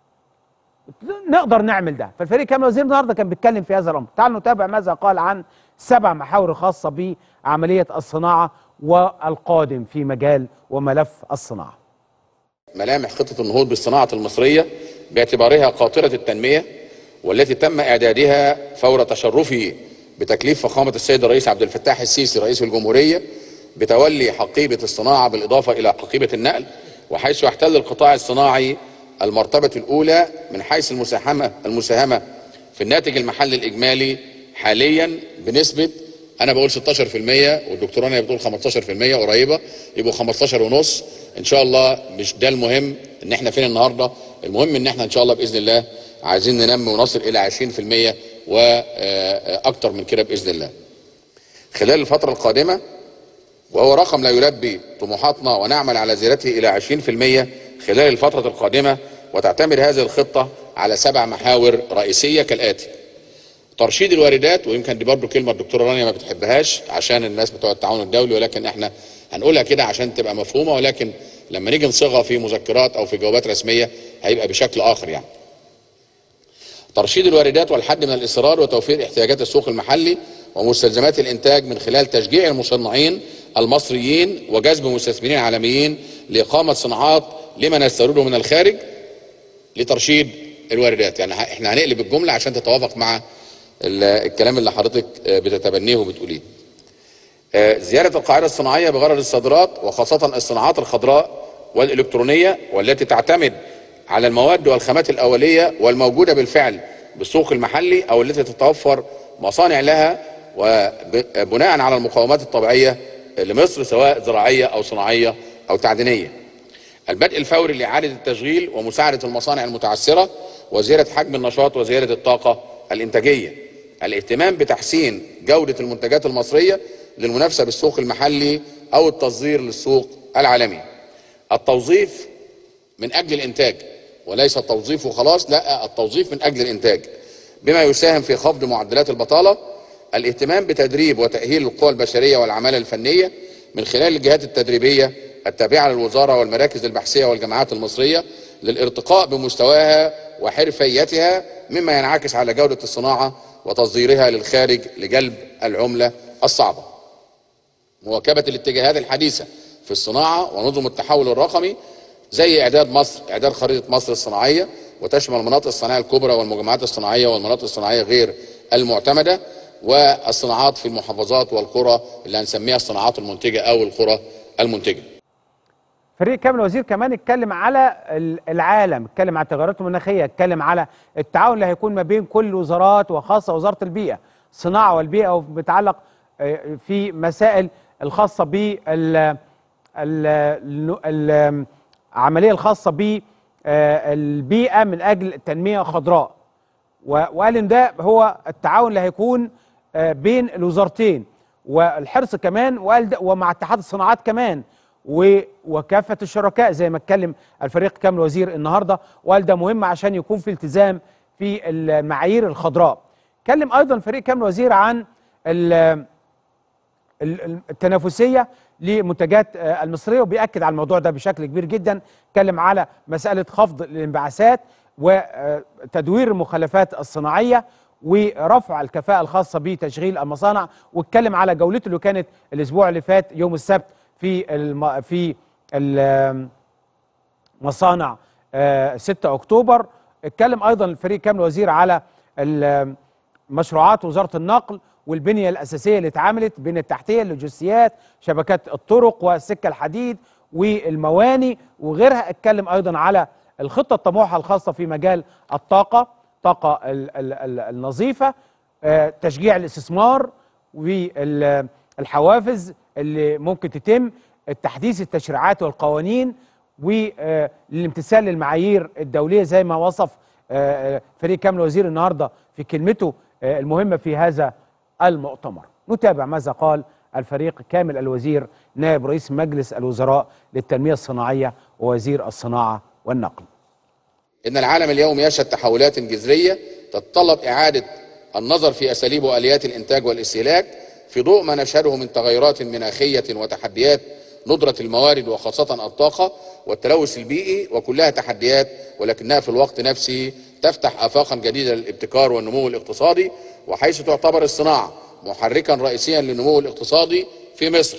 نقدر نعمل ده فالفريق كامل وزير النهارده كان بيتكلم في هذا الامر تعالوا نتابع ماذا قال عن سبع محاور خاصه بعمليه الصناعه والقادم في مجال وملف الصناعه ملامح خطة النهوض بالصناعة المصرية باعتبارها قاطرة التنمية والتي تم إعدادها فور تشرفه بتكليف فخامة السيد الرئيس عبد الفتاح السيسي رئيس الجمهورية بتولي حقيبة الصناعة بالإضافة إلى حقيبة النقل وحيث يحتل القطاع الصناعي المرتبة الأولى من حيث المساهمة المساهمة في الناتج المحلي الإجمالي حاليا بنسبة انا بقول 16% والدكتوره رانيا بتقول 15% قريبه يبقوا 15 ونص ان شاء الله مش ده المهم ان احنا فين النهارده المهم ان احنا ان شاء الله باذن الله عايزين ننمي ونصل الى 20% واكتر من كده باذن الله خلال الفتره القادمه وهو رقم لا يلبي طموحاتنا ونعمل على زيادته الى 20% خلال الفتره القادمه وتعتمد هذه الخطه على سبع محاور رئيسيه كالاتي ترشيد الواردات ويمكن دي برضه كلمه الدكتوره رانيا ما بتحبهاش عشان الناس بتوع التعاون الدولي ولكن احنا هنقولها كده عشان تبقى مفهومه ولكن لما نيجي نصيغها في مذكرات او في جوابات رسميه هيبقى بشكل اخر يعني. ترشيد الواردات والحد من الاصرار وتوفير احتياجات السوق المحلي ومستلزمات الانتاج من خلال تشجيع المصنعين المصريين وجذب مستثمرين عالميين لاقامه صناعات لمن يستورده من الخارج لترشيد الواردات يعني ه- احنا هنقلب الجمله عشان تتوافق مع ال- الكلام اللي حضرتك آه، بتتبنيه وبتقوليه آه، زيادة القاعدة الصناعية بغرض الصادرات وخاصة الصناعات الخضراء والإلكترونية والتي تعتمد على المواد والخامات الأولية والموجودة بالفعل بالسوق المحلي أو التي تتوفر مصانع لها وبناء على المقومات الطبيعية لمصر سواء زراعية أو صناعية أو تعدينية البدء الفوري لإعادة التشغيل ومساعدة المصانع المتعثرة وزيادة حجم النشاط وزيادة الطاقة الإنتاجية الاهتمام بتحسين جودة المنتجات المصرية للمنافسة بالسوق المحلي أو التصدير للسوق العالمي التوظيف من أجل الإنتاج وليس التوظيف وخلاص لا التوظيف من اجل الانتاج بما يساهم في خفض معدلات البطاله الاهتمام بتدريب وتاهيل القوى البشريه والعماله الفنيه من خلال الجهات التدريبيه التابعه للوزاره والمراكز البحثيه والجامعات المصريه للارتقاء بمستواها وحرفيتها مما ينعكس على جوده الصناعه وتصديرها للخارج لجلب العمله الصعبه. مواكبه الاتجاهات الحديثه في الصناعه ونظم التحول الرقمي زي اعداد مصر اعداد خريطه مصر الصناعيه وتشمل المناطق الصناعيه الكبرى والمجمعات الصناعيه والمناطق الصناعيه غير المعتمده والصناعات في المحافظات والقرى اللي هنسميها الصناعات المنتجه او القرى المنتجه. فريق كامل الوزير كمان اتكلم على ال- العالم اتكلم على التغيرات المناخيه اتكلم على التعاون اللي هيكون ما بين كل الوزارات وخاصه وزاره البيئه الصناعه والبيئه وبيتعلق آه، في مسائل الخاصه بال ال- ال- ال- العمليه الخاصه بالبيئه من اجل تنميه خضراء و- وقال ان ده هو التعاون اللي هيكون آه، بين الوزارتين والحرص كمان وقال ده ومع اتحاد الصناعات كمان و- وكافه الشركاء زي ما اتكلم الفريق كامل وزير النهارده وقال ده مهم عشان يكون في التزام في المعايير الخضراء. اتكلم ايضا فريق كامل وزير عن ال- ال- التنافسيه لمنتجات آه، المصريه وبياكد على الموضوع ده بشكل كبير جدا اتكلم على مساله خفض الانبعاثات وتدوير المخلفات الصناعيه ورفع الكفاءه الخاصه بتشغيل المصانع واتكلم على جولته اللي كانت الاسبوع اللي فات يوم السبت في الم... في ال- مصانع آه، 6 اكتوبر اتكلم ايضا الفريق كامل وزير على ال- مشروعات وزاره النقل والبنيه الاساسيه اللي اتعملت بين التحتيه اللوجستيات شبكات الطرق والسكه الحديد والمواني وغيرها اتكلم ايضا على الخطه الطموحه الخاصه في مجال الطاقه طاقه ال- ال- ال- النظيفه آه، تشجيع الاستثمار والحوافز اللي ممكن تتم تحديث التشريعات والقوانين والامتثال للمعايير الدوليه زي ما وصف آه، آه، فريق كامل وزير النهارده في كلمته آه، المهمه في هذا المؤتمر. نتابع ماذا قال الفريق كامل الوزير نائب رئيس مجلس الوزراء للتنميه الصناعيه ووزير الصناعه والنقل. إن العالم اليوم يشهد تحولات جذرية تتطلب إعادة النظر في أساليب وآليات الإنتاج والاستهلاك في ضوء ما نشهده من تغيرات مناخية وتحديات ندرة الموارد وخاصة الطاقة والتلوث البيئي وكلها تحديات ولكنها في الوقت نفسه تفتح آفاقا جديدة للابتكار والنمو الاقتصادي وحيث تعتبر الصناعة محركا رئيسيا للنمو الاقتصادي في مصر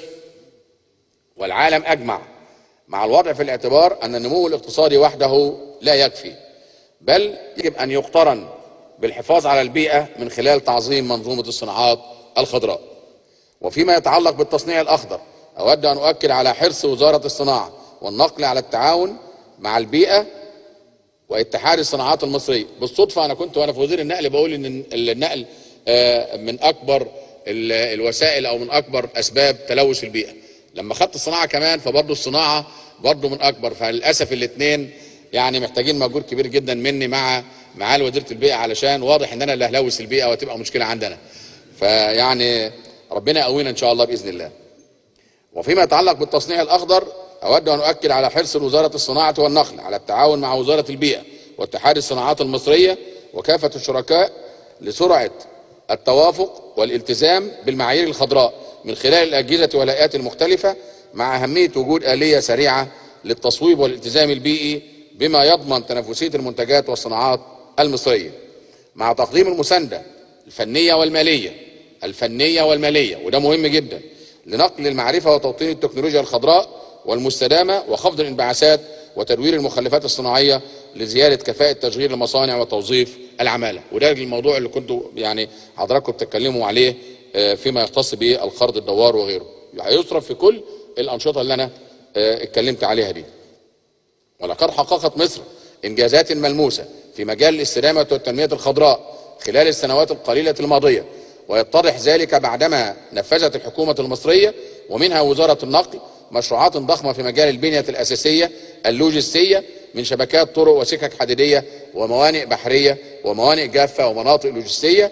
والعالم أجمع مع الوضع في الاعتبار أن النمو الاقتصادي وحده لا يكفي بل يجب أن يقترن بالحفاظ على البيئة من خلال تعظيم منظومة الصناعات الخضراء وفيما يتعلق بالتصنيع الأخضر أود أن أؤكد على حرص وزارة الصناعة والنقل على التعاون مع البيئة واتحاد الصناعات المصرية بالصدفة أنا كنت وأنا في وزير النقل بقول إن النقل آه، من أكبر ال- الوسائل أو من أكبر أسباب تلوث البيئة لما خدت الصناعة كمان فبرضه الصناعة برضه من أكبر فللأسف الاثنين يعني محتاجين مجهود كبير جدا مني مع معالي وزيرة البيئة علشان واضح إن أنا اللي هلوث البيئة وتبقى مشكلة عندنا فيعني ربنا يقوينا إن شاء الله بإذن الله وفيما يتعلق بالتصنيع الأخضر أود أن أؤكد على حرص وزارة الصناعة والنقل على التعاون مع وزارة البيئة واتحاد الصناعات المصرية وكافة الشركاء لسرعة التوافق والالتزام بالمعايير الخضراء من خلال الأجهزة والهيئات المختلفة مع أهمية وجود آلية سريعة للتصويب والالتزام البيئي بما يضمن تنافسية المنتجات والصناعات المصرية مع تقديم المساندة الفنية والمالية الفنية والمالية وده مهم جدا لنقل المعرفة وتوطين التكنولوجيا الخضراء والمستدامة وخفض الانبعاثات وتدوير المخلفات الصناعية لزيادة كفاءة تشغيل المصانع وتوظيف العمالة وده الموضوع اللي كنتوا يعني حضراتكم بتتكلموا عليه آه، فيما يختص بالخرط الدوار وغيره هيصرف في كل الأنشطة اللي أنا آه، اتكلمت عليها دي ولقد حققت مصر انجازات ملموسه في مجال الاستدامه والتنميه الخضراء خلال السنوات القليله الماضيه ويتضح ذلك بعدما نفذت الحكومه المصريه ومنها وزاره النقل مشروعات ضخمه في مجال البنيه الاساسيه اللوجستيه من شبكات طرق وسكك حديديه وموانئ بحريه وموانئ جافه ومناطق لوجستيه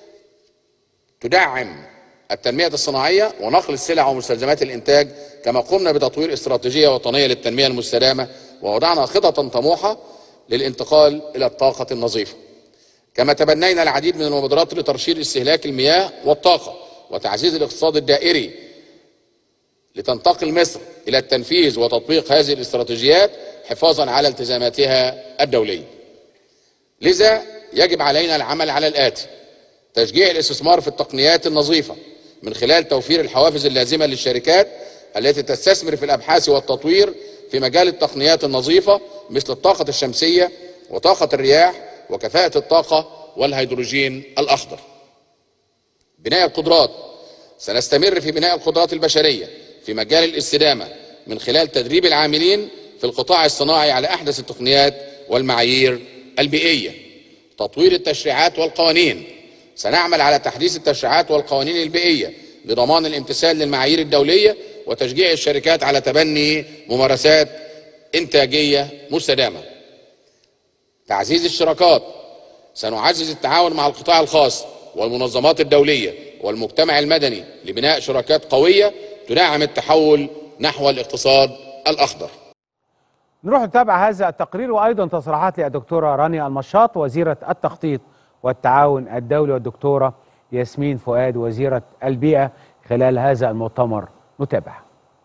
تدعم التنمية الصناعية ونقل السلع ومستلزمات الإنتاج كما قمنا بتطوير استراتيجية وطنية للتنمية المستدامة ووضعنا خططا طموحة للانتقال الى الطاقه النظيفه. كما تبنينا العديد من المبادرات لترشيد استهلاك المياه والطاقه وتعزيز الاقتصاد الدائري لتنتقل مصر الى التنفيذ وتطبيق هذه الاستراتيجيات حفاظا على التزاماتها الدوليه. لذا يجب علينا العمل على الاتي: تشجيع الاستثمار في التقنيات النظيفه من خلال توفير الحوافز اللازمه للشركات التي تستثمر في الابحاث والتطوير في مجال التقنيات النظيفه مثل الطاقه الشمسيه وطاقه الرياح وكفاءه الطاقه والهيدروجين الاخضر. بناء القدرات سنستمر في بناء القدرات البشريه في مجال الاستدامه من خلال تدريب العاملين في القطاع الصناعي على احدث التقنيات والمعايير البيئيه. تطوير التشريعات والقوانين سنعمل على تحديث التشريعات والقوانين البيئيه لضمان الامتثال للمعايير الدوليه وتشجيع الشركات على تبني ممارسات انتاجيه مستدامه. تعزيز الشراكات سنعزز التعاون مع القطاع الخاص والمنظمات الدوليه والمجتمع المدني لبناء شراكات قويه تدعم التحول نحو الاقتصاد الاخضر. نروح نتابع هذا التقرير وايضا تصريحات للدكتوره رانيا المشاط وزيره التخطيط والتعاون الدولي والدكتوره ياسمين فؤاد وزيره البيئه خلال هذا المؤتمر نتابع.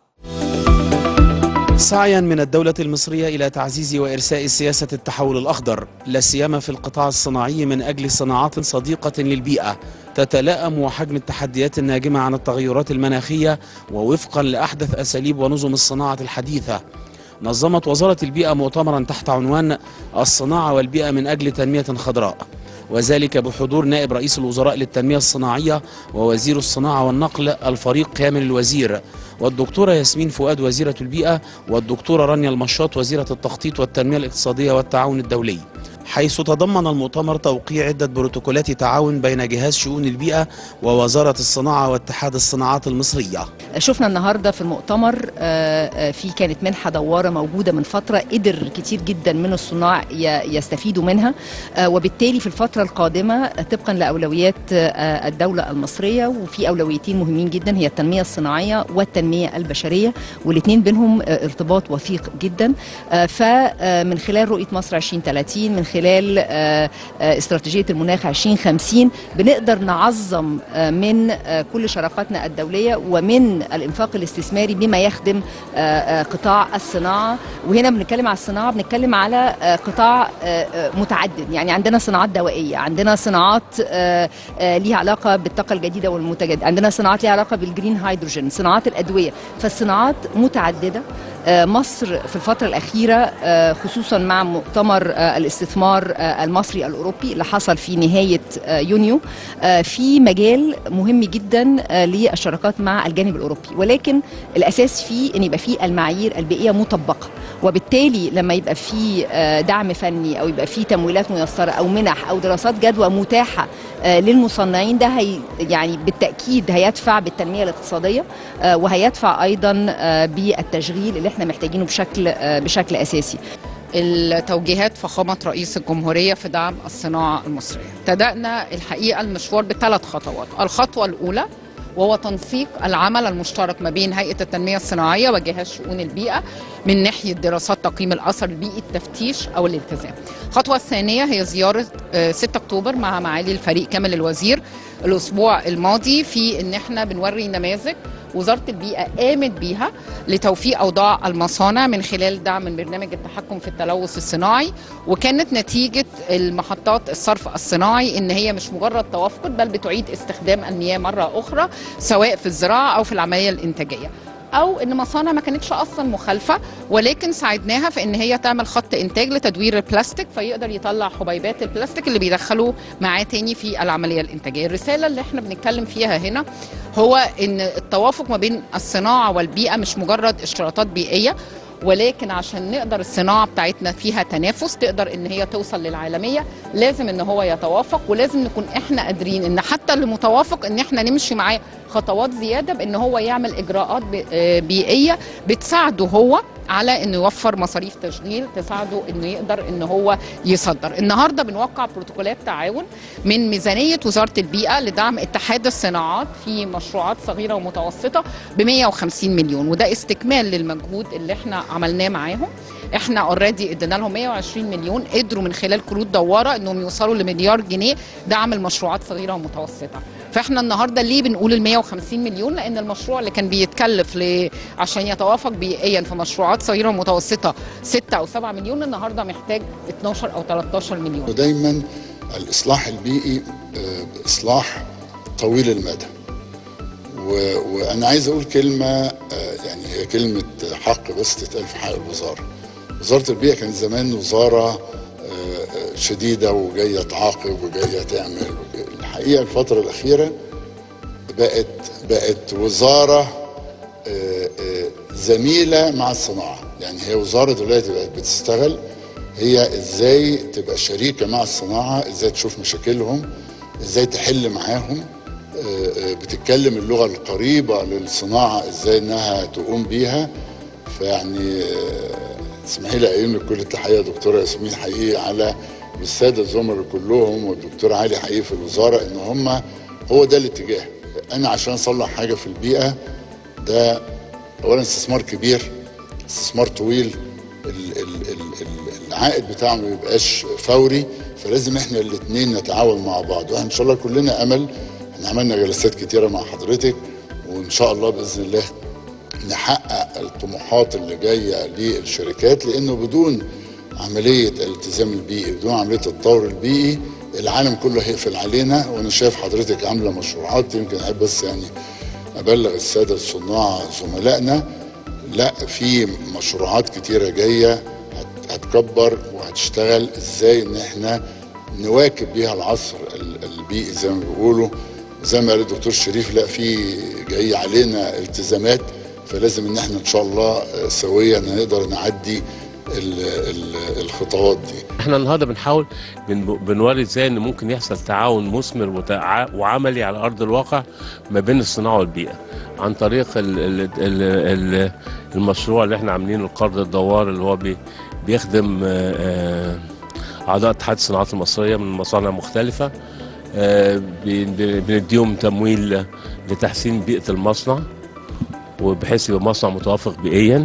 سعيا من الدولة المصرية إلى تعزيز وإرساء سياسة التحول الأخضر لا سيما في القطاع الصناعي من أجل صناعات صديقة للبيئة تتلائم وحجم التحديات الناجمة عن التغيرات المناخية ووفقا لأحدث أساليب ونظم الصناعة الحديثة نظمت وزارة البيئة مؤتمرا تحت عنوان الصناعة والبيئة من أجل تنمية خضراء وذلك بحضور نائب رئيس الوزراء للتنمية الصناعية ووزير الصناعة والنقل الفريق كامل الوزير والدكتورة ياسمين فؤاد وزيرة البيئة والدكتورة رانيا المشاط وزيرة التخطيط والتنمية الاقتصادية والتعاون الدولي حيث تضمن المؤتمر توقيع عدة بروتوكولات تعاون بين جهاز شؤون البيئة ووزارة الصناعة واتحاد الصناعات المصرية شفنا النهارده في المؤتمر آه، آه، في كانت منحه دواره موجوده من فتره قدر كتير جدا من الصناع ي- يستفيدوا منها آه، وبالتالي في الفتره القادمه آه، طبقا لاولويات آه، الدوله المصريه وفي اولويتين مهمين جدا هي التنميه الصناعيه والتنميه البشريه والاثنين بينهم آه، ارتباط وثيق جدا آه، فمن خلال رؤيه مصر 2030 من خلال آه، آه، استراتيجيه المناخ 2050 بنقدر نعظم آه، من آه، كل شراكاتنا الدوليه ومن الانفاق الاستثماري بما يخدم آه، آه، قطاع الصناعه وهنا بنتكلم على الصناعه بنتكلم على آه، قطاع آه، آه، متعدد يعني عندنا صناعات دوائيه عندنا صناعات آه، آه، ليها علاقه بالطاقه الجديده والمتجدده عندنا صناعات ليها علاقه بالجرين هيدروجين صناعات الادويه فالصناعات متعدده آه، مصر في الفترة الأخيرة آه، خصوصا مع مؤتمر آه، الاستثمار آه، المصري الأوروبي اللي حصل في نهاية آه، يونيو آه، في مجال مهم جدا آه، للشراكات مع الجانب الأوروبي ولكن الأساس فيه أن يبقى فيه المعايير البيئية مطبقة وبالتالي لما يبقى فيه آه، دعم فني أو يبقى فيه تمويلات ميسرة أو منح أو دراسات جدوى متاحة آه، للمصنعين ده هي يعني بالتأكيد هيدفع بالتنمية الاقتصادية آه، وهيدفع أيضا آه، بالتشغيل اللي احنا محتاجينه بشكل آه، بشكل أساسي التوجيهات فخامة رئيس الجمهورية في دعم الصناعة المصرية بدأنا الحقيقة المشوار بثلاث خطوات الخطوة الأولى وهو تنسيق العمل المشترك ما بين هيئة التنمية الصناعية وجهاز شؤون البيئة من ناحية دراسات تقييم الأثر البيئي التفتيش أو الالتزام الخطوة الثانية هي زيارة آه، 6 أكتوبر مع معالي الفريق كامل الوزير الأسبوع الماضي في إن احنا بنوري نماذج وزارة البيئة قامت بيها لتوفيق أوضاع المصانع من خلال دعم من برنامج التحكم في التلوث الصناعي وكانت نتيجة المحطات الصرف الصناعي إن هي مش مجرد توافقت بل بتعيد استخدام المياه مرة أخرى سواء في الزراعة أو في العملية الإنتاجية او ان مصانع ما كانتش اصلا مخالفه ولكن ساعدناها في ان هي تعمل خط انتاج لتدوير البلاستيك فيقدر يطلع حبيبات البلاستيك اللي بيدخلوه معاه تاني في العمليه الانتاجيه الرساله اللي احنا بنتكلم فيها هنا هو ان التوافق ما بين الصناعه والبيئه مش مجرد اشتراطات بيئيه ولكن عشان نقدر الصناعه بتاعتنا فيها تنافس تقدر ان هي توصل للعالميه لازم ان هو يتوافق ولازم نكون احنا قادرين ان حتى اللي متوافق ان احنا نمشي معاه خطوات زياده بان هو يعمل اجراءات بي- آه بيئيه بتساعده هو على انه يوفر مصاريف تشغيل تساعده انه يقدر ان هو يصدر النهارده بنوقع بروتوكولات تعاون من ميزانيه وزاره البيئه لدعم اتحاد الصناعات في مشروعات صغيره ومتوسطه ب 150 مليون وده استكمال للمجهود اللي احنا عملناه معاهم احنا اوريدي ادينا لهم 120 مليون قدروا من خلال كروت دواره انهم يوصلوا لمليار جنيه دعم المشروعات صغيره ومتوسطه فاحنا النهارده ليه بنقول ال 150 مليون لان المشروع اللي كان بيتكلف ل... عشان يتوافق بيئيا في مشروعات صغيره ومتوسطه 6 او 7 مليون النهارده محتاج 12 او 13 مليون ودايما الاصلاح البيئي آه، اصلاح طويل المدى و- وانا عايز اقول كلمه آه، يعني هي كلمه حق بس تتقال في حق الوزاره وزاره البيئه كانت زمان وزاره آه، آه، شديده وجايه تعاقب وجايه تعمل الحقيقه الفتره الاخيره بقت بقت وزاره آه، آه، زميله مع الصناعه يعني هي وزاره دلوقتي بقت بتشتغل هي ازاي تبقى شريكه مع الصناعه ازاي تشوف مشاكلهم ازاي تحل معاهم آه، آه، بتتكلم اللغه القريبه للصناعه ازاي انها تقوم بيها فيعني آه، اسمحي لي اقيم لك كل التحيه يا دكتوره ياسمين حقيقي على والساده الزملاء كلهم والدكتور علي حقيقي في الوزاره ان هم هو ده الاتجاه انا عشان اصلح حاجه في البيئه ده اولا استثمار كبير استثمار طويل ال- ال- ال- ال- العائد بتاعه ما بيبقاش فوري فلازم احنا الاثنين نتعاون مع بعض واحنا ان شاء الله كلنا امل احنا عملنا جلسات كتيره مع حضرتك وان شاء الله باذن الله نحقق الطموحات اللي جايه للشركات لانه بدون عمليه الالتزام البيئي بدون عمليه التطور البيئي العالم كله هيقفل علينا وانا شايف حضرتك عامله مشروعات يمكن احب بس يعني ابلغ الساده الصناع زملائنا لا في مشروعات كتيره جايه هت- هتكبر وهتشتغل ازاي ان احنا نواكب بيها العصر ال- البيئي زي ما بيقولوا زي ما قال الدكتور شريف لا في جاي علينا التزامات فلازم ان احنا ان شاء الله آه، سويا نقدر نعدي ال- ال- الخطوات دي احنا النهارده بنحاول بن- بنوري ازاي ان ممكن يحصل تعاون مثمر وتع- وعملي على ارض الواقع ما بين الصناعه والبيئه عن طريق ال ال ال ال المشروع اللي احنا عاملينه القرض الدوار اللي هو بي بيخدم آه، آه، اعضاء اتحاد الصناعات المصريه من مصانع مختلفه آه، بن- بن- بنديهم تمويل لتحسين بيئه المصنع وبحيث يبقى مصنع متوافق بيئيا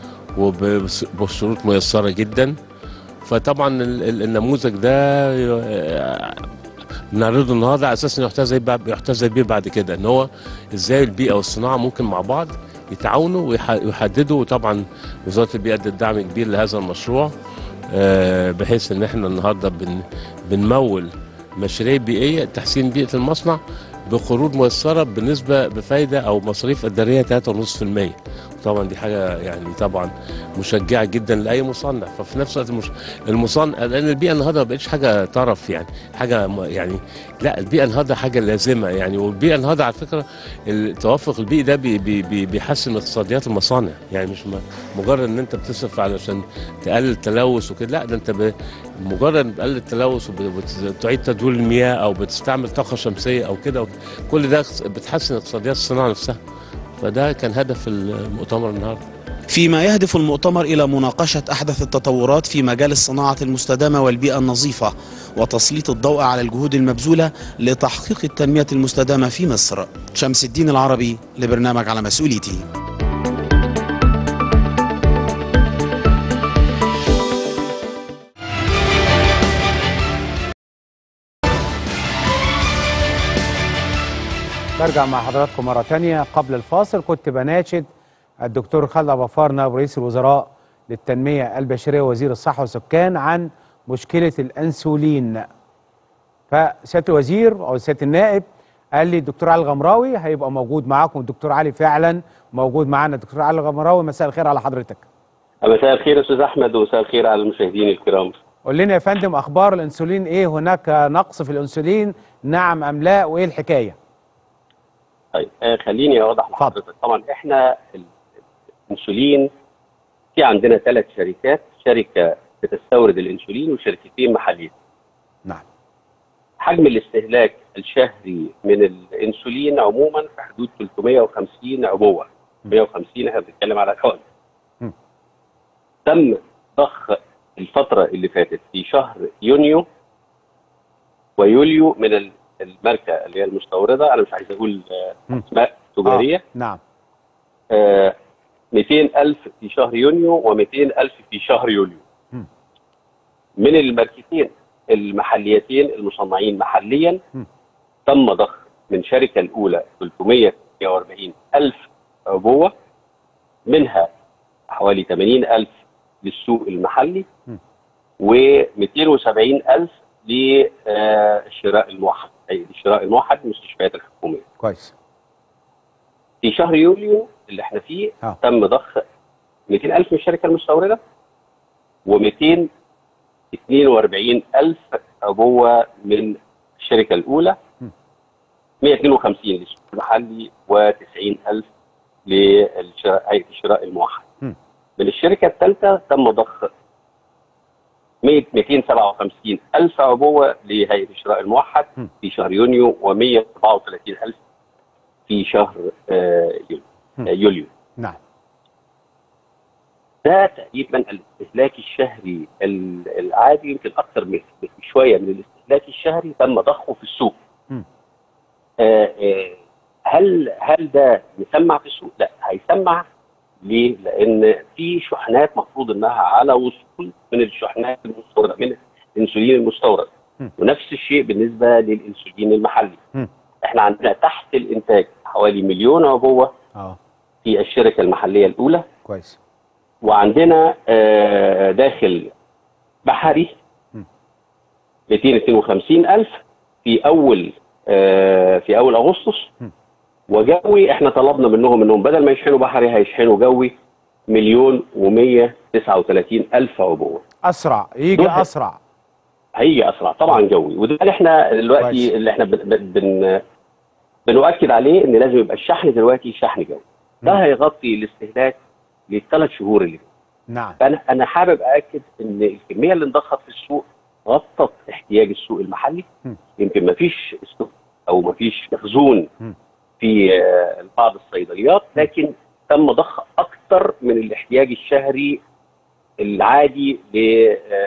وبشروط ميسره جدا فطبعا ال- ال- النموذج ده آه، بنعرضه النهارده على اساس انه يحتذى بيه- يحتذى بيه بعد كده ان هو ازاي البيئه والصناعه ممكن مع بعض يتعاونوا ويح- ويحددوا وطبعا وزاره البيئه ادت دعم كبير لهذا المشروع آه، بحيث ان احنا النهارده بن بنمول مشاريع بيئيه تحسين بيئه المصنع بقروض ميسره بنسبه بفايده او مصاريف اداريه 3.5% طبعا دي حاجه يعني طبعا مشجعه جدا لاي مصنع ففي نفس الوقت المش... المصنع لان البيئه النهارده ما بقتش حاجه طرف يعني حاجه م- يعني لا البيئه النهارده حاجه لازمه يعني والبيئه النهارده على فكره التوافق البيئي ده بي... بي... بي... بيحسن اقتصاديات المصانع يعني مش م... مجرد ان انت بتصرف علشان تقلل التلوث وكده لا ده انت ب... مجرد بتقلل التلوث وبتعيد تدوير المياه او بتستعمل طاقه شمسيه او كده كل ده بتحسن اقتصاديات الصناعه نفسها فده كان هدف المؤتمر النهارده فيما يهدف المؤتمر إلى مناقشة أحدث التطورات في مجال الصناعة المستدامة والبيئة النظيفة وتسليط الضوء على الجهود المبذولة لتحقيق التنمية المستدامة في مصر شمس الدين العربي لبرنامج على مسؤوليتي برجع مع حضراتكم مرة تانية قبل الفاصل كنت بناشد الدكتور خالد أبو غفار نائب رئيس الوزراء للتنمية البشرية وزير الصحة والسكان عن مشكلة الأنسولين فسيادة الوزير أو سيادة النائب قال لي الدكتور علي الغمراوي هيبقى موجود معاكم الدكتور علي فعلا موجود معانا الدكتور علي الغمراوي مساء الخير على حضرتك مساء الخير يا استاذ احمد ومساء الخير على المشاهدين الكرام قول لنا يا فندم أخبار الأنسولين إيه هناك نقص في الأنسولين نعم أم لا وإيه الحكاية طيب آه خليني اوضح لحضرتك طبعا احنا ال- الانسولين في عندنا ثلاث شركات شركه بتستورد الانسولين وشركتين محليين نعم حجم الاستهلاك الشهري من الانسولين عموما في حدود 350 عبوه 150 احنا بنتكلم على الحقن م. تم ضخ الفتره اللي فاتت في شهر يونيو ويوليو من ال- الماركه اللي هي المستورده انا مش عايز اقول آه، م. اسماء تجاريه آه. نعم آه، 200000 في شهر يونيو و200000 في شهر يوليو مم. من الماركتين المحليتين المصنعين محليا مم. تم ضخ من الشركه الاولى 340 الف عبوه منها حوالي 80 الف للسوق المحلي مم. و270 الف للشراء الموحد اي الشراء الموحد المستشفيات الحكوميه كويس في شهر يوليو اللي احنا فيه آه. تم ضخ 200 الف من الشركه المستورده و242 الف عبوه من الشركه الاولى م. 152 للسوق المحلي و90 الف لهيئه الشراء الموحد م. من الشركه الثالثه تم ضخ 100 257 الف عبوه لهيئه الشراء الموحد م. في شهر يونيو و134 الف في شهر آه، يوليو م. آه، يوليو نعم ده تقريبا الاستهلاك الشهري ال- العادي يمكن اكثر من شويه من الاستهلاك الشهري تم ضخه في السوق. م. آه، آه، هل هل ده مسمع في السوق؟ لا هيسمع ليه؟ لان في شحنات مفروض انها على وصول من الشحنات المستورده من الانسولين المستورد. م. ونفس الشيء بالنسبه للانسولين المحلي. م. احنا عندنا تحت الانتاج حوالي مليون عبوه اه في الشركه المحليه الاولى كويس وعندنا آه، داخل بحري م. 252 ألف في أول آه، في أول أغسطس م. وجوي احنا طلبنا منهم انهم بدل ما يشحنوا بحري هيشحنوا جوي مليون و139 ألف عبوة اسرع يجي دول- اسرع هيجي اسرع طبعا جوي وده اللي احنا كويس. دلوقتي اللي احنا بن بن بنؤكد عليه ان لازم يبقى الشحن دلوقتي شحن جوي ده م. هيغطي الاستهلاك للثلاث شهور اللي نعم فانا انا حابب ااكد ان الكميه اللي انضخت في السوق غطت احتياج السوق المحلي م. يمكن ما فيش استوك او ما فيش مخزون م. في آه، بعض الصيدليات لكن تم ضخ اكثر من الاحتياج الشهري العادي ل آه،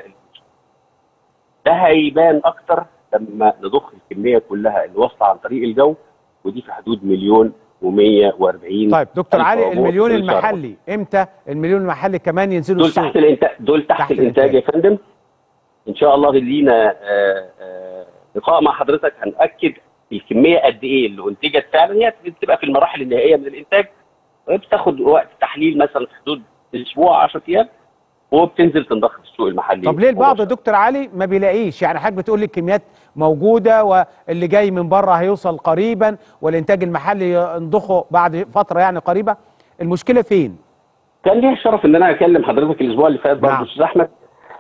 ده هيبان اكثر لما نضخ الكميه كلها اللي واصله عن طريق الجو ودي في حدود مليون و140 طيب دكتور ألف علي عبوة المليون في الشهر. المحلي امتى المليون المحلي كمان ينزلوا دول السوق تحت الانتاج دول تحت, تحت تحت الانتاج يا فندم ان شاء الله لينا آه، آه، لقاء مع حضرتك هنأكد الكميه قد ايه اللي انتجت فعلا هي بتبقى في المراحل النهائيه من الانتاج بتاخد وقت تحليل مثلا في حدود اسبوع 10 ايام وبتنزل تنضخ في السوق المحلي طب ليه البعض يا مباشرة. دكتور علي ما بيلاقيش يعني حضرتك بتقول لي الكميات موجوده واللي جاي من بره هيوصل قريبا والانتاج المحلي ينضخه بعد فتره يعني قريبه المشكله فين كان ليا الشرف ان انا اكلم حضرتك الاسبوع اللي فات برضه نعم. استاذ احمد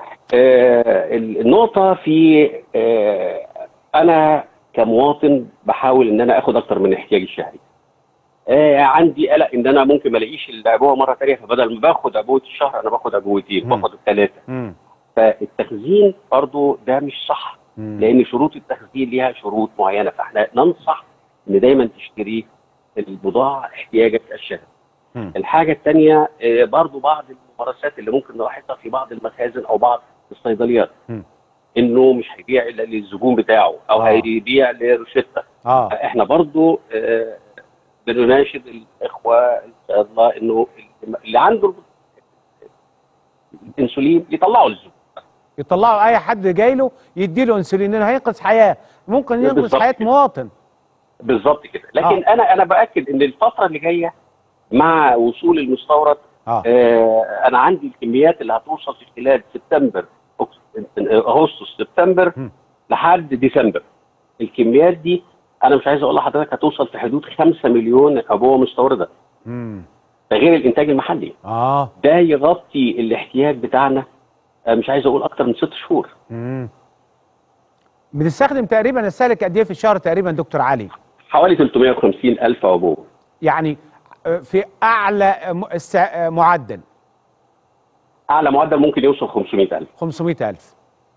آه النقطه في آه انا كمواطن بحاول ان انا اخد اكتر من احتياجي الشهري آه عندي قلق ان انا ممكن ما الاقيش العبوه مره ثانيه فبدل ما باخد عبوه الشهر انا باخد عبوتين مم. باخد الثلاثه مم. فالتخزين برضه ده مش صح مم. لان شروط التخزين ليها شروط معينه فاحنا ننصح ان دايما تشتري البضاعه احتياجك الشهري مم. الحاجه الثانيه برضو بعض الممارسات اللي ممكن نلاحظها في بعض المخازن او بعض الصيدليات مم. انه مش هيبيع الا للزبون بتاعه او آه. هيبيع لروشته اه احنا برضو آه، بنناشد الاخوه الصيادله انه اللي عنده الانسولين يطلعه للزبون يطلعوا اي حد جاي له يدي له انسولين لانه هينقذ حياه ممكن ينقذ بالظبط حياه كده. مواطن بالظبط كده لكن آه. انا انا باكد ان الفتره اللي جايه مع وصول المستورد اه آه انا عندي الكميات اللي هتوصل في خلال سبتمبر أكس- اغسطس سبتمبر م. لحد ديسمبر الكميات دي انا مش عايز اقول لحضرتك هتوصل في حدود 5 مليون عبوه مستورده مم. ده غير الانتاج المحلي اه ده يغطي الاحتياج بتاعنا آه مش عايز اقول اكتر من ست شهور مم. بنستخدم تقريبا السلك قد ايه في الشهر تقريبا دكتور علي حوالي 350 الف عبوه يعني آه، في اعلى م- السع- آه، معدل اعلى معدل ممكن يوصل 500 الف 500000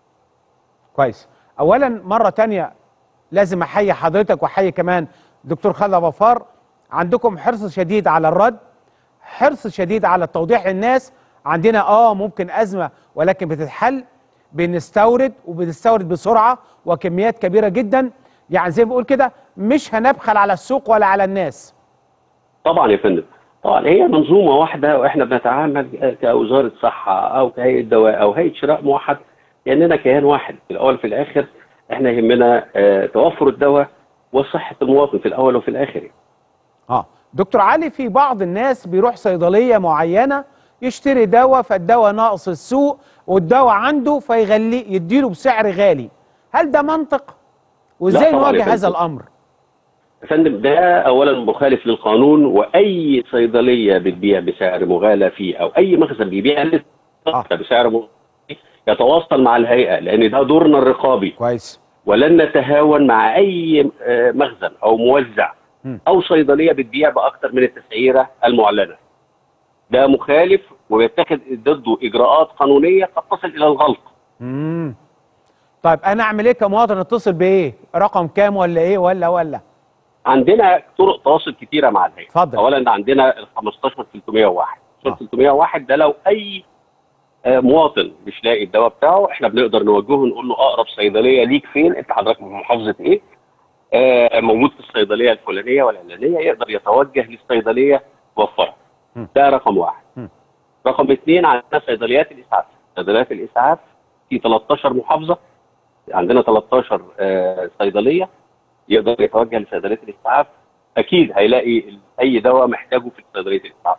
كويس اولا مره تانية لازم احيي حضرتك واحيي كمان دكتور خالد أبو غفار عندكم حرص شديد على الرد حرص شديد على توضيح للناس عندنا اه ممكن ازمه ولكن بتتحل بنستورد وبنستورد بسرعه وكميات كبيره جدا يعني زي ما بقول كده مش هنبخل على السوق ولا على الناس طبعا يا فندم طبعا هي منظومه واحده واحنا بنتعامل كوزاره صحه او كهيئه دواء او هيئه شراء موحد كاننا كيان واحد في الاول في الاخر احنا يهمنا آه، توفر الدواء وصحه المواطن في الاول وفي الاخر يعني. اه دكتور علي في بعض الناس بيروح صيدليه معينه يشتري دواء فالدواء ناقص السوق والدواء عنده فيغلي يديله بسعر غالي هل ده منطق وازاي لا طبعاً يا نواجه هذا فندم. الامر يا فندم ده اولا مخالف للقانون واي صيدليه بتبيع بسعر مغالى فيه او اي مخزن بيبيع لسه بسعر مغالى فيه يتواصل مع الهيئه لان ده دورنا الرقابي كويس ولن نتهاون مع اي آه، مخزن او موزع مم. او صيدليه بتبيع باكثر من التسعيره المعلنه ده مخالف ويتخذ ضده اجراءات قانونيه قد تصل الى الغلط امم طيب انا اعمل ايه كمواطن اتصل بايه رقم كام ولا ايه ولا ولا عندنا طرق تواصل كتيره مع الهيئه اتفضل. اولا عندنا ال 15 301 301 ده لو اي آه، مواطن مش لاقي الدواء بتاعه احنا بنقدر نوجهه نقول له اقرب صيدليه ليك فين انت حضرتك من محافظه ايه آه، موجود في الصيدليه الفلانيه والعلانيه يقدر يتوجه للصيدليه توفرها م. ده رقم واحد م. رقم اثنين عندنا صيدليات الاسعاف صيدليات الاسعاف في 13 محافظه عندنا 13 آه، صيدليه يقدر يتوجه لصيدليه الاسعاف اكيد هيلاقي اي دواء محتاجه في صيدليه الاسعاف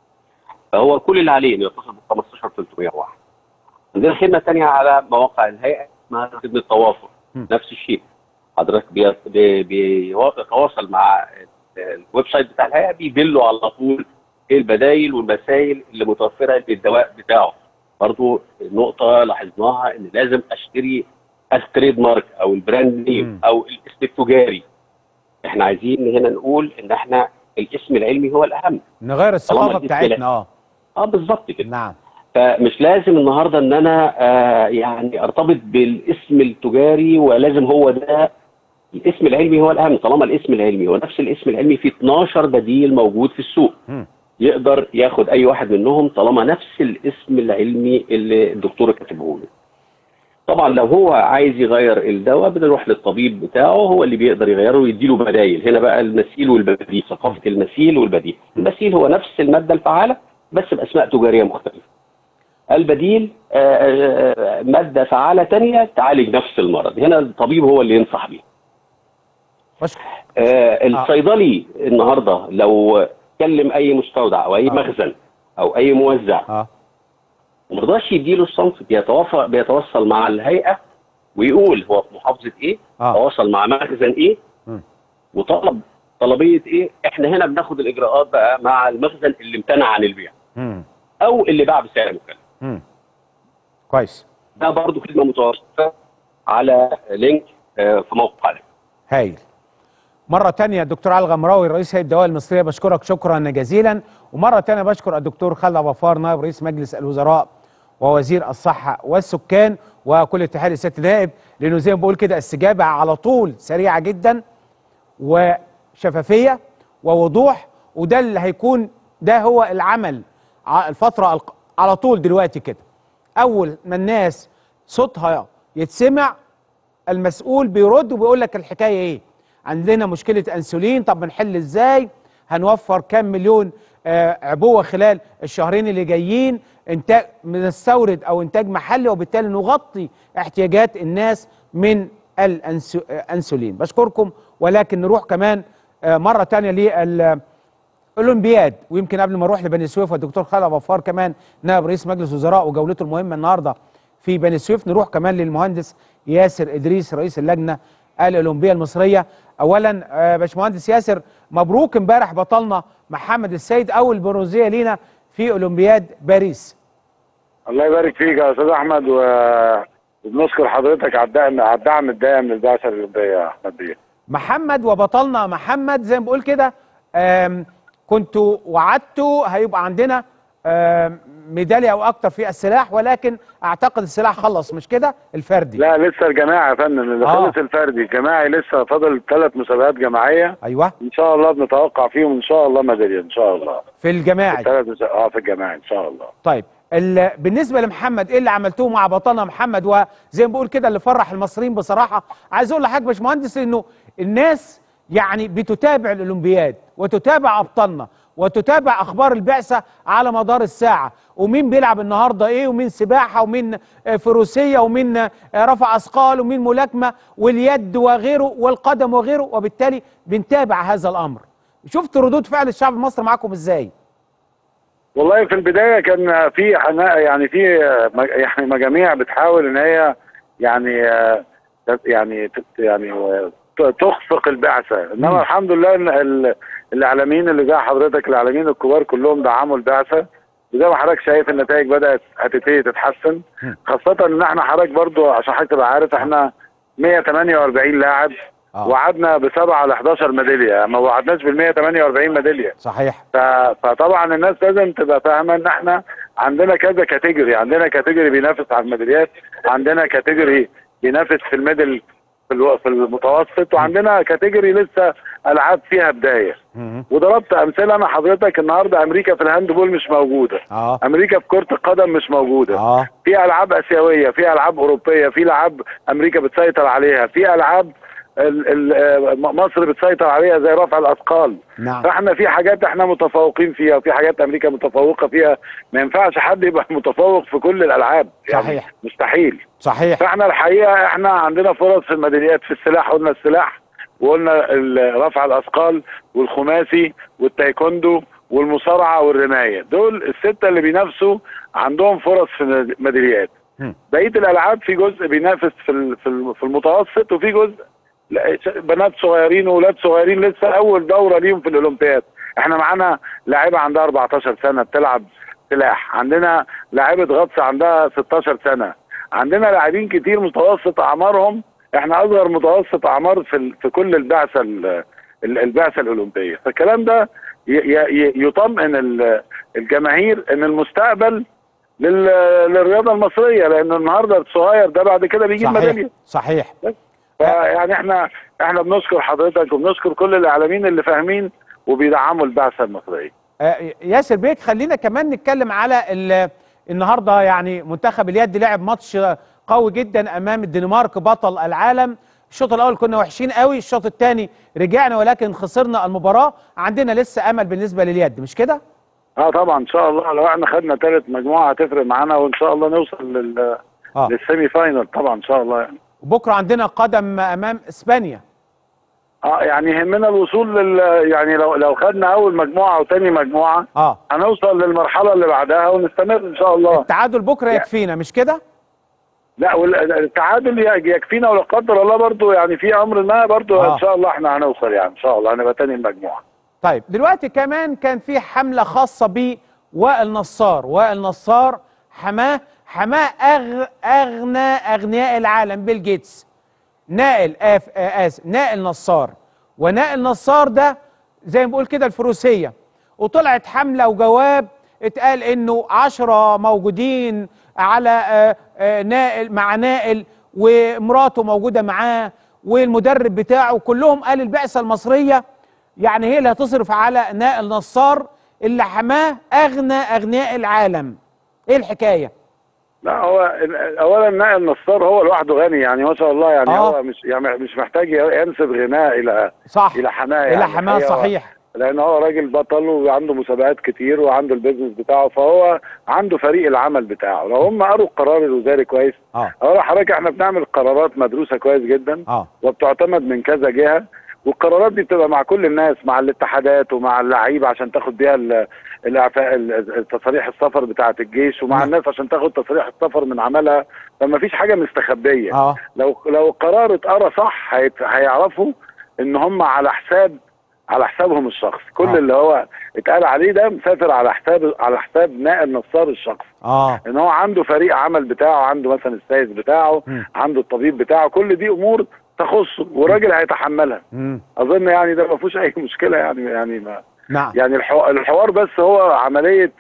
فهو كل اللي عليه انه يتصل ب 15 301 عندنا خدمه ثانيه على مواقع الهيئه اسمها خدمه تواصل م. نفس الشيء حضرتك بي- بي- بيتواصل مع الويب سايت بتاع الهيئه بيدله على طول ايه البدايل والمسائل اللي متوفره للدواء بتاعه برضو نقطه لاحظناها ان لازم اشتري التريد مارك او البراند نيم مم. او الاسم التجاري احنا عايزين هنا نقول ان احنا الاسم العلمي هو الاهم نغير الثقافه الاسم بتاعتنا اه اه بالظبط كده نعم فمش لازم النهارده ان انا آه يعني ارتبط بالاسم التجاري ولازم هو ده الاسم العلمي هو الاهم طالما الاسم العلمي هو نفس الاسم العلمي في 12 بديل موجود في السوق مم. يقدر ياخد اي واحد منهم طالما نفس الاسم العلمي اللي الدكتور كاتبه له طبعا لو هو عايز يغير الدواء بنروح للطبيب بتاعه هو اللي بيقدر يغيره ويديله بدايل هنا بقى المثيل والبديل ثقافه المثيل والبديل المثيل هو نفس الماده الفعاله بس باسماء تجاريه مختلفه البديل آه، آه، ماده فعاله تانية تعالج نفس المرض هنا الطبيب هو اللي ينصح بيه بشكر آه، الصيدلي النهارده لو كلم اي مستودع او اي آه. مخزن او اي موزع اه وما رضاش يديله الصنف بيتوافق بيتواصل مع الهيئه ويقول هو في محافظه ايه اه تواصل مع مخزن ايه مم. وطلب طلبيه ايه احنا هنا بناخد الاجراءات بقى مع المخزن اللي امتنع عن البيع مم. او اللي باع بسعر مكلف مم. كويس ده برضو خدمه متوسطه على لينك آه، في موقع عليك. هايل مرة تانية دكتور علي الغمراوي رئيس هيئة الدواء المصرية بشكرك شكرا جزيلا ومرة تانية بشكر الدكتور خالد أبو غفار نائب رئيس مجلس الوزراء ووزير الصحة والسكان وكل اتحاد السيادة النائب لأنه زي ما بقول كده استجابة على طول سريعة جدا وشفافية ووضوح وده اللي هيكون ده هو العمل ع- الفترة الق- على طول دلوقتي كده أول ما الناس صوتها يتسمع المسؤول بيرد وبيقول لك الحكايه ايه عندنا مشكله انسولين طب بنحل ازاي هنوفر كام مليون آه، عبوه خلال الشهرين اللي جايين انتاج بنستورد او انتاج محلي وبالتالي نغطي احتياجات الناس من الانسولين بشكركم ولكن نروح كمان آه، مره تانية للاولمبياد ويمكن قبل ما اروح لبني سويف والدكتور خالد ابو غفار كمان نائب رئيس مجلس وزراء وجولته المهمه النهارده في بني سويف نروح كمان للمهندس ياسر ادريس رئيس اللجنه الاولمبيه المصريه اولا آه، باشمهندس ياسر مبروك امبارح بطلنا محمد السيد اول برونزيه لينا في اولمبياد باريس الله يبارك فيك يا استاذ احمد و... وبنشكر حضرتك على الدعم على الدعم الدائم للبعثه الاولمبيه يا احمد بيه محمد وبطلنا محمد زي ما بقول كده آم، كنتوا وعدتوا هيبقى عندنا آم، ميداليه او اكتر في السلاح ولكن اعتقد السلاح خلص مش كده الفردي لا لسه الجماعي يا فندم اللي آه. خلص الفردي الجماعي لسه فاضل ثلاث مسابقات جماعيه ايوه ان شاء الله بنتوقع فيهم ان شاء الله ميداليه ان شاء الله في الجماعي ثلاث مسابقات اه في الجماعي ان شاء الله طيب ال- بالنسبه لمحمد ايه اللي عملتوه مع بطلنا محمد وزي ما بقول كده اللي فرح المصريين بصراحه عايز اقول لحضرتك يا باشمهندس انه الناس يعني بتتابع الاولمبياد وتتابع ابطالنا وتتابع اخبار البعثه على مدار الساعه ومين بيلعب النهارده ايه ومين سباحه ومين آه، فروسيه ومين آه، رفع اثقال ومين ملاكمه واليد وغيره والقدم وغيره وبالتالي بنتابع هذا الامر شفت ردود فعل الشعب المصري معاكم ازاي والله في البدايه كان في حنا- يعني في مج- يعني مجاميع بتحاول ان هي يعني آه، يعني تت- يعني آه، ت- تخفق البعثه انما الحمد لله ان ال- الاعلاميين اللي زي حضرتك الاعلاميين الكبار كلهم دعموا البعثه وزي ما حضرتك شايف النتائج بدات هتبتدي تتحسن خاصه ان احنا حضرتك برضو عشان حضرتك تبقى عارف احنا 148 لاعب وعدنا بسبعه ل 11 ميداليه ما وعدناش بال 148 ميداليه صحيح ف... فطبعا الناس لازم تبقى فاهمه ان احنا عندنا كذا كاتيجوري عندنا كاتيجوري بينافس على الميداليات عندنا كاتيجوري بينافس في الميدل في, الو... في المتوسط وعندنا كاتيجوري لسه العاب فيها بدايه وضربت امثله انا حضرتك النهارده امريكا في الهاند مش موجوده اه امريكا في كره القدم مش موجوده اه في العاب اسيويه في العاب اوروبيه في العاب امريكا بتسيطر عليها في العاب ال- ال- آه، مصر بتسيطر عليها زي رفع الاثقال نعم فاحنا في حاجات احنا متفوقين فيها وفي حاجات امريكا متفوقه فيها ما ينفعش حد يبقى متفوق في كل الالعاب يعني صحيح. مستحيل صحيح فاحنا الحقيقه احنا عندنا فرص في الميداليات في السلاح قلنا السلاح وقلنا ال- رفع الاثقال والخماسي والتايكوندو والمصارعه والرمايه دول السته اللي بينافسوا عندهم فرص في الميداليات مم. بقيه الالعاب في جزء بينافس في ال- في ال- في المتوسط وفي جزء لا، بنات صغيرين واولاد صغيرين لسه اول دوره ليهم في الاولمبياد احنا معانا لاعيبه عندها 14 سنه بتلعب سلاح عندنا لاعيبه غطس عندها 16 سنه عندنا لاعبين كتير متوسط اعمارهم احنا اصغر متوسط اعمار في ال- في كل البعثه ال- ال- البعثه الاولمبيه فالكلام ده ي- ي- يطمئن ال- الجماهير ان المستقبل لل- للرياضه المصريه لان النهارده الصغير ده بعد كده بيجيب صحيح ميداليه صحيح فيعني احنا احنا بنشكر حضرتك وبنشكر كل الاعلاميين اللي فاهمين وبيدعموا البعثه المصريه آه، ياسر بيك خلينا كمان نتكلم على ال- النهارده يعني منتخب اليد لعب ماتش قوي جدا امام الدنمارك بطل العالم الشوط الاول كنا وحشين قوي الشوط الثاني رجعنا ولكن خسرنا المباراه عندنا لسه امل بالنسبه لليد مش كده اه طبعا ان شاء الله لو احنا خدنا ثالث مجموعه هتفرق معانا وان شاء الله نوصل لل اه للسيمي فاينل طبعا ان شاء الله يعني بكره عندنا قدم امام اسبانيا اه يعني يهمنا الوصول لل يعني لو لو خدنا اول مجموعه او ثاني مجموعه اه هنوصل للمرحله اللي بعدها ونستمر ان شاء الله التعادل بكره يكفينا مش كده لا والتعادل ي- يكفينا ولا قدر الله برضو يعني في امر ما برضو آه. ان شاء الله احنا هنوصل يعني ان شاء الله هنبقى ثاني المجموعه طيب دلوقتي كمان كان في حملة خاصة بوائل نصار وائل نصار حماه حماه أغ... أغنى أغنياء العالم بيل جيتس نائل آف آه، آسف نائل نصار ونائل نصار ده زي ما بقول كده الفروسية وطلعت حملة وجواب اتقال انه عشرة موجودين على آه، آه، نائل مع نائل ومراته موجودة معاه والمدرب بتاعه كلهم قال البعثة المصرية يعني هي اللي هتصرف على نائل نصار اللي حماه اغنى اغنياء العالم ايه الحكايه لا هو ال- اولا نائل نصار هو لوحده غني يعني ما شاء الله يعني آه. هو مش يعني مش محتاج ينسب غناه الى صح الى حماه الى يعني حماه الحقيقة هو- صحيح لان هو راجل بطل وعنده مسابقات كتير وعنده البيزنس بتاعه فهو عنده فريق العمل بتاعه لو هم قروا القرار الوزاري كويس اه اولا حضرتك احنا بنعمل قرارات مدروسه كويس جدا اه وبتعتمد من كذا جهه والقرارات دي بتبقى مع كل الناس مع الاتحادات ومع اللعيبه عشان تاخد بيها ال- الاعفاء ال- تصاريح السفر بتاعه الجيش ومع نعم. الناس عشان تاخد تصريح السفر من عملها فما فيش حاجه مستخبيه اه لو لو القرار اتقرا صح هيت- هيعرفوا ان هم على حساب على حسابهم الشخصي كل آه. اللي هو اتقال عليه ده مسافر على حساب على حساب نائل نصار الشخصي اه ان هو عنده فريق عمل بتاعه عنده مثلا السايس بتاعه مم. عنده الطبيب بتاعه كل دي امور تخصه والراجل هيتحملها مم. اظن يعني ده ما فيهوش اي مشكله يعني يعني ما نعم يعني الحو- الحوار بس هو عمليه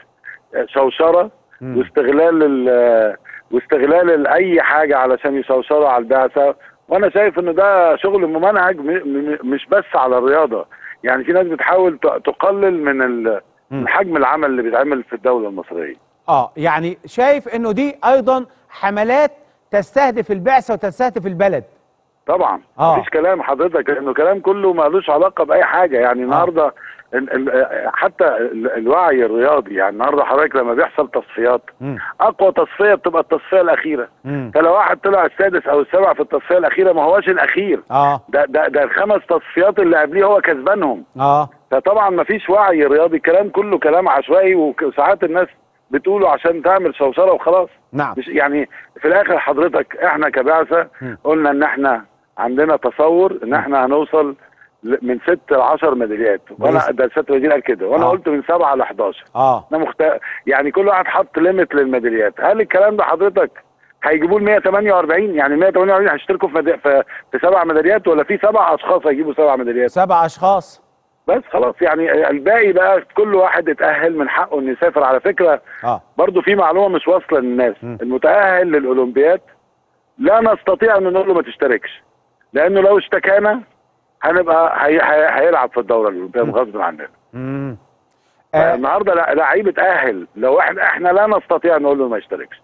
شوشره مم. واستغلال ال- واستغلال ال- اي حاجه علشان يشوشروا على البعثه وانا شايف ان ده شغل ممنهج م- م- مش بس على الرياضه يعني في ناس بتحاول ت- تقلل من ال- مم. من حجم العمل اللي بيتعمل في الدوله المصريه اه يعني شايف انه دي ايضا حملات تستهدف البعثه وتستهدف البلد طبعا آه. مفيش كلام حضرتك لانه كلام كله مالوش علاقه باي حاجه يعني النهارده ال- ال- حتى ال- الوعي الرياضي يعني النهارده حضرتك لما بيحصل تصفيات مم. اقوى تصفيه بتبقى التصفيه الاخيره مم. فلو واحد طلع السادس او السابع في التصفيه الاخيره ما هوش الاخير اه ده ده ده الخمس تصفيات اللي قبليه هو كسبانهم اه فطبعا ما فيش وعي رياضي الكلام كله كلام عشوائي وك- وساعات الناس بتقوله عشان تعمل شوشره وخلاص نعم مش يعني في الاخر حضرتك احنا كبعثه مم. قلنا ان احنا عندنا تصور ان احنا هنوصل ل- من ست ل 10 ميداليات وانا بإذن- ده السيد الوزير قال كده وانا آه. قلت من سبعه ل 11 اه انا مخت... يعني كل واحد حط ليميت للميداليات هل الكلام ده حضرتك هيجيبوه ل 148 يعني 148 هيشتركوا في, مد... في في سبع ميداليات ولا في سبع اشخاص هيجيبوا سبع ميداليات سبع اشخاص بس خلاص يعني الباقي بقى كل واحد اتأهل من حقه انه يسافر على فكرة اه برضو في معلومة مش واصلة للناس م. المتأهل للأولمبياد لا نستطيع ان نقول له ما تشتركش لانه لو اشتكانا هنبقى هي... هي... هيلعب في الدورة الأولمبياد غصب عننا مم. آه النهارده لا- لعيب اتأهل لو احنا احنا لا نستطيع نقول له ما يشتركش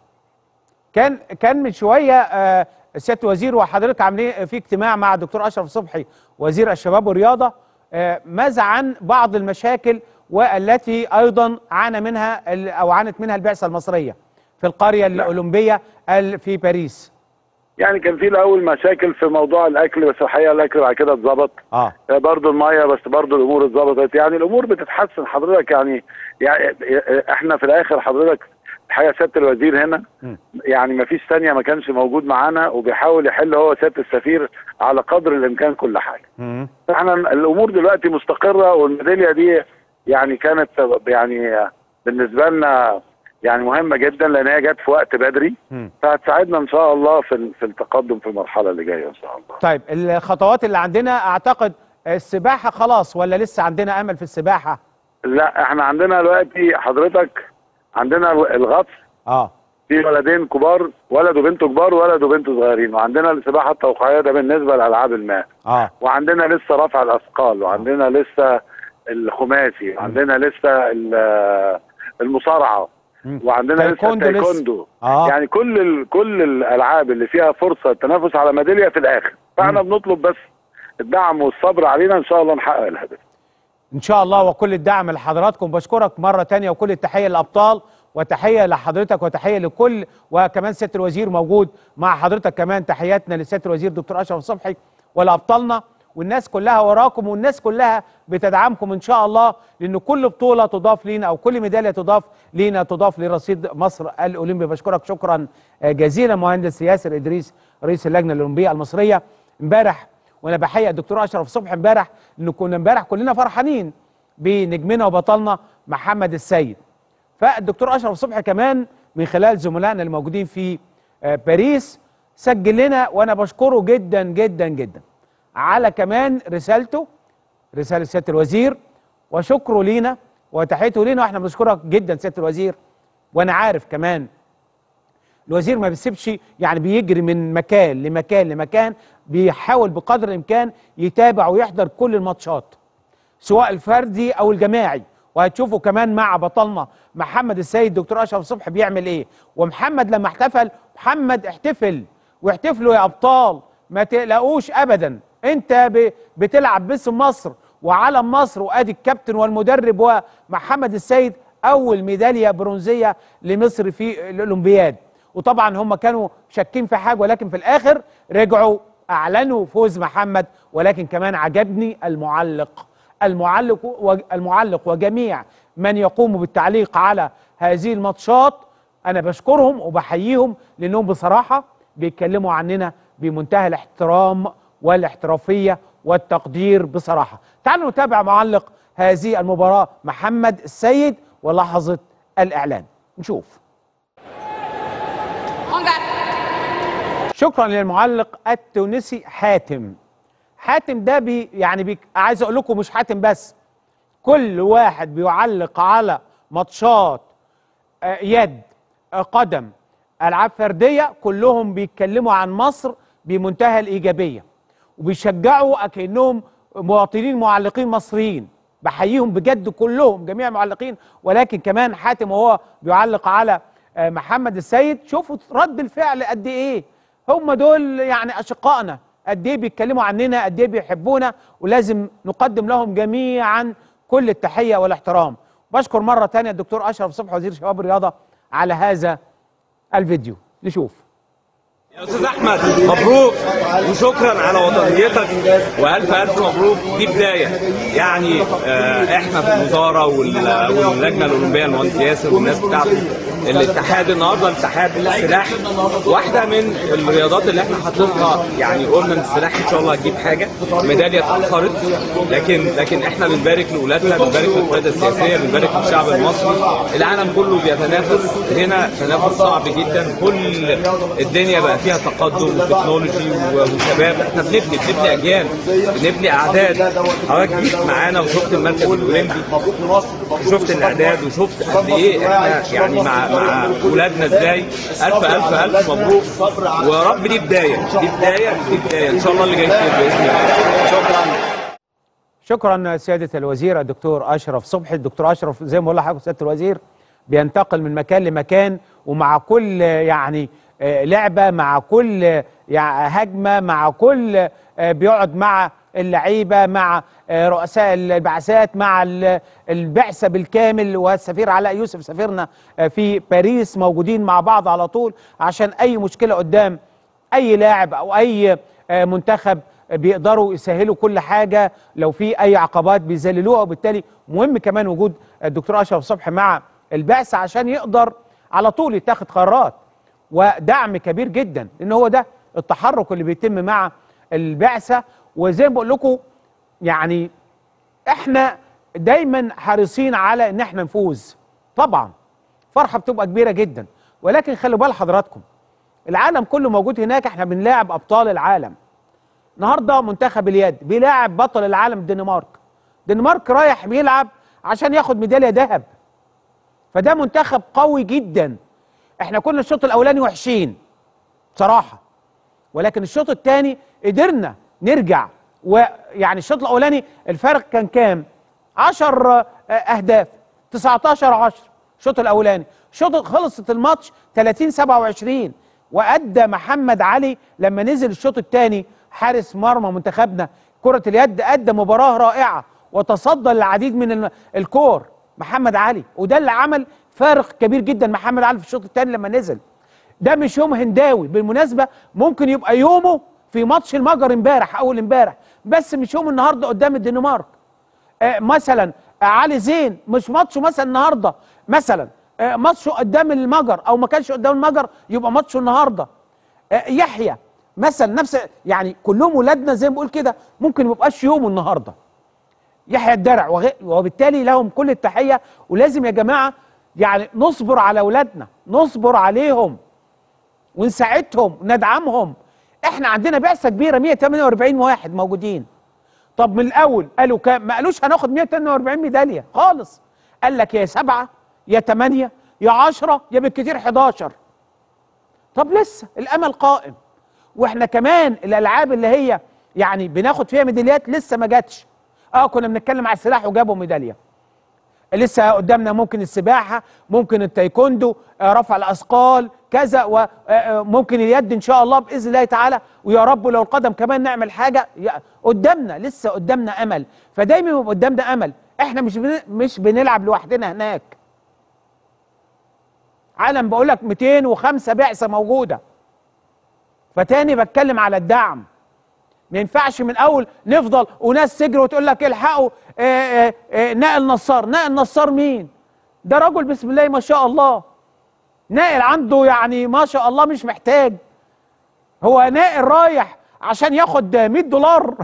كان كان من شويه آه سياده الوزير وحضرتك عاملين في اجتماع مع الدكتور اشرف صبحي وزير الشباب والرياضه آه ماذا عن بعض المشاكل والتي ايضا عانى منها ال- او عانت منها البعثه المصريه في القريه الاولمبيه ال- في باريس يعني كان في الاول مشاكل في موضوع الاكل بس الحقيقه الاكل بعد كده اتظبط اه برضه الميه بس برضه الامور اتظبطت يعني الامور بتتحسن حضرتك يعني يعني احنا في الاخر حضرتك الحقيقه سياده الوزير هنا م. يعني ما فيش ثانيه ما كانش موجود معانا وبيحاول يحل هو سياده السفير على قدر الامكان كل حاجه مم. احنا الامور دلوقتي مستقره والميداليه دي يعني كانت يعني بالنسبه لنا يعني مهمه جدا لان هي جت في وقت بدري مم. فهتساعدنا ان شاء الله في ال- في التقدم في المرحله اللي جايه ان شاء الله طيب الخطوات اللي عندنا اعتقد السباحه خلاص ولا لسه عندنا امل في السباحه لا احنا عندنا دلوقتي حضرتك عندنا الغطس اه في ولدين كبار ولد وبنت كبار وولد وبنت صغيرين وعندنا السباحه التوقيعيه ده بالنسبه لالعاب الماء اه وعندنا لسه رفع الاثقال وعندنا لسه الخماسي وعندنا لسه ال- المصارعه مم. وعندنا لسه تايكوندو لسه. التايكوندو اه يعني كل ال... كل الالعاب اللي فيها فرصه التنافس على ميداليه في الاخر فاحنا بنطلب بس الدعم والصبر علينا ان شاء الله نحقق الهدف ان شاء الله وكل الدعم لحضراتكم بشكرك مره تانية وكل التحيه للابطال وتحيه لحضرتك وتحيه لكل وكمان سياده الوزير موجود مع حضرتك كمان تحياتنا لسياده الوزير دكتور اشرف صبحي ولابطالنا والناس كلها وراكم والناس كلها بتدعمكم ان شاء الله لان كل بطوله تضاف لينا او كل ميداليه تضاف لينا تضاف لرصيد مصر الاولمبي بشكرك شكرا جزيلا مهندس ياسر ادريس رئيس اللجنه الاولمبيه المصريه امبارح وانا بحيي الدكتور اشرف صبحي امبارح ان كنا امبارح كلنا فرحانين بنجمنا وبطلنا محمد السيد فالدكتور اشرف صبحي كمان من خلال زملائنا الموجودين في آه، باريس سجل لنا وانا بشكره جدا جدا جدا على كمان رسالته رساله سياده الوزير وشكره لينا وتحيته لينا واحنا بنشكرك جدا سياده الوزير وانا عارف كمان الوزير ما بيسيبش يعني بيجري من مكان لمكان لمكان بيحاول بقدر الامكان يتابع ويحضر كل الماتشات سواء الفردي او الجماعي وهتشوفوا كمان مع بطلنا محمد السيد دكتور اشرف صبحي بيعمل ايه ومحمد لما احتفل محمد احتفل واحتفلوا يا ابطال ما تقلقوش ابدا انت ب- بتلعب باسم مصر وعلم مصر وادي الكابتن والمدرب ومحمد السيد اول ميداليه برونزيه لمصر في الاولمبياد وطبعا هم كانوا شاكين في حاجه ولكن في الاخر رجعوا اعلنوا فوز محمد ولكن كمان عجبني المعلق المعلق و- المعلق وجميع من يقوم بالتعليق على هذه الماتشات انا بشكرهم وبحييهم لانهم بصراحه بيتكلموا عننا بمنتهى الاحترام والاحترافيه والتقدير بصراحه تعالوا نتابع معلق هذه المباراه محمد السيد ولحظه الاعلان نشوف شكرا للمعلق التونسي حاتم حاتم ده بي يعني بي عايز اقول لكم مش حاتم بس كل واحد بيعلق على ماتشات آه، يد آه، قدم العاب فرديه كلهم بيتكلموا عن مصر بمنتهى الايجابيه وبيشجعوا اكنهم مواطنين معلقين مصريين بحييهم بجد كلهم جميع المعلقين ولكن كمان حاتم وهو بيعلق على آه، محمد السيد شوفوا رد الفعل قد ايه هم دول يعني اشقائنا قد ايه بيتكلموا عننا قد ايه بيحبونا ولازم نقدم لهم جميعا كل التحيه والاحترام بشكر مره تانية الدكتور اشرف صبحي وزير الشباب والرياضه على هذا الفيديو نشوف يا استاذ احمد مبروك وشكرا على وطنيتك والف الف مبروك دي بدايه يعني آه، احنا في الوزاره وال- واللجنه الاولمبيه المهندس ياسر والناس بتاعته الاتحاد النهارده الاتحاد السلاح واحده من الرياضات اللي احنا حاطينها يعني قلنا ان السلاح ان شاء الله هتجيب حاجه ميداليه اتاخرت لكن لكن احنا بنبارك لاولادنا بنبارك للقياده السياسيه بنبارك للشعب المصري العالم كله بيتنافس هنا تنافس صعب جدا كل الدنيا بقى فيها تقدم وتكنولوجي و- وشباب احنا بنبني بنبني اجيال بنبني اعداد حضرتك جيت معانا وشفت المركز الاولمبي وشفت الاعداد وشفت قد ايه احنا يعني مع مع اولادنا ازاي الف الف الف مبروك ويا رب دي بدايه دي بدايه دي بدايه ان شاء الله اللي جاي خير باذن الله شكرا شكرا سياده الوزير الدكتور اشرف صبحي الدكتور اشرف زي ما بقول لحضرتك سياده الوزير بينتقل من مكان لمكان ومع كل يعني آه، لعبه مع كل آه، يعني هجمه مع كل آه، بيقعد مع اللعيبه مع آه، رؤساء البعثات مع ال- البعثه بالكامل والسفير علاء يوسف سفيرنا آه، في باريس موجودين مع بعض على طول عشان اي مشكله قدام اي لاعب او اي آه، منتخب بيقدروا يسهلوا كل حاجه لو في اي عقبات بيذللوها وبالتالي مهم كمان وجود الدكتور اشرف صبحي مع البعثه عشان يقدر على طول يتاخد قرارات ودعم كبير جدا لان هو ده التحرك اللي بيتم مع البعثه وزي ما بقول لكم يعني احنا دايما حريصين على ان احنا نفوز طبعا فرحه بتبقى كبيره جدا ولكن خلوا بال حضراتكم العالم كله موجود هناك احنا بنلاعب ابطال العالم النهارده منتخب اليد بيلاعب بطل العالم الدنمارك الدنمارك رايح بيلعب عشان ياخد ميداليه ذهب فده منتخب قوي جدا احنا كنا الشوط الاولاني وحشين بصراحه ولكن الشوط الثاني قدرنا نرجع ويعني الشوط الاولاني الفرق كان كام 10 اهداف 19 10 الشوط الاولاني الشوط خلصت الماتش 30 27 وادى محمد علي لما نزل الشوط الثاني حارس مرمى منتخبنا كرة اليد ادى مباراة رائعة وتصدى للعديد من ال- الكور محمد علي وده اللي عمل فارق كبير جدا محمد علي في الشوط الثاني لما نزل ده مش يوم هنداوي بالمناسبة ممكن يبقى يومه في ماتش المجر امبارح اول امبارح بس مش يوم النهارده قدام الدنمارك آه، مثلا آه، علي زين مش ماتشه مثلا النهارده مثلا آه، ماتشه قدام المجر او ما كانش قدام المجر يبقى ماتشه النهارده آه، يحيى مثلا نفس يعني كلهم ولادنا زي ما بقول كده ممكن ما يبقاش يومه النهارده يحيى الدرع وغ- وبالتالي لهم كل التحيه ولازم يا جماعه يعني نصبر على اولادنا نصبر عليهم ونساعدهم وندعمهم احنا عندنا بعثه كبيره 148 واحد موجودين طب من الاول قالوا كام ما قالوش هناخد 142 ميداليه خالص قال لك يا سبعه يا ثمانيه يا 10 يا بالكثير 11 طب لسه الامل قائم واحنا كمان الالعاب اللي هي يعني بناخد فيها ميداليات لسه ما جاتش اه كنا بنتكلم على السلاح وجابوا ميداليه لسه قدامنا ممكن السباحه ممكن التايكوندو آه، رفع الاثقال كذا وممكن اليد ان شاء الله باذن الله تعالى ويا رب لو القدم كمان نعمل حاجه يا- قدامنا لسه قدامنا امل فدايما يبقى قدامنا امل احنا مش بن... مش بنلعب لوحدنا هناك عالم بقول لك 205 بعثه موجوده فتاني بتكلم على الدعم ما ينفعش من اول نفضل وناس تجري وتقول لك الحقوا آه، آه، آه، نائل نصار نائل نصار مين ده رجل بسم الله ما شاء الله نائل عنده يعني ما شاء الله مش محتاج هو نائل رايح عشان ياخد 100 دولار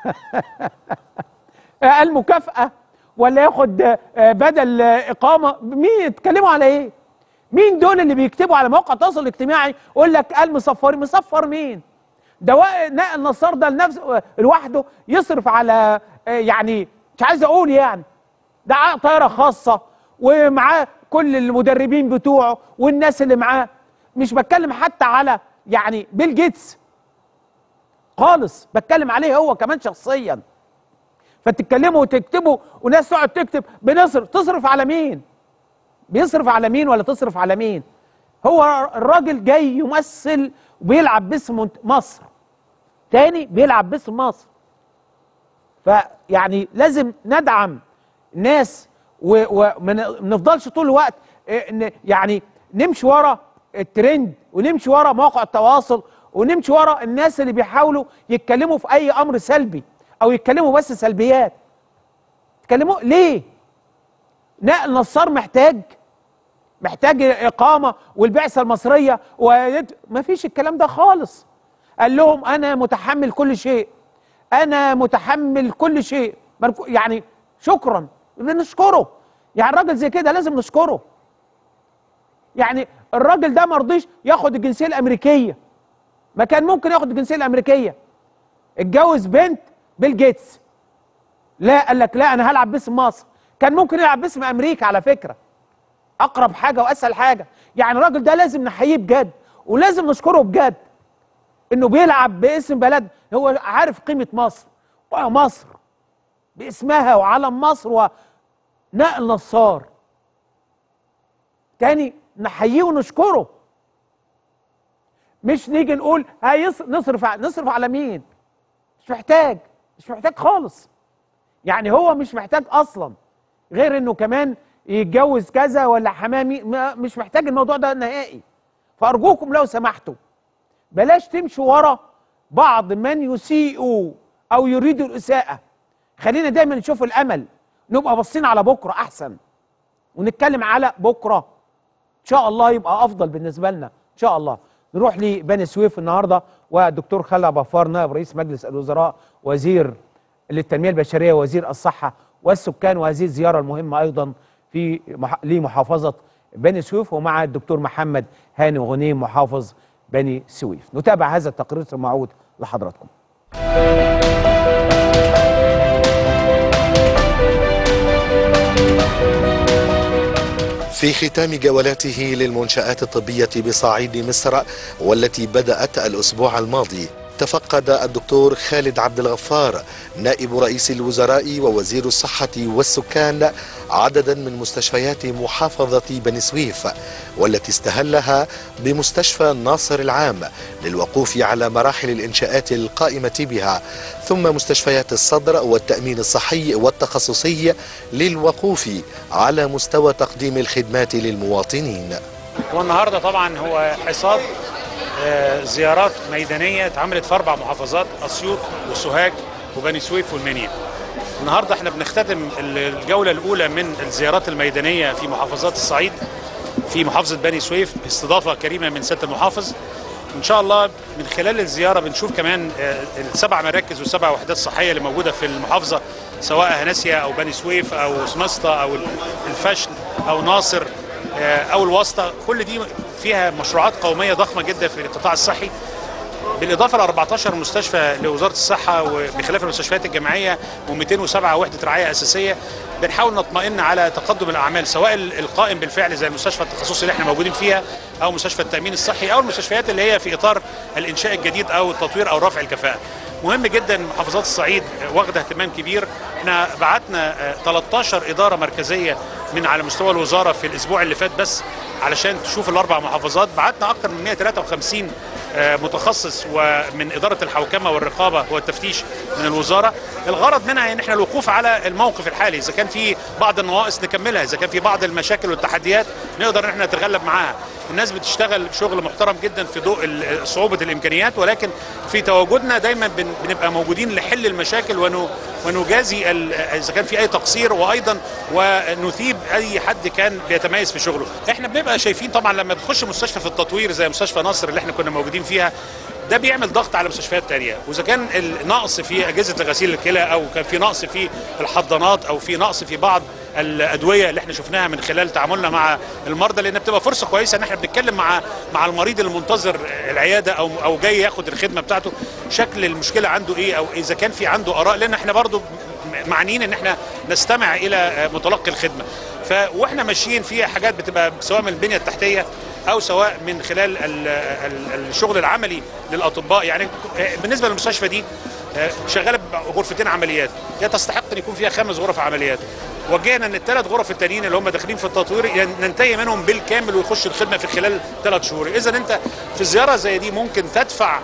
المكافأة ولا ياخد آه، بدل آه، إقامة مين يتكلموا على إيه؟ مين دول اللي بيكتبوا على مواقع التواصل الاجتماعي يقول لك قال مصفرين مصفر مين؟ ده وا- نائل نصار ده لنفسه لوحده يصرف على آه، يعني مش عايز اقول يعني ده ع- طياره خاصه ومعاه كل المدربين بتوعه والناس اللي معاه مش بتكلم حتى على يعني بيل جيتس خالص بتكلم عليه هو كمان شخصيا فتتكلموا وتكتبوا وناس تقعد تكتب بنصرف تصرف على مين بيصرف على مين ولا تصرف على مين هو الراجل جاي يمثل وبيلعب باسم منت- مصر تاني بيلعب باسم مصر فيعني لازم ندعم الناس وما نفضلش طول الوقت إيه، ن- يعني نمشي ورا الترند ونمشي ورا مواقع التواصل ونمشي ورا الناس اللي بيحاولوا يتكلموا في اي امر سلبي او يتكلموا بس سلبيات يتكلموا ليه نقل نصار محتاج محتاج اقامه والبعثه المصريه وما فيش الكلام ده خالص قال لهم انا متحمل كل شيء انا متحمل كل شيء مركو- يعني شكرا بنشكره يعني الراجل زي كده لازم نشكره يعني الراجل ده ما رضيش ياخد الجنسيه الامريكيه ما كان ممكن ياخد الجنسيه الامريكيه اتجوز بنت بيل جيتس لا قال لك لا انا هلعب باسم مصر كان ممكن يلعب باسم امريكا على فكره اقرب حاجه واسهل حاجه يعني الراجل ده لازم نحييه بجد ولازم نشكره بجد انه بيلعب باسم بلد هو عارف قيمه مصر ومصر باسمها وعلم مصر ونقل نصار تاني نحييه ونشكره مش نيجي نقول هيص... نصرف ع- نصرف على مين مش محتاج مش محتاج خالص يعني هو مش محتاج اصلا غير انه كمان يتجوز كذا ولا حمامي ما مش محتاج الموضوع ده نهائي فارجوكم لو سمحتوا بلاش تمشوا ورا بعض من يسيئوا او يريدوا الاساءه خلينا دايما نشوف الامل نبقى باصين على بكره احسن ونتكلم على بكره ان شاء الله يبقى افضل بالنسبه لنا ان شاء الله نروح لبني سويف النهارده والدكتور خالد غفار نائب رئيس مجلس الوزراء وزير للتنميه البشريه وزير الصحه والسكان وهذه الزياره المهمه ايضا في مح... لمحافظه بني سويف ومع الدكتور محمد هاني غنيم محافظ بني سويف نتابع هذا التقرير ثم اعود لحضراتكم في ختام جولاته للمنشآت الطبية بصعيد مصر والتي بدأت الأسبوع الماضي تفقد الدكتور خالد عبد الغفار نائب رئيس الوزراء ووزير الصحة والسكان عددا من مستشفيات محافظة بني سويف والتي استهلها بمستشفى ناصر العام للوقوف على مراحل الإنشاءات القائمة بها ثم مستشفيات الصدر والتأمين الصحي والتخصصي للوقوف على مستوى تقديم الخدمات للمواطنين والنهارده طبعا هو حصاد آه، زيارات ميدانيه اتعملت في اربع محافظات اسيوط وسوهاج وبني سويف والمنيا. النهارده احنا بنختتم الجوله الاولى من الزيارات الميدانيه في محافظات الصعيد في محافظه بني سويف باستضافه كريمه من سياده المحافظ. ان شاء الله من خلال الزياره بنشوف كمان آه، السبع مراكز والسبع وحدات صحيه اللي موجوده في المحافظه سواء هناسيا او بني سويف او سمسطه او الفشل او ناصر آه، او الواسطه كل دي فيها مشروعات قوميه ضخمه جدا في القطاع الصحي بالاضافه ل 14 مستشفى لوزاره الصحه وبخلاف المستشفيات الجامعيه و207 وحده رعايه اساسيه بنحاول نطمئن على تقدم الاعمال سواء القائم بالفعل زي المستشفى التخصصي اللي احنا موجودين فيها او مستشفى التامين الصحي او المستشفيات اللي هي في اطار الانشاء الجديد او التطوير او رفع الكفاءه. مهم جدا محافظات الصعيد واخده اهتمام كبير احنا بعتنا آه، 13 اداره مركزيه من على مستوى الوزاره في الاسبوع اللي فات بس علشان تشوف الاربع محافظات بعتنا اكثر من 153 آه، متخصص ومن اداره الحوكمه والرقابه والتفتيش من الوزاره الغرض منها ان احنا الوقوف على الموقف الحالي اذا كان في بعض النواقص نكملها اذا كان في بعض المشاكل والتحديات نقدر ان احنا نتغلب معاها الناس بتشتغل شغل محترم جدا في ضوء ال- صعوبه الامكانيات ولكن في تواجدنا دايما بن- بنبقى موجودين لحل المشاكل ون- ونجازي ال- اذا كان في اي تقصير وايضا ونثيب اي حد كان بيتميز في شغله احنا بنبقى شايفين طبعا لما بتخش مستشفى في التطوير زي مستشفى نصر اللي احنا كنا موجودين فيها ده بيعمل ضغط على مستشفيات تانية واذا كان النقص في اجهزه غسيل الكلى او كان في نقص في الحضانات او في نقص في بعض الادويه اللي احنا شفناها من خلال تعاملنا مع المرضى لان بتبقى فرصه كويسه ان احنا بنتكلم مع مع المريض المنتظر العياده او او جاي ياخد الخدمه بتاعته شكل المشكله عنده ايه او اذا كان في عنده اراء لان احنا برضو معنيين ان احنا نستمع الى متلقي الخدمه ف واحنا ماشيين في حاجات بتبقى سواء من البنيه التحتيه او سواء من خلال ال ال الشغل العملي للاطباء يعني بالنسبه للمستشفى دي شغاله بغرفتين عمليات هي تستحق ان يكون فيها خمس غرف عمليات وجهنا ان الثلاث غرف التانيين اللي هم داخلين في التطوير ننتهي منهم بالكامل ويخش الخدمه في خلال ثلاث شهور اذا انت في زياره زي دي ممكن تدفع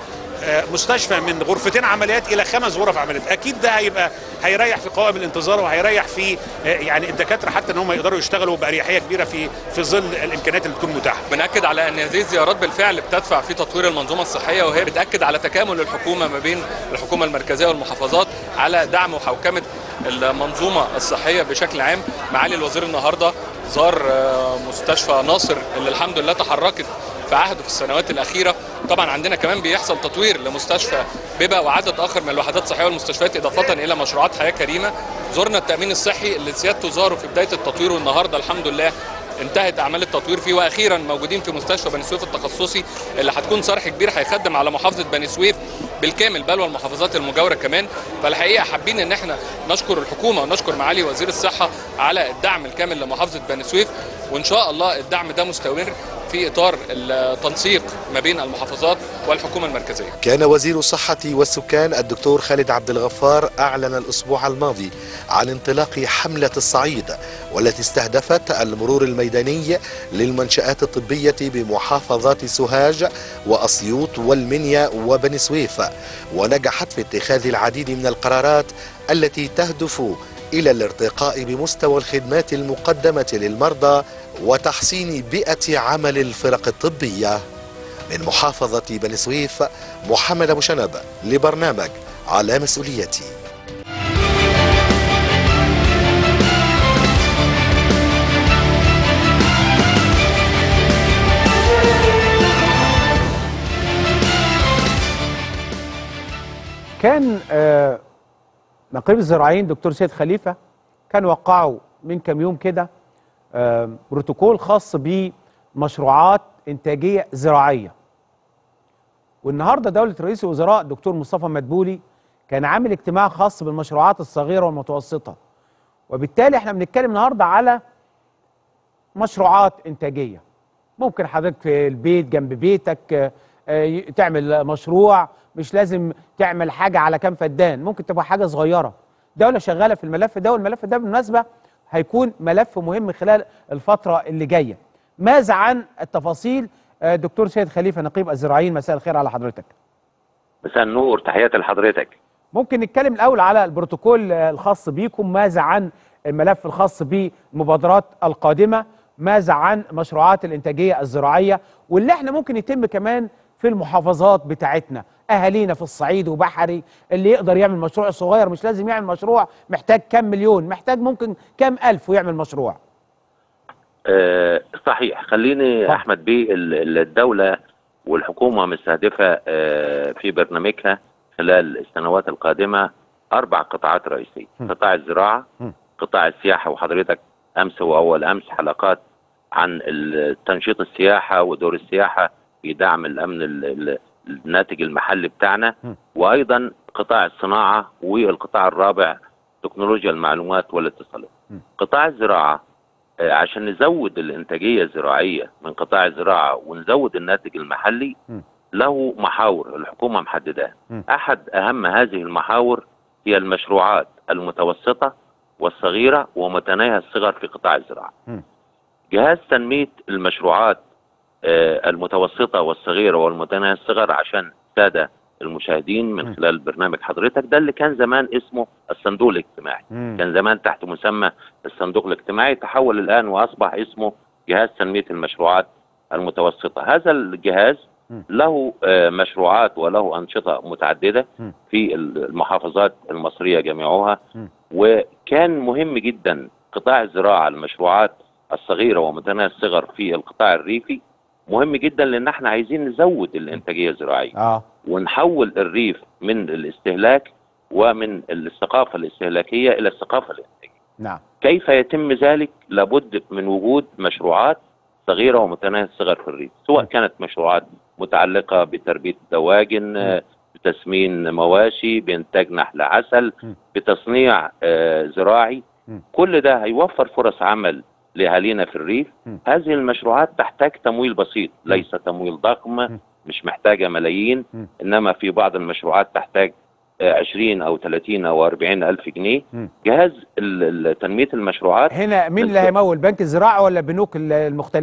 آه، مستشفى من غرفتين عمليات الى خمس غرف عمليات اكيد ده هيبقى هيريح في قوائم الانتظار وهيريح في آه، يعني الدكاتره حتى ان هم يقدروا يشتغلوا باريحيه كبيره في في ظل الامكانيات اللي بتكون متاحه بنأكد على ان هذه الزيارات بالفعل بتدفع في تطوير المنظومه الصحيه وهي بتأكد على تكامل الحكومه ما بين الحكومه المركزيه والمحافظات على دعم وحوكمه المنظومه الصحيه بشكل عام معالي الوزير النهارده زار آه، مستشفى ناصر اللي الحمد لله تحركت في عهده في السنوات الاخيره طبعا عندنا كمان بيحصل تطوير لمستشفى بيبا وعدد اخر من الوحدات الصحيه والمستشفيات اضافه الى مشروعات حياه كريمه زرنا التامين الصحي اللي سيادته زاره في بدايه التطوير والنهارده الحمد لله انتهت اعمال التطوير فيه واخيرا موجودين في مستشفى بني سويف التخصصي اللي هتكون صرح كبير هيخدم على محافظه بني سويف بالكامل بل والمحافظات المجاوره كمان فالحقيقه حابين ان احنا نشكر الحكومه ونشكر معالي وزير الصحه على الدعم الكامل لمحافظه بني سويف وان شاء الله الدعم ده مستمر في اطار التنسيق ما بين المحافظات والحكومه المركزيه كان وزير الصحة والسكان الدكتور خالد عبد الغفار أعلن الأسبوع الماضي عن انطلاق حملة الصعيد والتي استهدفت المرور الميداني للمنشآت الطبية بمحافظات سوهاج وأسيوط والمنيا وبني سويف ونجحت في اتخاذ العديد من القرارات التي تهدف إلى الارتقاء بمستوى الخدمات المقدمة للمرضى وتحسين بيئة عمل الفرق الطبية من محافظة بني سويف محمد أبو شنب لبرنامج على مسؤوليتي كان آه، نقيب الزراعيين دكتور سيد خليفه كان وقعوا من كام يوم كده آه، بروتوكول خاص بمشروعات انتاجيه زراعيه والنهارده دوله رئيس الوزراء الدكتور مصطفى مدبولي كان عامل اجتماع خاص بالمشروعات الصغيره والمتوسطه وبالتالي احنا بنتكلم النهارده على مشروعات انتاجيه ممكن حضرتك في البيت جنب بيتك آه، آه، تعمل مشروع مش لازم تعمل حاجه على كام فدان ممكن تبقى حاجه صغيره دوله شغاله في الملف ده والملف ده بالمناسبه هيكون ملف مهم خلال الفتره اللي جايه ماذا عن التفاصيل آه، دكتور سيد خليفه نقيب الزراعيين مساء الخير على حضرتك مساء النور تحياتي لحضرتك ممكن نتكلم الاول على البروتوكول آه، الخاص بيكم ماذا عن الملف الخاص بالمبادرات القادمه ماذا عن مشروعات الانتاجيه الزراعيه واللي احنا ممكن يتم كمان في المحافظات بتاعتنا اهالينا في الصعيد وبحري اللي يقدر يعمل مشروع صغير مش لازم يعمل مشروع محتاج كام مليون محتاج ممكن كام الف ويعمل مشروع آه صحيح خليني احمد بيه ال- الدوله والحكومه مستهدفه آه في برنامجها خلال السنوات القادمه اربع قطاعات رئيسيه قطاع الزراعه قطاع السياحه وحضرتك امس واول امس حلقات عن ال- تنشيط السياحه ودور السياحه في دعم الامن ال- ال- الناتج المحلي بتاعنا وايضا قطاع الصناعه والقطاع الرابع تكنولوجيا المعلومات والاتصالات قطاع الزراعه آه، عشان نزود الانتاجيه الزراعيه من قطاع الزراعه ونزود الناتج المحلي له محاور الحكومه محددها احد اهم هذه المحاور هي المشروعات المتوسطه والصغيره ومتناهيه الصغر في قطاع الزراعه جهاز تنميه المشروعات آه، المتوسطه والصغيره والمتناهيه الصغر عشان الساده المشاهدين من خلال برنامج حضرتك ده اللي كان زمان اسمه الصندوق الاجتماعي كان زمان تحت مسمى الصندوق الاجتماعي تحول الان واصبح اسمه جهاز تنميه المشروعات المتوسطه هذا الجهاز له آه، مشروعات وله انشطه متعدده في المحافظات المصريه جميعها وكان مهم جدا قطاع الزراعه المشروعات الصغيره ومتناهيه الصغر في القطاع الريفي مهم جدا لان احنا عايزين نزود الانتاجيه الزراعيه اه ونحول الريف من الاستهلاك ومن الثقافه الاستهلاكيه الى الثقافه الانتاجيه نعم كيف يتم ذلك لابد من وجود مشروعات صغيره ومتناهيه الصغر في الريف سواء كانت مشروعات متعلقه بتربيه دواجن آه، بتسمين مواشي بانتاج نحل عسل بتصنيع آه، زراعي كل ده هيوفر فرص عمل لاهالينا في الريف هذه المشروعات تحتاج تمويل بسيط ليس تمويل ضخم مش محتاجه ملايين انما في بعض المشروعات تحتاج آه، 20 او 30 او 40 الف جنيه جهاز ال- ال- تنميه المشروعات هنا مين اللي هيمول بنك الزراعه ولا البنوك ال- المختلفه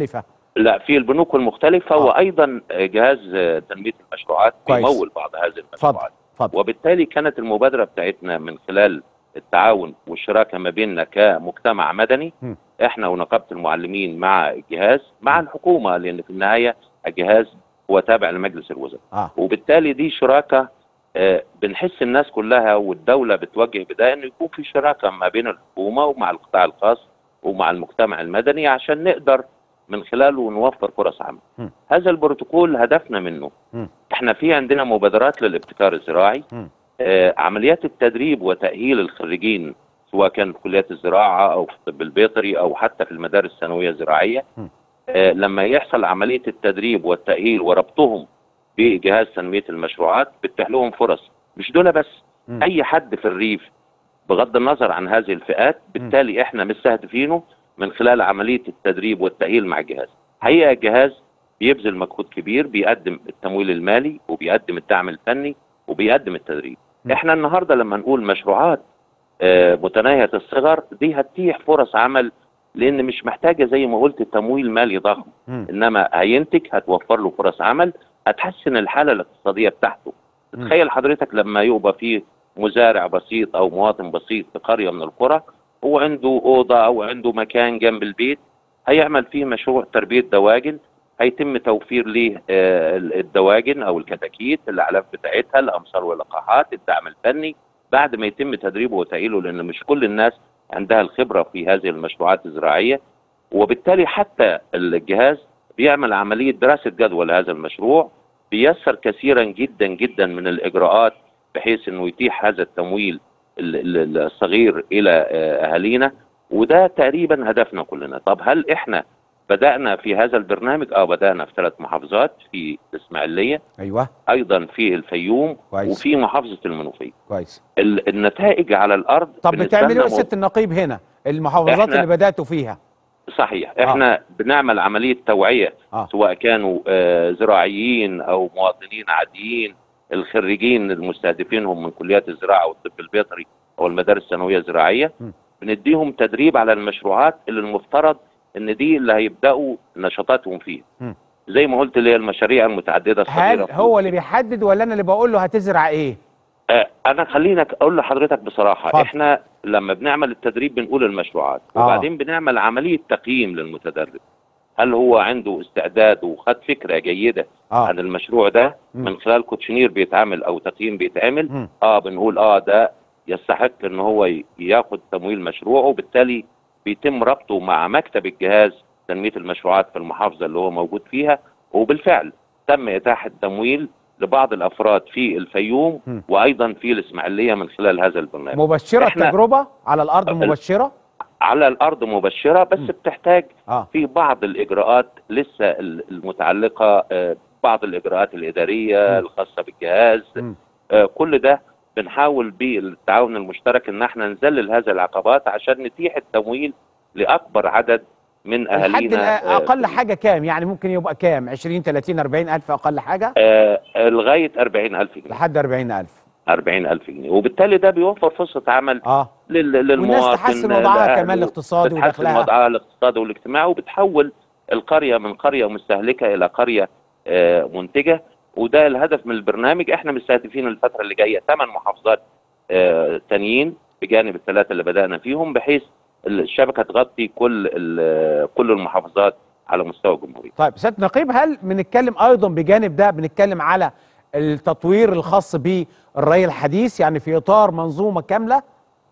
لا في البنوك المختلفة آه. وأيضا جهاز تنمية المشروعات كويس. بيمول بعض هذه اتفضل المشروعات اتفضل وبالتالي كانت المبادرة بتاعتنا من خلال التعاون والشراكة ما بيننا كمجتمع مدني م. احنا ونقابة المعلمين مع الجهاز مع الحكومة لأن في النهاية الجهاز هو تابع لمجلس الوزراء اه وبالتالي دي شراكة آه، بنحس الناس كلها والدولة بتوجه بده انه يكون في شراكة ما بين الحكومة ومع القطاع الخاص ومع المجتمع المدني عشان نقدر من خلاله نوفر فرص عمل. م. هذا البروتوكول هدفنا منه م. احنا في عندنا مبادرات للابتكار الزراعي م. آه، عمليات التدريب وتأهيل الخريجين سواء كان في كليات الزراعة أو في الطب البيطري أو حتى في المدارس الثانوية الزراعية م. آه، لما يحصل عملية التدريب والتأهيل وربطهم بجهاز تنمية المشروعات بتفتح لهم فرص مش دول بس م. أي حد في الريف بغض النظر عن هذه الفئات بالتالي احنا مستهدفينه من خلال عملية التدريب والتأهيل مع الجهاز حقيقة الجهاز بيبذل مجهود كبير بيقدم التمويل المالي وبيقدم الدعم الفني وبيقدم التدريب م. احنا النهارده لما نقول مشروعات آه، متناهية الصغر دي هتتيح فرص عمل لان مش محتاجه زي ما قلت تمويل مالي ضخم م. انما هينتج هتوفر له فرص عمل هتحسن الحاله الاقتصاديه بتاعته م. تخيل حضرتك لما يبقى فيه مزارع بسيط او مواطن بسيط في قريه من القرى هو عنده اوضه او عنده مكان جنب البيت هيعمل فيه مشروع تربيه دواجن هيتم توفير ليه آه، الدواجن او الكتاكيت الاعلاف بتاعتها الامصار واللقاحات الدعم الفني بعد ما يتم تدريبه وتأهيله لان مش كل الناس عندها الخبره في هذه المشروعات الزراعيه وبالتالي حتى الجهاز بيعمل عمليه دراسه جدوى لهذا المشروع بيسر كثيرا جدا جدا من الاجراءات بحيث انه يتيح هذا التمويل ال- ال- الصغير الى آه، اهالينا وده تقريبا هدفنا كلنا طب هل احنا بدانا في هذا البرنامج اه بدانا في ثلاث محافظات في الاسماعيليه ايوه ايضا في الفيوم كويس. وفي محافظه المنوفيه كويس ال- النتائج على الارض طب بالنسبة بتعمل ايه لنا يا ست النقيب هنا المحافظات إحنا- اللي بداتوا فيها صحيح احنا بنعمل عمليه توعيه آه. سواء كانوا آه، زراعيين او مواطنين عاديين الخريجين المستهدفينهم من كليات الزراعه والطب البيطري او المدارس الثانويه الزراعيه م. بنديهم تدريب على المشروعات اللي المفترض ان دي اللي هيبداوا نشاطاتهم فيها م. زي ما قلت اللي هي المشاريع المتعدده هل الصغيره هو اللي بيحدد ولا انا اللي بقول له هتزرع ايه آه، انا خلينا اقول لحضرتك بصراحه اتفضل. احنا لما بنعمل التدريب بنقول المشروعات آه. وبعدين بنعمل عمليه تقييم للمتدرب هل هو عنده استعداد وخد فكره جيده اه عن المشروع ده مم. من خلال كوتشنير بيتعمل او تقييم بيتعمل مم. اه بنقول اه ده يستحق ان هو ي- ياخد تمويل مشروعه وبالتالي بيتم ربطه مع مكتب الجهاز تنميه المشروعات في المحافظه اللي هو موجود فيها وبالفعل تم اتاحه تمويل لبعض الافراد في الفيوم مم. وايضا في الاسماعيليه من خلال هذا البرنامج مبشره إحنا- التجربه على الارض مبشره على الارض مبشره بس مم. بتحتاج اه في بعض الاجراءات لسه ال- المتعلقه آه، بعض الاجراءات الاداريه مم. الخاصه بالجهاز مم. آه، كل ده بنحاول بالتعاون المشترك ان احنا نذلل هذه العقبات عشان نتيح التمويل لاكبر عدد من الحد اهالينا الأ- آه، اقل حاجه كام يعني ممكن يبقى كام 20 30 40 الف اقل حاجه آه، آه، لغايه 40000 جنيه لحد 40 الف 40000 جنيه وبالتالي ده بيوفر فرصه عمل اه لل- للمواطن والناس تحسن وضعها لأهله. كمان الاقتصادي بتحسن ودخلها. وضعها الاقتصادي والاجتماعي وبتحول القريه من قريه مستهلكه الى قريه آه، منتجه وده الهدف من البرنامج احنا مستهدفين الفتره اللي جايه ثمان محافظات آه، تانيين بجانب الثلاثه اللي بدانا فيهم بحيث الشبكه تغطي كل ال- كل المحافظات على مستوى الجمهوريه طيب سياده نقيب هل بنتكلم ايضا بجانب ده بنتكلم على التطوير الخاص بالري الحديث يعني في اطار منظومه كامله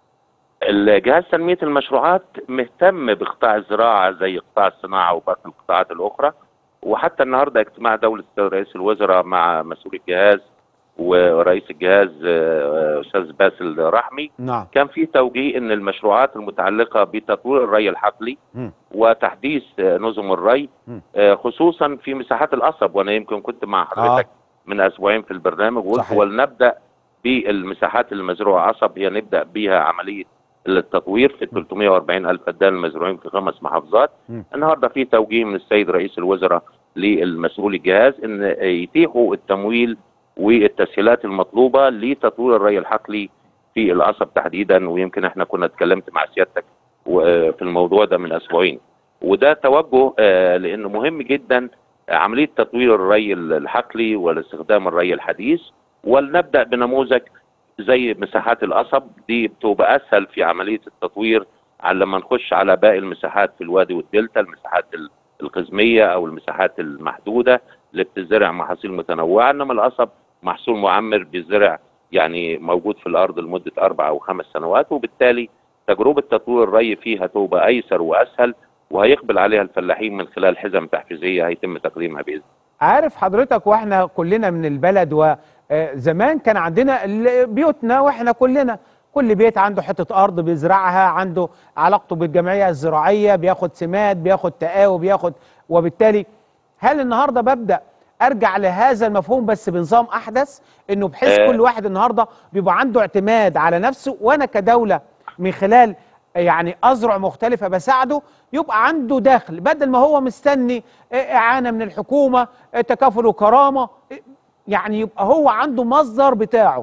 الجهاز تنمية المشروعات مهتم بقطاع الزراعة زي قطاع الصناعة وباقي القطاعات الأخرى وحتى النهاردة اجتماع دولة رئيس الوزراء مع مسؤول الجهاز ورئيس الجهاز آه، أستاذ باسل رحمي نعم كان في توجيه أن المشروعات المتعلقة بتطوير الري الحقلي مم. وتحديث آه، نظم الري مم. آه، خصوصا في مساحات القصب وأنا يمكن كنت مع حضرتك من أسبوعين في البرنامج وقلت صحيح. ولنبدأ بالمساحات المزروعة قصب هي نبدأ بها عملية التطوير في 340 ألف فدان المزروعين في خمس محافظات مم. النهاردة في توجيه من السيد رئيس الوزراء للمسؤول الجهاز أن يتيحوا التمويل والتسهيلات المطلوبة لتطوير الري الحقلي في القصب تحديدا ويمكن احنا كنا اتكلمت مع سيادتك و- في الموضوع ده من أسبوعين وده توجه آه، لانه مهم جدا عمليه تطوير الري الحقلي والاستخدام الري الحديث ولنبدا بنموذج زي مساحات القصب دي بتبقى اسهل في عمليه التطوير على لما نخش على باقي المساحات في الوادي والدلتا المساحات ال- القزميه او المساحات المحدوده اللي بتزرع محاصيل متنوعه انما القصب محصول معمر بيزرع يعني موجود في الارض لمده اربع او خمس سنوات وبالتالي تجربه تطوير الري فيها تبقى ايسر واسهل وهيقبل عليها الفلاحين من خلال حزم تحفيزيه هيتم تقديمها باذن عارف حضرتك واحنا كلنا من البلد وزمان كان عندنا ال- بيوتنا واحنا كلنا كل بيت عنده حتة أرض بيزرعها عنده علاقته بالجمعية الزراعية بياخد سماد بياخد تقاوي بياخد وبالتالي هل النهاردة ببدأ أرجع لهذا المفهوم بس بنظام أحدث إنه بحيث آه. كل واحد النهاردة بيبقى عنده اعتماد على نفسه وأنا كدولة من خلال يعني أزرع مختلفة بساعده يبقى عنده دخل بدل ما هو مستني إعانة من الحكومة تكافل وكرامة يعني يبقى هو عنده مصدر بتاعه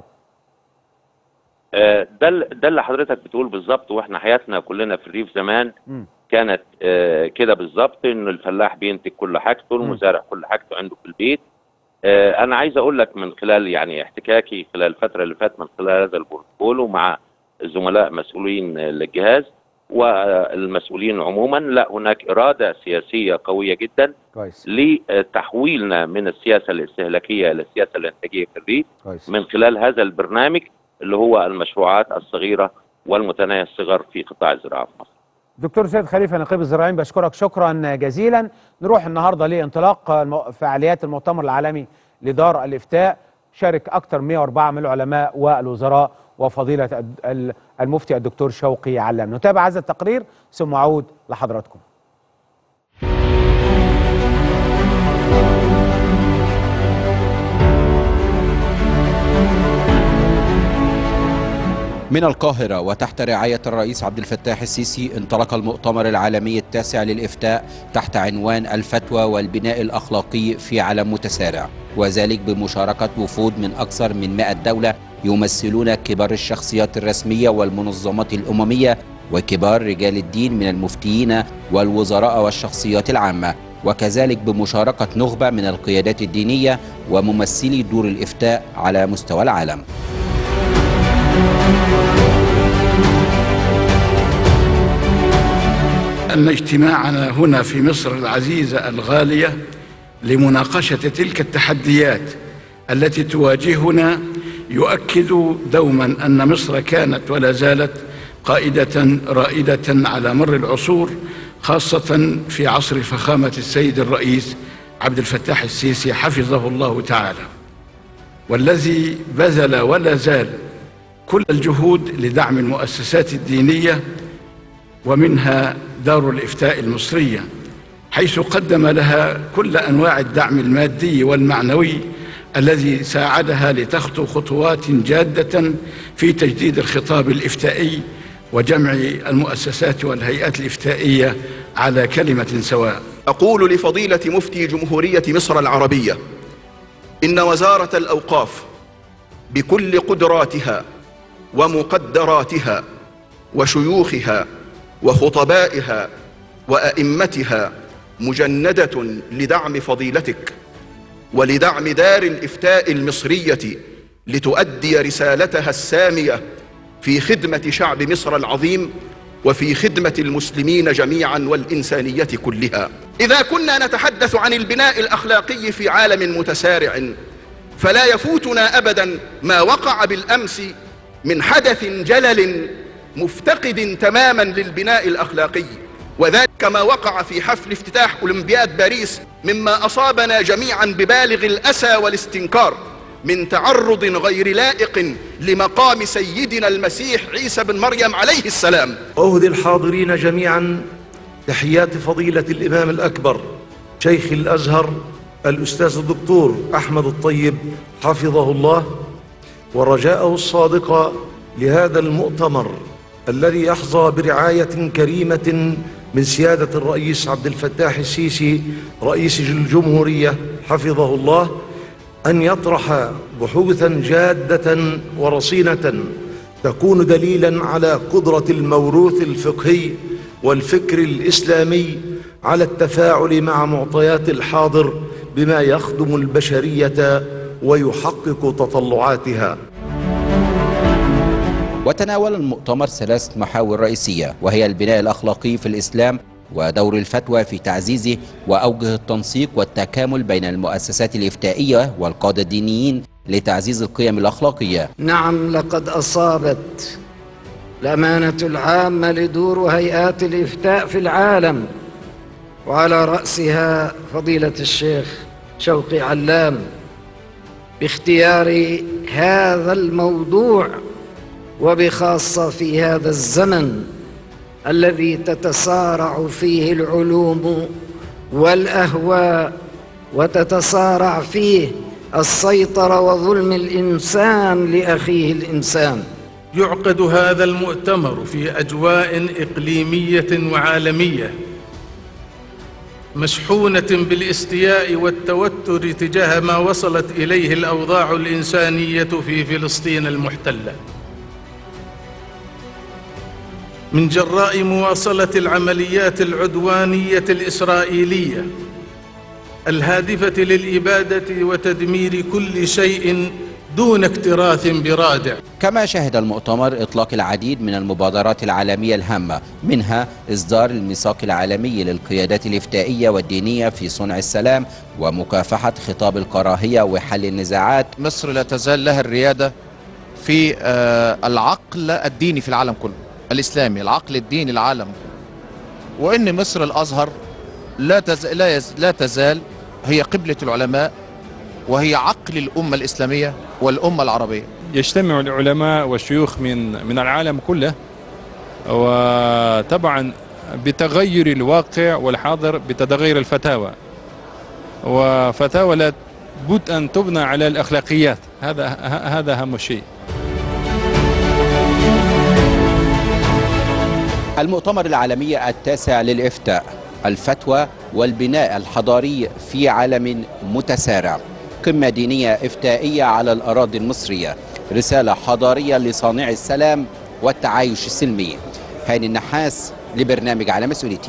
آه، ده ال- ده اللي حضرتك بتقول بالظبط واحنا حياتنا كلنا في الريف زمان مم. كانت آه، كده بالظبط ان الفلاح بينتج كل حاجته المزارع كل حاجته عنده في البيت آه، انا عايز اقول لك من خلال يعني احتكاكي خلال الفتره اللي فاتت من خلال هذا البروتوكول ومع زملاء مسؤولين آه، للجهاز والمسؤولين عموما لا هناك اراده سياسيه قويه جدا كويس لتحويلنا من السياسه الاستهلاكيه الى السياسه الانتاجيه في الريف كويس من خلال هذا البرنامج اللي هو المشروعات الصغيره والمتناهيه الصغر في قطاع الزراعه في مصر. دكتور سيد خليفه نقيب الزراعيين بشكرك شكرا جزيلا نروح النهارده لانطلاق الم- فعاليات المؤتمر العالمي لدار الافتاء شارك اكثر من 104 من العلماء والوزراء وفضيله الد- ال- المفتي الدكتور شوقي علام نتابع هذا التقرير ثم اعود لحضراتكم من القاهرة وتحت رعاية الرئيس عبد الفتاح السيسي انطلق المؤتمر العالمي التاسع للإفتاء تحت عنوان الفتوى والبناء الأخلاقي في عالم متسارع وذلك بمشاركة وفود من أكثر من 100 دولة يمثلون كبار الشخصيات الرسمية والمنظمات الأممية وكبار رجال الدين من المفتيين والوزراء والشخصيات العامة وكذلك بمشاركة نخبة من القيادات الدينية وممثلي دور الإفتاء على مستوى العالم أن اجتماعنا هنا في مصر العزيزة الغالية لمناقشة تلك التحديات التي تواجهنا يؤكد دوما أن مصر كانت ولا زالت قائدة رائدة على مر العصور خاصة في عصر فخامة السيد الرئيس عبد الفتاح السيسي حفظه الله تعالى والذي بذل ولا زال كل الجهود لدعم المؤسسات الدينيه ومنها دار الافتاء المصريه حيث قدم لها كل انواع الدعم المادي والمعنوي الذي ساعدها لتخطو خطوات جاده في تجديد الخطاب الافتائي وجمع المؤسسات والهيئات الافتائيه على كلمه سواء أقول لفضيلة مفتي جمهورية مصر العربية إن وزارة الأوقاف بكل قدراتها ومقدراتها وشيوخها وخطبائها وأئمتها مجندة لدعم فضيلتك ولدعم دار الإفتاء المصرية لتؤدي رسالتها السامية في خدمة شعب مصر العظيم وفي خدمة المسلمين جميعا والإنسانية كلها إذا كنا نتحدث عن البناء الأخلاقي في عالم متسارع فلا يفوتنا أبدا ما وقع بالأمس من حدث جلل مفتقد تماما للبناء الأخلاقي وذلك ما وقع في حفل افتتاح أولمبياد باريس مما أصابنا جميعا ببالغ الأسى والاستنكار من تعرض غير لائق لمقام سيدنا المسيح عيسى بن مريم عليه السلام أهدي الحاضرين جميعا تحيات فضيلة الإمام الأكبر شيخ الأزهر الأستاذ الدكتور أحمد الطيب حفظه الله ورجاءه الصادق لهذا المؤتمر الذي يحظى برعاية كريمة من سيادة الرئيس عبد الفتاح السيسي رئيس الجمهورية حفظه الله أن يطرح بحوثا جادة ورصينة تكون دليلا على قدرة الموروث الفقهي والفكر الإسلامي على التفاعل مع معطيات الحاضر بما يخدم البشريه ويحقق تطلعاتها وتناول المؤتمر ثلاث محاور رئيسية وهي البناء الأخلاقي في الإسلام ودور الفتوى في تعزيزه وأوجه التنسيق والتكامل بين المؤسسات الإفتائية والقادة الدينيين لتعزيز القيم الأخلاقية نعم لقد أصابت الأمانة العامة لدور هيئات الإفتاء في العالم وعلى رأسها فضيلة الشيخ شوقي علام باختيار هذا الموضوع وبخاصة في هذا الزمن الذي تتسارع فيه العلوم والأهواء وتتسارع فيه السيطرة وظلم الإنسان لأخيه الإنسان يعقد هذا المؤتمر في أجواء إقليمية وعالمية مشحونة بالاستياء والتوتر تجاه ما وصلت إليه الأوضاع الإنسانية في فلسطين المحتلة من جراء مواصلة العمليات العدوانية الإسرائيلية الهادفة للإبادة وتدمير كل شيء دون اكتراث برادع كما شهد المؤتمر إطلاق العديد من المبادرات العالمية الهامة منها إصدار الميثاق العالمي للقيادات الإفتائية والدينية في صنع السلام ومكافحة خطاب الكراهية وحل النزاعات مصر لا تزال لها الريادة في آه، العقل الديني في العالم كله الإسلامي العقل الديني العالم وإن مصر الأزهر لا تزال, لا, يز لا تزال هي قبلة العلماء وهي عقل الأمة الإسلامية والأمة العربية يجتمع العلماء والشيوخ من من العالم كله وطبعا بتغير الواقع والحاضر بتغير الفتاوى وفتاوى لا بد ان تبنى على الاخلاقيات هذا هذا اهم شيء المؤتمر العالمي التاسع للإفتاء الفتوى والبناء الحضاري في عالم متسارع قمة دينية إفتائية على الأراضي المصرية رسالة حضارية لصانع السلام والتعايش السلمي هاني النحاس لبرنامج على مسؤوليتي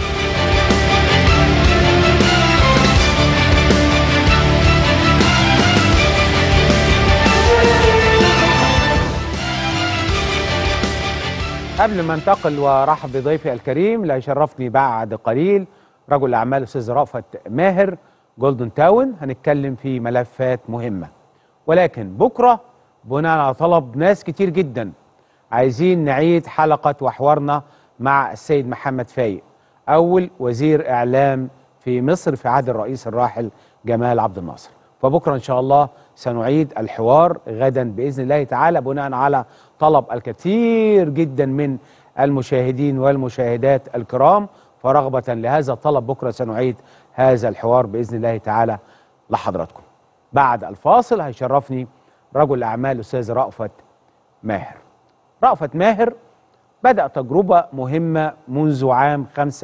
قبل ما انتقل وارحب بضيفي الكريم اللي هيشرفني بعد قليل رجل الاعمال الاستاذ رأفت ماهر جولدن تاون هنتكلم في ملفات مهمه ولكن بكره بناء على طلب ناس كتير جدا عايزين نعيد حلقه وحوارنا مع السيد محمد فايق اول وزير اعلام في مصر في عهد الرئيس الراحل جمال عبد الناصر فبكره ان شاء الله سنعيد الحوار غدا باذن الله تعالى بناء على طلب الكثير جدا من المشاهدين والمشاهدات الكرام فرغبه لهذا الطلب بكره سنعيد هذا الحوار باذن الله تعالى لحضراتكم. بعد الفاصل هيشرفني رجل الاعمال الاستاذ رأفت ماهر. رأفت ماهر بدأ تجربه مهمه منذ عام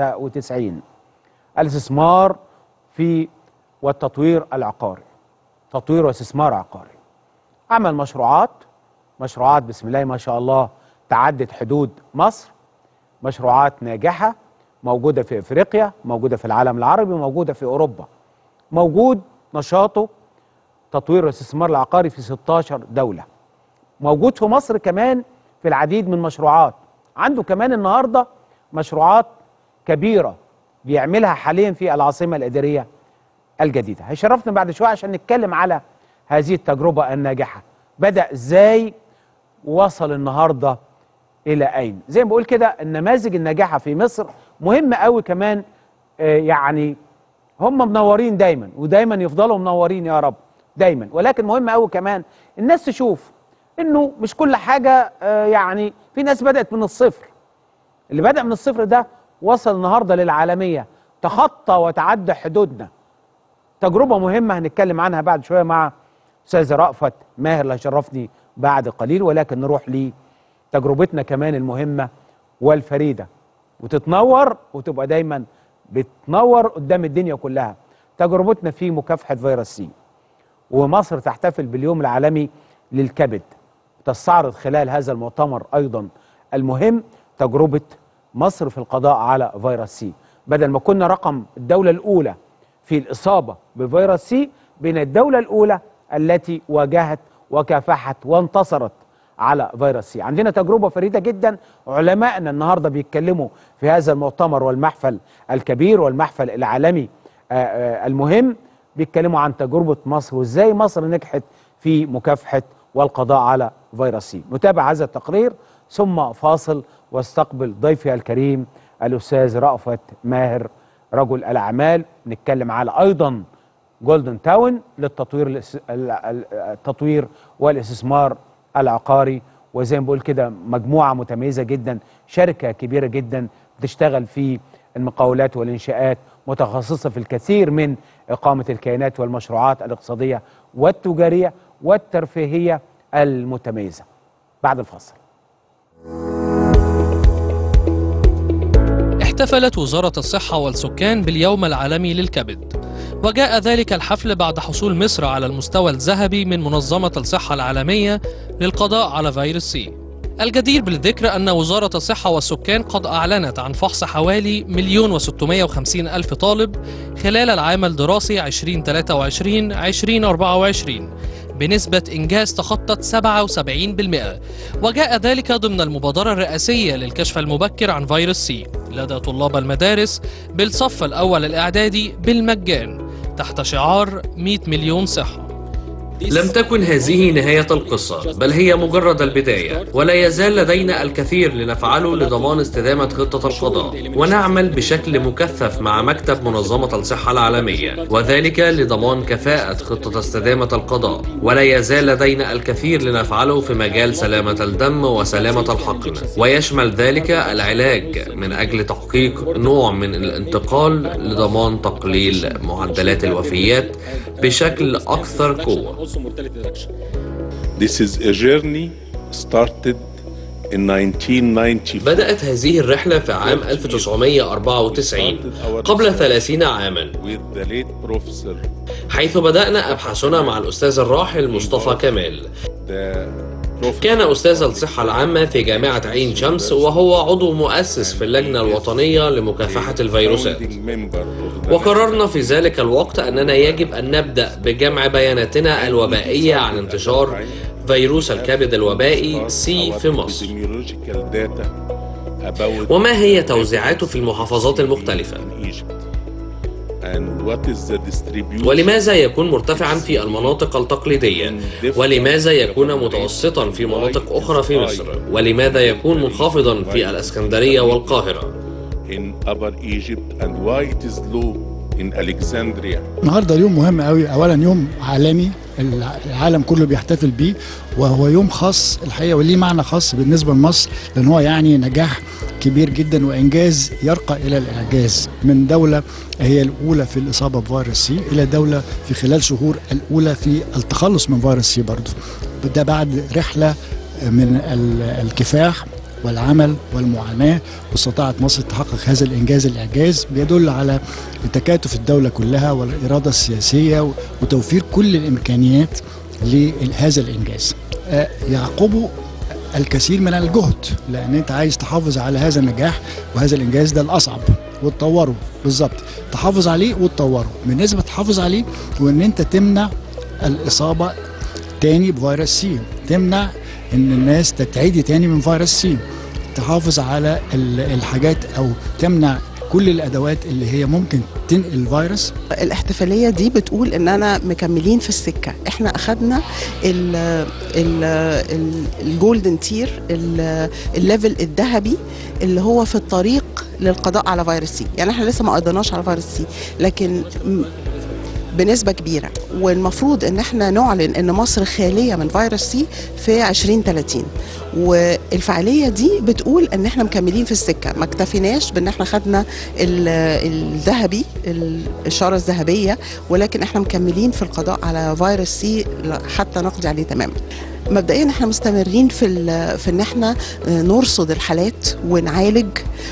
95 الاستثمار في والتطوير العقاري. تطوير واستثمار عقاري. عمل مشروعات مشروعات بسم الله ما شاء الله تعدت حدود مصر مشروعات ناجحه موجوده في افريقيا موجوده في العالم العربي موجوده في اوروبا موجود نشاطه تطوير الاستثمار العقاري في 16 دوله موجود في مصر كمان في العديد من مشروعات عنده كمان النهارده مشروعات كبيره بيعملها حاليا في العاصمه الاداريه الجديده هيشرفنا بعد شويه عشان نتكلم على هذه التجربه الناجحه بدا ازاي وصل النهارده الى اين زي ما بقول كده النماذج الناجحه في مصر مهمه قوي كمان آه يعني هم منورين دايما ودايما يفضلوا منورين يا رب دايما ولكن مهم قوي كمان الناس تشوف انه مش كل حاجه آه يعني في ناس بدات من الصفر اللي بدا من الصفر ده وصل النهارده للعالميه تخطى وتعدى حدودنا تجربه مهمه هنتكلم عنها بعد شويه مع استاذ رأفت ماهر اللي هيشرفني بعد قليل ولكن نروح لتجربتنا كمان المهمه والفريده وتتنور وتبقى دايما بتنور قدام الدنيا كلها تجربتنا في مكافحه فيروس سي ومصر تحتفل باليوم العالمي للكبد تستعرض خلال هذا المؤتمر ايضا المهم تجربه مصر في القضاء على فيروس سي بدل ما كنا رقم الدوله الاولى في الاصابه بفيروس سي بين الدوله الاولى التي واجهت وكافحت وانتصرت على فيروس سي عندنا تجربه فريده جدا علمائنا النهارده بيتكلموا في هذا المؤتمر والمحفل الكبير والمحفل العالمي آه، آه، المهم بيتكلموا عن تجربه مصر وازاي مصر نجحت في مكافحه والقضاء على فيروس سي نتابع هذا التقرير ثم فاصل واستقبل ضيفي الكريم الاستاذ رأفت ماهر رجل الاعمال نتكلم على ايضا جولدن تاون للتطوير الاس- ال- ال- التطوير والاستثمار العقاري وزي ما بقول كده مجموعه متميزه جدا شركه كبيره جدا بتشتغل في المقاولات والانشاءات متخصصه في الكثير من اقامه الكيانات والمشروعات الاقتصاديه والتجاريه والترفيهيه المتميزه بعد الفاصل احتفلت وزارة الصحة والسكان باليوم العالمي للكبد وجاء ذلك الحفل بعد حصول مصر على المستوى الذهبي من منظمة الصحة العالمية للقضاء على فيروس سي الجدير بالذكر أن وزارة الصحة والسكان قد أعلنت عن فحص حوالي مليون وستمائة وخمسين ألف طالب خلال العام الدراسي 2023-2024 بنسبة إنجاز تخطت 77% وجاء ذلك ضمن المبادرة الرئاسية للكشف المبكر عن فيروس سي لدى طلاب المدارس بالصف الأول الإعدادي بالمجان تحت شعار 100 مليون صحة لم تكن هذه نهاية القصة بل هي مجرد البداية ولا يزال لدينا الكثير لنفعله لضمان استدامة خطة القضاء ونعمل بشكل مكثف مع مكتب منظمة الصحة العالمية وذلك لضمان كفاءة خطة استدامة القضاء ولا يزال لدينا الكثير لنفعله في مجال سلامة الدم وسلامة الحقن ويشمل ذلك العلاج من أجل تحقيق نوع من الانتقال لضمان تقليل معدلات الوفيات بشكل أكثر قوة This is a journey started in 1994. بدأت هذه الرحلة في عام 1994 قبل 30 عاما with the late professor حيث بدأنا أبحاثنا مع الأستاذ الراحل مصطفى كمال the كان أستاذ الصحة العامة في جامعة عين شمس وهو عضو مؤسس في اللجنة الوطنية لمكافحة الفيروسات member of the وقررنا في ذلك الوقت أننا يجب أن نبدأ بجمع بياناتنا الوبائية عن انتشار فيروس الكبد الوبائي سي في مصر epidemiological data about وما هي توزيعاته في المحافظات المختلفة and what is the distribution ولماذا يكون مرتفعا في المناطق التقليدية ولماذا يكون متوسطا في مناطق أخرى في مصر ولماذا يكون منخفضا في الأسكندرية والقاهرة in Upper Egypt and why it is low in Alexandria. النهارده اليوم مهم قوي اولا يوم عالمي الع- العالم كله بيحتفل بيه وهو يوم خاص الحقيقه وليه معنى خاص بالنسبه لمصر لان هو يعني نجاح كبير جدا وانجاز يرقى الى الاعجاز من دوله هي الاولى في الاصابه بفيروس سي الى دوله في خلال شهور الاولى في التخلص من فيروس سي برضه ده بعد رحله من ال- الكفاح والعمل والمعاناة واستطاعت مصر تحقق هذا الإنجاز الإعجاز بيدل على تكاتف الدولة كلها والإرادة السياسية وتوفير كل الإمكانيات لهذا الإنجاز آه، يعقبه الكثير من الجهد لأن أنت عايز تحافظ على هذا النجاح وهذا الإنجاز ده الأصعب وتطوره بالظبط تحافظ عليه وتطوره بالنسبة تحافظ عليه وإن أنت تمنع الإصابة تاني بفيروس سي تمنع ان الناس تتعدي تاني من فيروس سي تحافظ على ال- الحاجات او تمنع كل الادوات اللي هي ممكن تنقل الفيروس الاحتفاليه دي بتقول اننا مكملين في السكه احنا اخدنا ال ال ال الجولدن تير ال- الليفل الذهبي اللي هو في الطريق للقضاء على فيروس سي يعني احنا لسه ما قضيناش على فيروس سي لكن م- بنسبة كبيرة والمفروض ان احنا نعلن ان مصر خالية من فيروس سي في 2030 والفعالية دي بتقول ان احنا مكملين في السكة ما اكتفيناش بان احنا خدنا ال- الذهبي الإشارة الذهبية ولكن احنا مكملين في القضاء على فيروس سي حتى نقضي عليه تماما مبدئيا احنا مستمرين في ال- في ان احنا نرصد الحالات ونعالج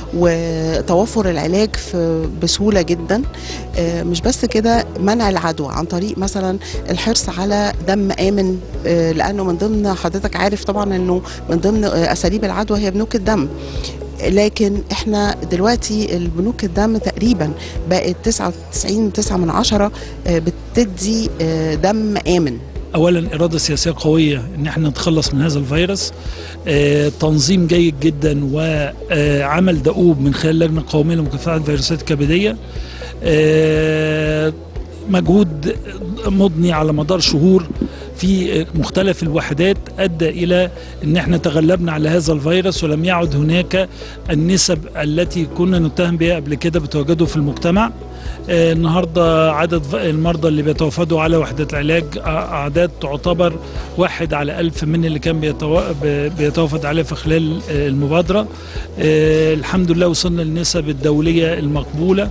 وتوفر العلاج في بسهوله جدا آه، مش بس كده منع العدوى عن طريق مثلا الحرص على دم امن آه، لانه من ضمن حضرتك عارف طبعا انه من ضمن آه، اساليب العدوى هي بنوك الدم لكن احنا دلوقتي البنوك الدم تقريبا بقت 99 9 من عشرة آه، بتدي آه، دم آمن اولا اراده سياسيه قويه ان احنا نتخلص من هذا الفيروس آه، تنظيم جيد جدا وعمل دؤوب من خلال اللجنه القوميه لمكافحه الفيروسات الكبديه آه، مجهود مضني على مدار شهور في مختلف الوحدات ادى الى ان احنا تغلبنا على هذا الفيروس ولم يعد هناك النسب التي كنا نتهم بها قبل كده بتواجده في المجتمع آه، النهارده عدد ف- المرضى اللي بيتوافدوا على وحدات العلاج أ- اعداد تعتبر واحد على ألف من اللي كان بيتوا- ب- بيتوافد عليه في خلال آه، المبادره آه، الحمد لله وصلنا للنسب الدوليه المقبوله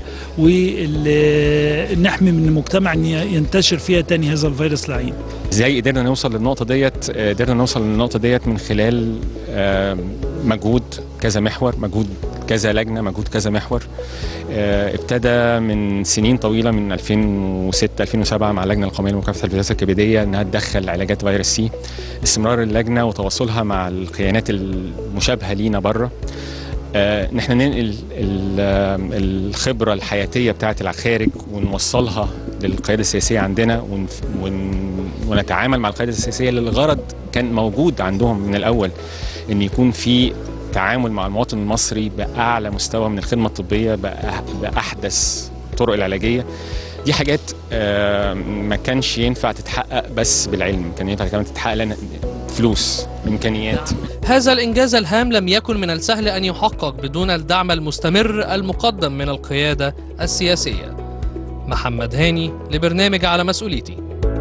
ونحمي من المجتمع ان ي- ينتشر فيها تاني هذا الفيروس العين ازاي قدرنا نوصل للنقطه ديت آه، قدرنا نوصل للنقطه ديت من خلال آه، مجهود كذا محور مجهود كذا لجنه مجهود كذا محور آه، ابتدى من سنين طويله من 2006 2007 مع اللجنه القوميه لمكافحه الفيروسات الكبديه انها تدخل علاجات فيروس سي استمرار اللجنه وتواصلها مع الكيانات المشابهه لينا بره آه، ان احنا ننقل ال- آه، الخبره الحياتيه بتاعه الخارج ونوصلها للقياده السياسيه عندنا ونف- ون- ونتعامل مع القياده السياسيه للغرض كان موجود عندهم من الاول ان يكون في تعامل مع المواطن المصري باعلى مستوى من الخدمه الطبيه بأح- باحدث الطرق العلاجيه دي حاجات آه، ما كانش ينفع تتحقق بس بالعلم كان ينفع كمان تتحقق لنا فلوس امكانيات هذا الإنجاز الهام لم يكن من السهل أن يحقق بدون الدعم المستمر المقدم من القيادة السياسية محمد هاني لبرنامج على مسؤوليتي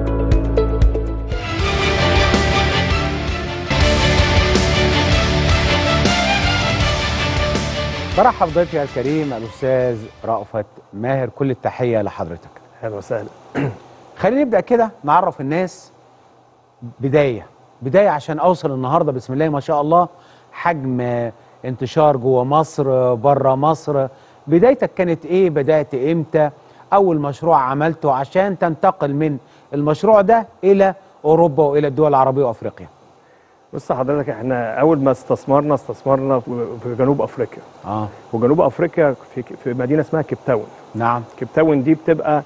برحب ضيفي الكريم الاستاذ رأفت ماهر كل التحيه لحضرتك اهلا وسهلا خلينا نبدا كده نعرف الناس بدايه بدايه عشان اوصل النهارده بسم الله ما شاء الله حجم انتشار جوه مصر بره مصر بدايتك كانت ايه بدات امتى اول مشروع عملته عشان تنتقل من المشروع ده الى اوروبا والى الدول العربيه وافريقيا بص حضرتك احنا اول ما استثمرنا استثمرنا في في جنوب افريقيا اه وجنوب افريقيا في في مدينه اسمها كيب تاون نعم كيب تاون دي بتبقى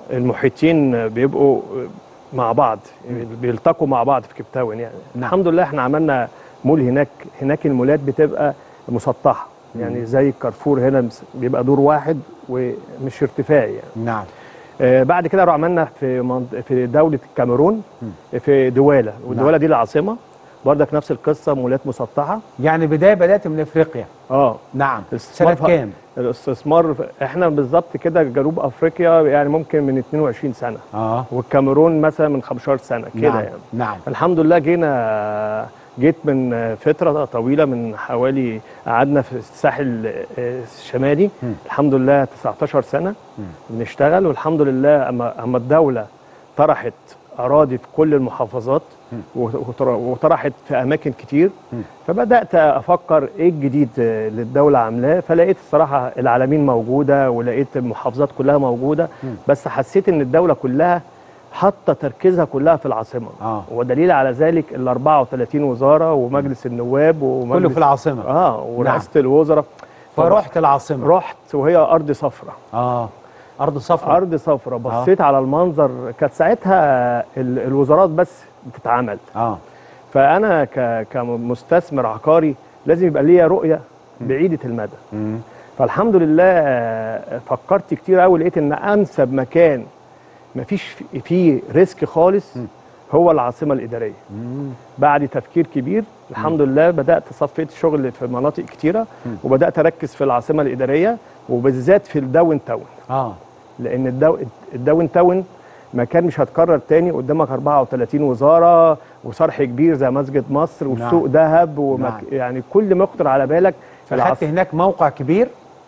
المحيطين بيبقوا مع بعض بيلتقوا مع بعض في كيب تاون يعني نعم. الحمد لله احنا عملنا مول هناك هناك المولات بتبقى مسطحه يعني مم. زي الكارفور هنا مس- بيبقى دور واحد ومش ارتفاعي يعني نعم آه، بعد كده رو عملنا في منط- في دوله الكاميرون في دواله ودواله دي العاصمه برضك نفس القصه مولات مسطحه يعني بدايه بدات من افريقيا اه نعم الاستثمار سنه كام الاستثمار في- احنا بالظبط كده جنوب افريقيا يعني ممكن من 22 سنه اه والكاميرون مثلا من 15 سنه كده نعم. يعني نعم الحمد لله جينا جيت من فتره طويله من حوالي قعدنا في الساحل آه، الشمالي مم. الحمد لله 19 سنه بنشتغل والحمد لله اما اما الدوله طرحت اراضي في كل المحافظات وطر- وطرحت في اماكن كتير فبدات افكر ايه الجديد آه، اللي الدوله عاملاه فلقيت الصراحه العالمين موجوده ولقيت المحافظات كلها موجوده بس حسيت ان الدوله كلها حاطه تركيزها كلها في العاصمه آه. ودليل على ذلك ال 34 وزاره ومجلس النواب ومجلس كله في العاصمه اه ورئاسه الوزراء فرحت العاصمه رحت وهي ارض صفراء اه ارض صفراء ارض صفراء بصيت على المنظر كانت ساعتها ال- الوزارات بس بتتعمل اه فانا ك- كمستثمر عقاري لازم يبقى ليا رؤيه بعيده المدى مم. فالحمد لله آه، فكرت كتير قوي لقيت ان انسب مكان مفيش في- فيه ريسك خالص هو العاصمه الاداريه مم. بعد تفكير كبير الحمد لله بدات صفيت شغل في مناطق كتيره وبدات اركز في العاصمه الاداريه وبالذات في الداون تاون اه لان الدو... الداون تاون مكان مش هتكرر تاني قدامك 34 وزاره وصرح كبير زي مسجد مصر والسوق ذهب ومك... نعم. يعني كل ما يخطر على بالك في فخدت هناك موقع كبير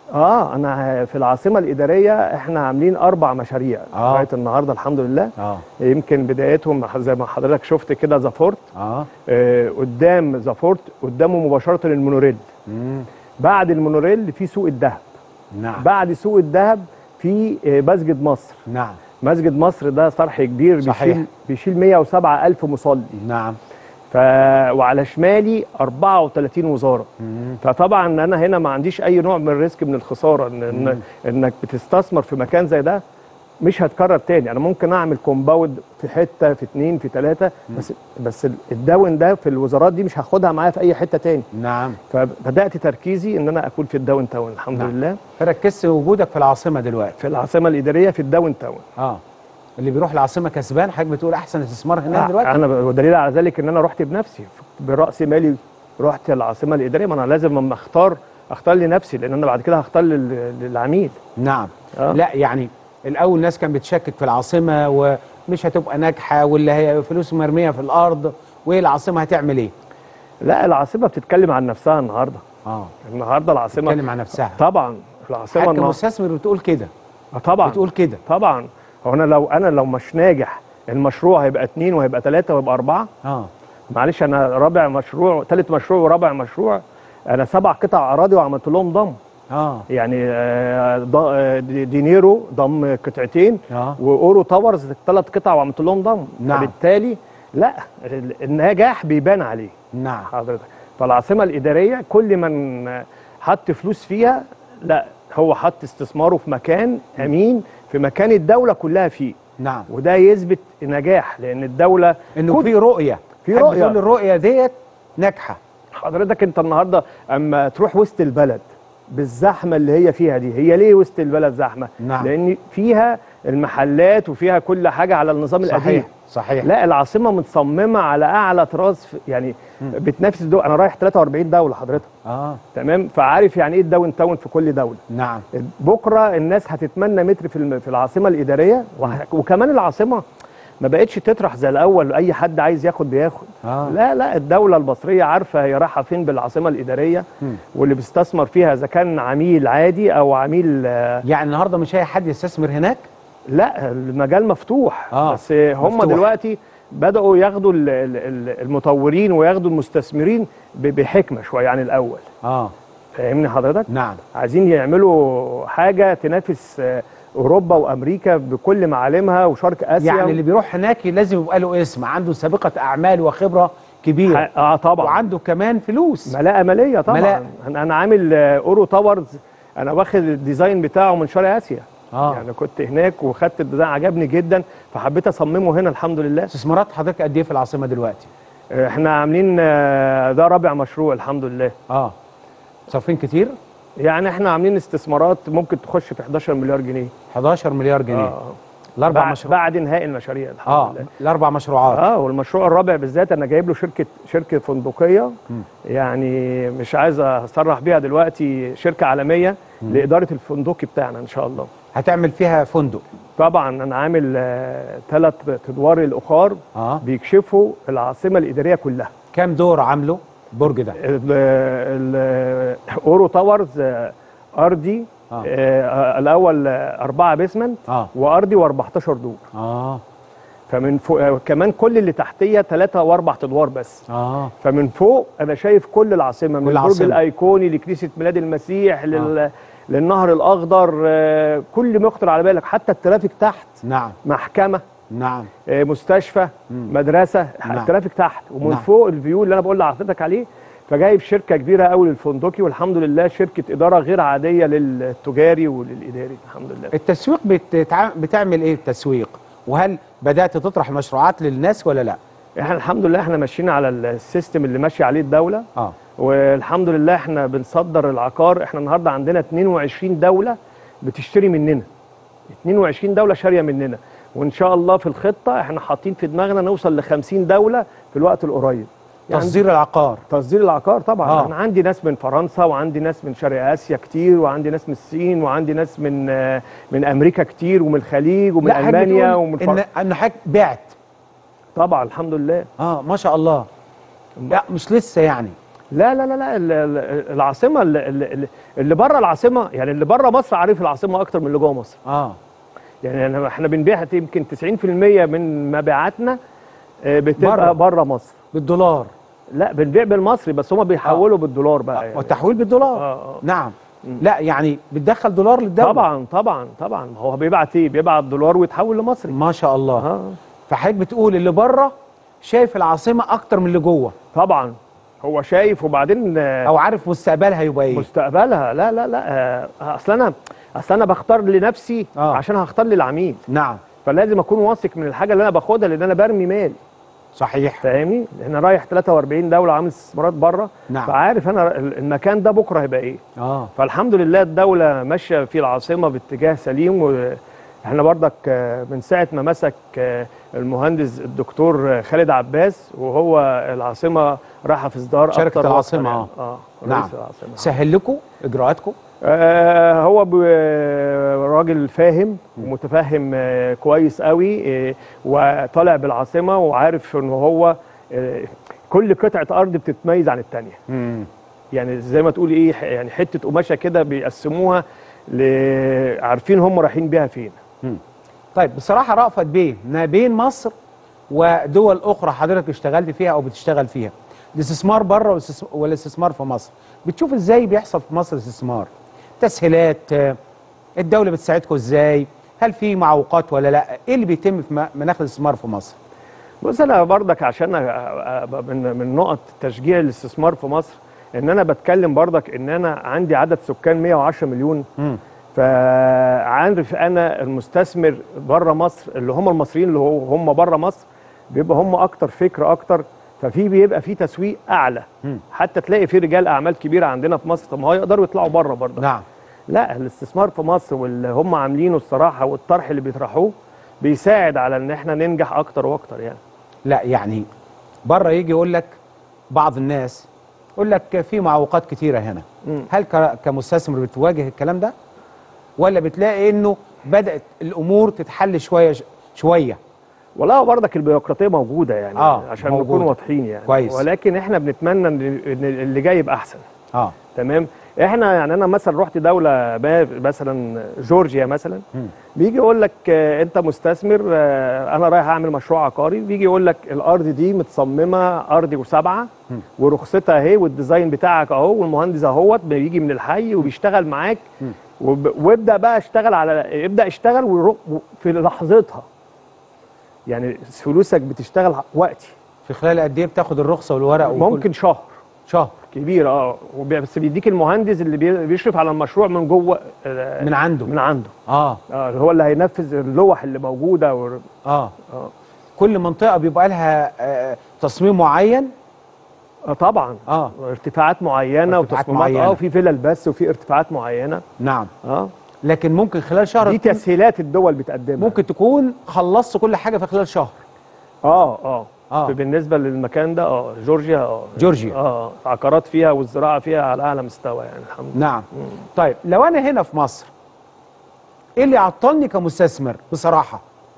اه انا في العاصمه الاداريه احنا عاملين اربع مشاريع آه. لغايه النهارده الحمد لله اه يمكن بدايتهم زي ما حضرتك شفت كده زافورت اه آه قدام زافورت قدامه مباشره المونوريل مم. بعد المونوريل في سوق الذهب نعم بعد سوق الذهب في آه، مسجد مصر نعم مسجد مصر ده صرح كبير صحيح. بيشيل بيشيل 107 ألف مصلي نعم ف... وعلى شمالي 34 وزاره فطبعا انا هنا ما عنديش اي نوع من الريسك من الخساره إن... إن... انك بتستثمر في مكان زي ده مش هتكرر تاني انا ممكن اعمل كومباوند في حته في اتنين في تلاته بس بس الداون ده في الوزارات دي مش هاخدها معايا في اي حته تاني نعم فبدات تركيزي ان انا اكون في الداون تاون الحمد نعم. لله فركزت وجودك في العاصمه دلوقتي في العاصمه الاداريه في الداون تاون اه اللي بيروح العاصمه كسبان حضرتك بتقول احسن استثمار هناك دلوقتي انا ب- ودليل على ذلك ان انا رحت بنفسي براس مالي رحت العاصمه الاداريه ما انا لازم اما اختار اختار لنفسي لان انا بعد كده هختار لل- للعميل نعم آه. لا يعني الاول ناس كانت بتشكك في العاصمه ومش هتبقى ناجحه ولا هي فلوس مرميه في الارض وايه العاصمه هتعمل ايه لا العاصمه بتتكلم عن نفسها النهارده اه النهارده العاصمه بتتكلم عن نفسها طبعا العاصمه حتى النهاردة- كمستثمر بتقول كده آه طبعا بتقول كده طبعا هو انا لو انا لو مش ناجح المشروع هيبقى اتنين وهيبقى تلاته وهيبقى اربعه اه معلش انا رابع مشروع ثالث مشروع ورابع مشروع انا سبع قطع اراضي وعملت لهم ضم اه يعني آه، ض- آه، دي- دينيرو ضم قطعتين اه واورو تاورز ثلاث قطع وعملت لهم ضم نعم. فبالتالي لا ال- النجاح بيبان عليه نعم حضرتك فالعاصمه الاداريه كل من حط فلوس فيها لا هو حط استثماره في مكان امين في مكان الدوله كلها فيه نعم وده يثبت نجاح لان الدوله انه كل- في رؤيه في حضرتك رؤيه بتقول الرؤيه ديت ناجحه حضرتك انت النهارده اما تروح وسط البلد بالزحمه اللي هي فيها دي هي ليه وسط البلد زحمه نعم. لان فيها المحلات وفيها كل حاجه على النظام صحيح القديم صحيح لا العاصمه متصممه على اعلى طراز في- يعني بتنافس الدول انا رايح 43 دوله حضرتك اه تمام فعارف يعني ايه الداون تاون في كل دوله نعم بكره الناس هتتمنى متر في الم- في العاصمه الاداريه وه- وكمان العاصمه ما بقتش تطرح زي الاول اي حد عايز ياخد بياخد آه. لا لا الدوله المصريه عارفه هي رايحه فين بالعاصمه الاداريه مم. واللي بيستثمر فيها اذا كان عميل عادي او عميل آه، يعني النهارده مش اي حد يستثمر هناك لا المجال مفتوح آه، بس هم مفتوح. دلوقتي بداوا ياخدوا ال- ال- ال- المطورين وياخدوا المستثمرين ب- بحكمه شويه عن الاول اه فاهمني حضرتك نعم عايزين يعملوا حاجه تنافس آه، اوروبا وامريكا بكل معالمها وشرق اسيا يعني اللي بيروح هناك لازم يبقى له اسم عنده سابقه اعمال وخبره كبيره اه طبعا وعنده كمان فلوس ملاءه ماليه طبعا ملاءة. انا أنا عامل آه، اورو تاورز انا واخد الديزاين بتاعه من شرق اسيا اه يعني كنت هناك وخدت الديزاين عجبني جدا فحبيت اصممه هنا الحمد لله استثمارات حضرتك قد ايه في العاصمه دلوقتي آه، احنا عاملين آه، ده رابع مشروع الحمد لله اه صارفين كتير يعني احنا عاملين استثمارات ممكن تخش في 11 مليار جنيه 11 مليار جنيه آه. الاربع بعد, مشروعات بعد انهاء المشاريع الحمد اه لله الاربع مشروعات اه والمشروع الرابع بالذات انا جايب له شركه شركه فندقيه يعني مش عايز اصرح بيها دلوقتي شركه عالميه لاداره الفندقي بتاعنا ان شاء الله هتعمل فيها فندق طبعا انا عامل ثلاث ادوار الاخر اه بيكشفوا العاصمه الاداريه كلها كام دور عامله البرج ده الاورو تاورز آه، ارضي آه. آه. الاول آه، أربعة بيسمنت اه وارضي و14 دور اه فمن فوق آه، كمان كل اللي تحتيه ثلاثة واربع ادوار بس اه فمن فوق انا شايف كل العاصمه من كل البرج العاصمة. الايقوني لكنيسه ميلاد المسيح لل... للنهر الاخضر آه، كل ما يخطر على بالك حتى الترافيك تحت نعم محكمه نعم آه، مستشفى مدرسه نعم. الترافيك تحت ومن نعم. فوق الفيو اللي انا بقول لحضرتك عليه فجايب شركه كبيره قوي للفندقي والحمد لله شركه اداره غير عاديه للتجاري وللاداري الحمد لله التسويق بتتع... بتعمل ايه التسويق وهل بدات تطرح مشروعات للناس ولا لا احنا الحمد لله احنا ماشيين على السيستم اللي ماشي عليه الدوله اه والحمد لله احنا بنصدر العقار احنا النهارده عندنا 22 دوله بتشتري مننا 22 دوله شاريه مننا وان شاء الله في الخطه احنا حاطين في دماغنا نوصل ل 50 دوله في الوقت القريب تصدير العقار تصدير العقار طبعا آه. آه. انا عندي ناس من فرنسا وعندي ناس من شرق اسيا كتير وعندي ناس من الصين وعندي ناس من آه، من امريكا كتير ومن الخليج ومن لا، حضرتك المانيا بتقول ومن ان فر... ان حضرتك بعت طبعا الحمد لله اه ما شاء الله لا مش لسه يعني لا لا لا لا ال- ال- العاصمه اللي, اللي, اللي بره العاصمه يعني اللي بره مصر عارف العاصمه اكتر من اللي جوه مصر اه يعني أنا- احنا بنبيع يمكن 90% من مبيعاتنا آه، بتبقى بره. بره مصر بالدولار لا بنبيع بالمصري بس هم بيحولوا بالدولار بقى يعني. والتحويل بالدولار آه، آه. نعم لا يعني بتدخل دولار للدوله طبعا طبعا طبعا هو بيبعت ايه بيبعت دولار ويتحول لمصري ما شاء الله اه فحضرتك بتقول اللي بره شايف العاصمه اكتر من اللي جوه طبعا هو شايف وبعدين او عارف مستقبلها يبقى ايه مستقبلها لا لا لا آه، اصل انا اصل انا بختار لنفسي آه. عشان هختار للعميد نعم فلازم اكون واثق من الحاجه اللي انا باخدها لان انا برمي مال صحيح فاهمني انا رايح 43 دوله عامل استثمارات بره نعم. فعارف انا ال- المكان ده بكره هيبقى ايه اه فالحمد لله الدوله ماشيه في العاصمه باتجاه سليم واحنا برضك آه، من ساعه ما مسك آه، المهندس الدكتور آه، خالد عباس وهو العاصمه رايحه في اصدار شركه أكتر العاصمه وأكتر اه يعني. اه نعم رئيس العاصمه سهل لكم اجراءاتكم آه هو ب- راجل فاهم ومتفهم آه كويس قوي آه وطالع بالعاصمه وعارف ان هو آه كل قطعه ارض بتتميز عن الثانيه مم. يعني زي ما تقول ايه ح- يعني حته قماشه كده بيقسموها ل- عارفين هم رايحين بيها فين مم. طيب بصراحه رأفت بيه ما بين مصر ودول اخرى حضرتك اشتغلت فيها او بتشتغل فيها الاستثمار بره والاستث- والاستثمار في مصر بتشوف ازاي بيحصل في مصر استثمار تسهيلات آه، الدوله بتساعدكم ازاي هل في معوقات ولا لا ايه اللي بيتم في م- مناخ الاستثمار في مصر بص انا برضك عشان أ- أ- أ- من من نقط تشجيع الاستثمار في مصر ان انا بتكلم برضك ان انا عندي عدد سكان 110 مليون مم. فعارف انا المستثمر بره مصر اللي هم المصريين اللي هو هم بره مصر بيبقى هم اكتر فكر اكتر ففي بيبقى في تسويق اعلى مم. حتى تلاقي في رجال اعمال كبيره عندنا في مصر طب ما هو يقدروا يطلعوا بره برضه نعم لا الاستثمار في مصر واللي هم عاملينه الصراحه والطرح اللي بيطرحوه بيساعد على ان احنا ننجح اكتر واكتر يعني لا يعني بره يجي يقول لك بعض الناس يقول لك في معوقات كتيره هنا مم. هل ك- كمستثمر بتواجه الكلام ده ولا بتلاقي انه بدات الامور تتحل شويه شويه والله برضك البيروقراطيه موجوده يعني آه، عشان موجودة. نكون واضحين يعني كويس. ولكن احنا بنتمنى ان إن اللي جاي يبقى احسن اه تمام احنا يعني انا مثلا رحت دوله ما مثلا جورجيا مثلا مم. بيجي يقول لك آه، انت مستثمر آه، انا رايح اعمل مشروع عقاري بيجي يقول لك الارض دي متصممه ارض وسبعه مم. ورخصتها اهي والديزاين بتاعك اهو والمهندس اهوت بيجي من الحي وبيشتغل معاك مم. وب- وابدا بقى اشتغل على ابدا اشتغل ويرو- في لحظتها يعني فلوسك بتشتغل وقتي في خلال قد ايه بتاخد الرخصه والورق وكل- ممكن شهر شهر كبير اه وبي- بس بيديك المهندس اللي بي- بيشرف على المشروع من جوه آه، من عنده من عنده اه اه هو اللي هينفذ اللوح اللي موجوده و... اه اه كل منطقه بيبقى لها آه تصميم معين آه طبعا اه ارتفاعات معينه ارتفاعات وتصميمات معينة. اه وفي فيلل بس وفي ارتفاعات معينه نعم اه لكن ممكن خلال شهر دي تكون- تسهيلات الدول بتقدمها ممكن تكون خلصت كل حاجه في خلال شهر اه اه آه. اه بالنسبه للمكان ده اه جورجيا اه جورجيا. اه عقارات فيها والزراعه فيها على اعلى مستوى يعني الحمد لله نعم طيب لو انا هنا في مصر ايه اللي يعطلني كمستثمر بصراحه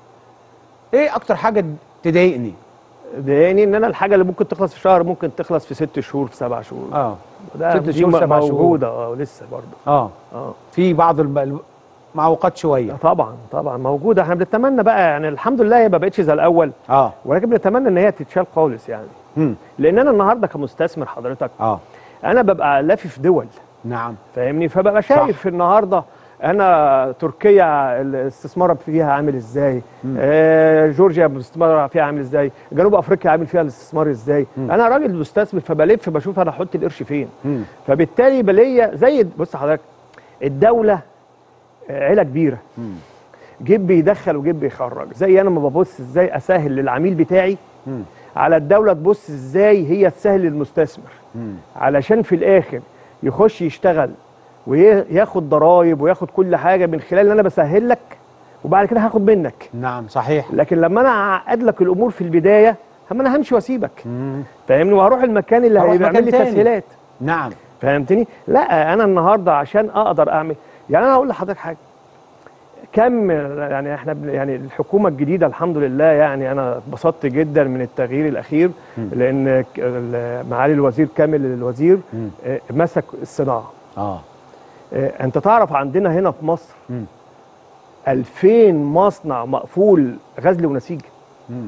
ايه اكتر حاجه تضايقني ضايقني ان انا الحاجه اللي ممكن تخلص في شهر ممكن تخلص في ست شهور في سبع شهور اه ده ست دي شهور، سبع شهور. موجوده اه لسه برضه اه اه في بعض الم- المعوقات شويه طبعا طبعا موجوده احنا بنتمنى بقى يعني الحمد لله هي ما بقتش زي الاول اه ولكن بنتمنى ان هي تتشال خالص يعني مم. لان انا النهارده كمستثمر حضرتك اه انا ببقى لافف دول نعم فاهمني فببقى شايف النهارده انا تركيا الاستثمار فيها عامل ازاي آه جورجيا الاستثمار فيها عامل ازاي جنوب افريقيا عامل فيها الاستثمار ازاي مم. انا راجل مستثمر فبلف بشوف انا احط القرش فين مم. فبالتالي بليا زي بص حضرتك الدوله آه، عيله كبيره مم. جيب بيدخل وجيب بيخرج زي انا ما ببص ازاي اسهل للعميل بتاعي مم. على الدوله تبص ازاي هي تسهل للمستثمر مم. علشان في الاخر يخش يشتغل وياخد ضرايب وياخد كل حاجه من خلال ان انا بسهل لك وبعد كده هاخد منك نعم صحيح لكن لما انا اعقد لك الامور في البدايه هم انا همشي واسيبك مم. فاهمني وهروح المكان اللي هروح هيعمل مكان لي تاني. تسهيلات نعم فهمتني لا انا النهارده عشان اقدر اعمل يعني انا هقول لحضرتك حاجه كم يعني احنا بن- يعني الحكومه الجديده الحمد لله يعني انا اتبسطت جدا من التغيير الاخير مم. لان ك- ال- معالي الوزير كامل الوزير مم. آه، مسك الصناعه اه آه، انت تعرف عندنا هنا في مصر مم. 2000 مصنع مقفول غزل ونسيج مم.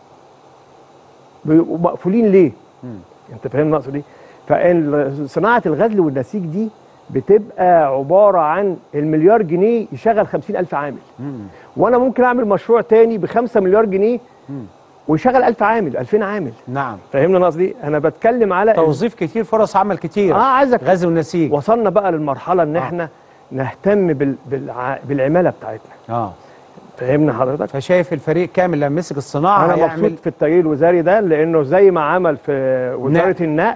بيبقوا مقفولين ليه مم. انت فاهم نقصد ايه فصناعه الغزل والنسيج دي بتبقى عباره عن المليار جنيه يشغل 50000 عامل مم. وانا ممكن اعمل مشروع تاني ب 5 مليار جنيه مم. ويشغل 1000 عامل 2000 عامل نعم فاهمني انا قصدي انا بتكلم على توظيف كتير فرص عمل كتير اه عايزك غزو النسيج وصلنا بقى للمرحله ان احنا نهتم بال... بالع... بالعماله بتاعتنا اه فاهمني حضرتك فشايف الفريق كامل لما مسك الصناعه انا هيعمل مبسوط في التغيير الوزاري ده لانه زي ما عمل في وزاره النقل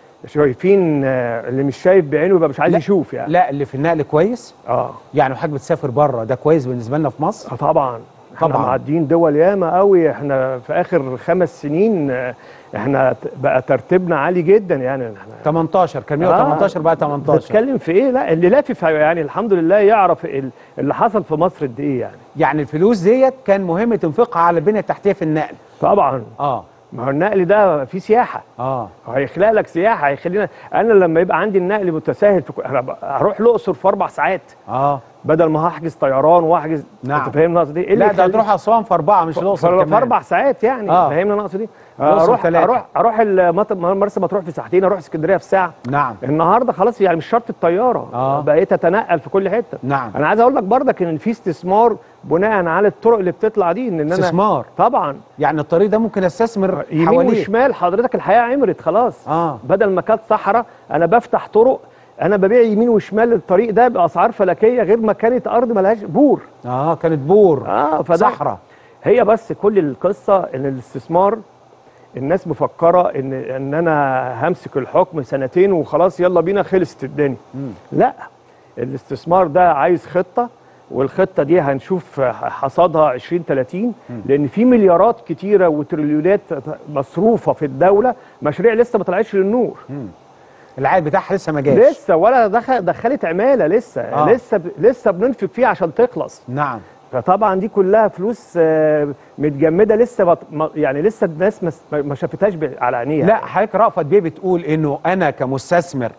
شايفين آه، اللي مش شايف بعينه يبقى مش عايز لا، يشوف يعني لا اللي في النقل كويس اه يعني حضرتك بتسافر بره ده كويس بالنسبه لنا في مصر اه طبعا احنا طبعاً. معديين دول ياما قوي احنا في اخر خمس سنين آه، احنا ت- بقى ترتيبنا عالي جدا يعني احنا 18 كان 118 بقى 18 بتتكلم في ايه لا اللي لافف يعني الحمد لله يعرف ال- اللي حصل في مصر قد ايه يعني يعني الفلوس ديت كان مهم تنفقها على البنيه التحتيه في النقل طبعا اه ما هو النقل ده فيه سياحه اه هيخلق لك سياحه هيخلينا انا لما يبقى عندي النقل متساهل في كو- أنا ب- هروح الاقصر في اربع ساعات اه بدل ما هحجز طيران واحجز نعم. انت فاهم قصدي ايه اللي لا ده يخليك- هتروح اسوان في اربعه مش ف- الاقصر في كمان اربع ساعات يعني آه. فاهمني انا اقصد ايه الأقصر اروح تلاتة. اروح اروح المط- مرسى مطروح في ساعتين اروح اسكندريه في ساعه نعم النهارده خلاص يعني مش شرط الطياره آه. بقيت اتنقل في كل حته نعم انا عايز اقول لك برضك ان في استثمار بناء على الطرق اللي بتطلع دي ان انا استثمار طبعا يعني الطريق ده ممكن استثمر يمين حواليه وشمال حضرتك الحياه عمرت خلاص اه بدل ما كانت صحراء انا بفتح طرق انا ببيع يمين وشمال الطريق ده باسعار فلكيه غير ما كانت ارض ملهاش بور اه كانت بور اه فده صحراء هي بس كل القصه ان الاستثمار الناس مفكره ان ان انا همسك الحكم سنتين وخلاص يلا بينا خلصت الدنيا لا الاستثمار ده عايز خطه والخطه دي هنشوف حصادها 20 30 لان في مليارات كتيره وتريليونات مصروفه في الدوله مشاريع لسه ما طلعتش للنور العائد بتاعها لسه ما جاش لسه ولا دخل دخلت عماله لسه آه. آه. لسه لسه بننفق فيها عشان تخلص نعم فطبعا دي كلها فلوس آه، متجمده لسه بط... ما- يعني لسه الناس ما س- ما شافتهاش ب- على عينيها لا حضرتك رأفت بيه بتقول انه انا كمستثمر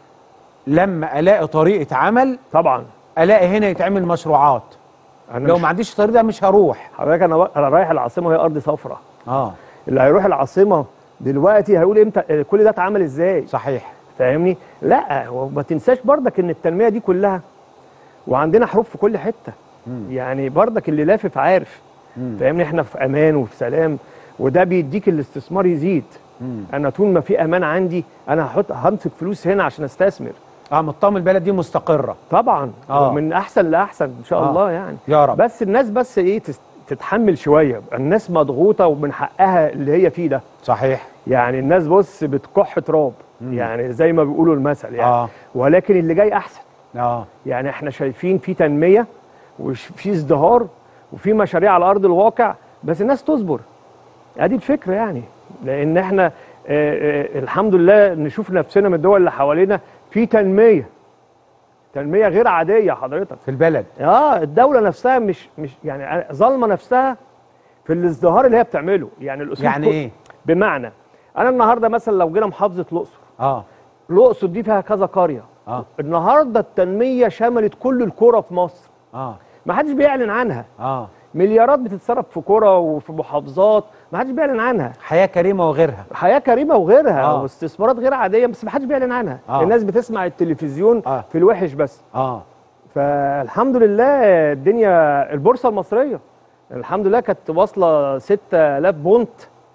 لما الاقي طريقه عمل طبعا الاقي هنا يتعمل مشروعات أنا لو مش- ما عنديش الطريق ده مش هروح حضرتك انا و- انا رايح العاصمه وهي ارض صفراء اه اللي هيروح العاصمه دلوقتي هيقول امتى آه، كل ده اتعمل ازاي صحيح فاهمني لا وما تنساش برضك ان التنميه دي كلها وعندنا حروب في كل حته يعني برضك اللي لافف عارف فاهمني احنا في امان وفي سلام وده بيديك الاستثمار يزيد انا طول ما في امان عندي انا هحط همسك فلوس هنا عشان استثمر اه مطمن البلد دي مستقره طبعا آه. آه. من احسن لاحسن ان شاء آه. آه. الله يعني يا رب بس الناس بس ايه تس- تتحمل شويه الناس مضغوطه ومن حقها اللي هي فيه ده صحيح يعني الناس بص بتكح تراب يعني زي ما بيقولوا المثل يعني آه. آه. ولكن اللي جاي احسن اه يعني احنا شايفين في تنميه وفي ازدهار وفي مشاريع على ارض الواقع بس الناس تصبر ادي الفكره يعني لان احنا آه آه الحمد لله نشوف نفسنا من الدول اللي حوالينا في تنميه تنميه غير عاديه حضرتك في البلد اه الدوله نفسها مش مش يعني ظالمه نفسها في الازدهار اللي هي بتعمله يعني الاسلوب يعني كل- ايه بمعنى انا النهارده مثلا لو جينا محافظه الاقصر اه الاقصر دي فيها كذا قريه اه النهارده التنميه شملت كل القرى في مصر اه ما حدش بيعلن عنها اه مليارات بتتصرف في قرى وفي محافظات ما حدش بيعلن عنها حياه كريمه وغيرها حياه كريمه وغيرها آه. آه. واستثمارات غير عاديه بس ما حدش بيعلن عنها آه. آه. الناس بتسمع التلفزيون آه. آه. في الوحش بس اه فالحمد لله الدنيا البورصه المصريه الحمد لله كانت واصله 6000 بونت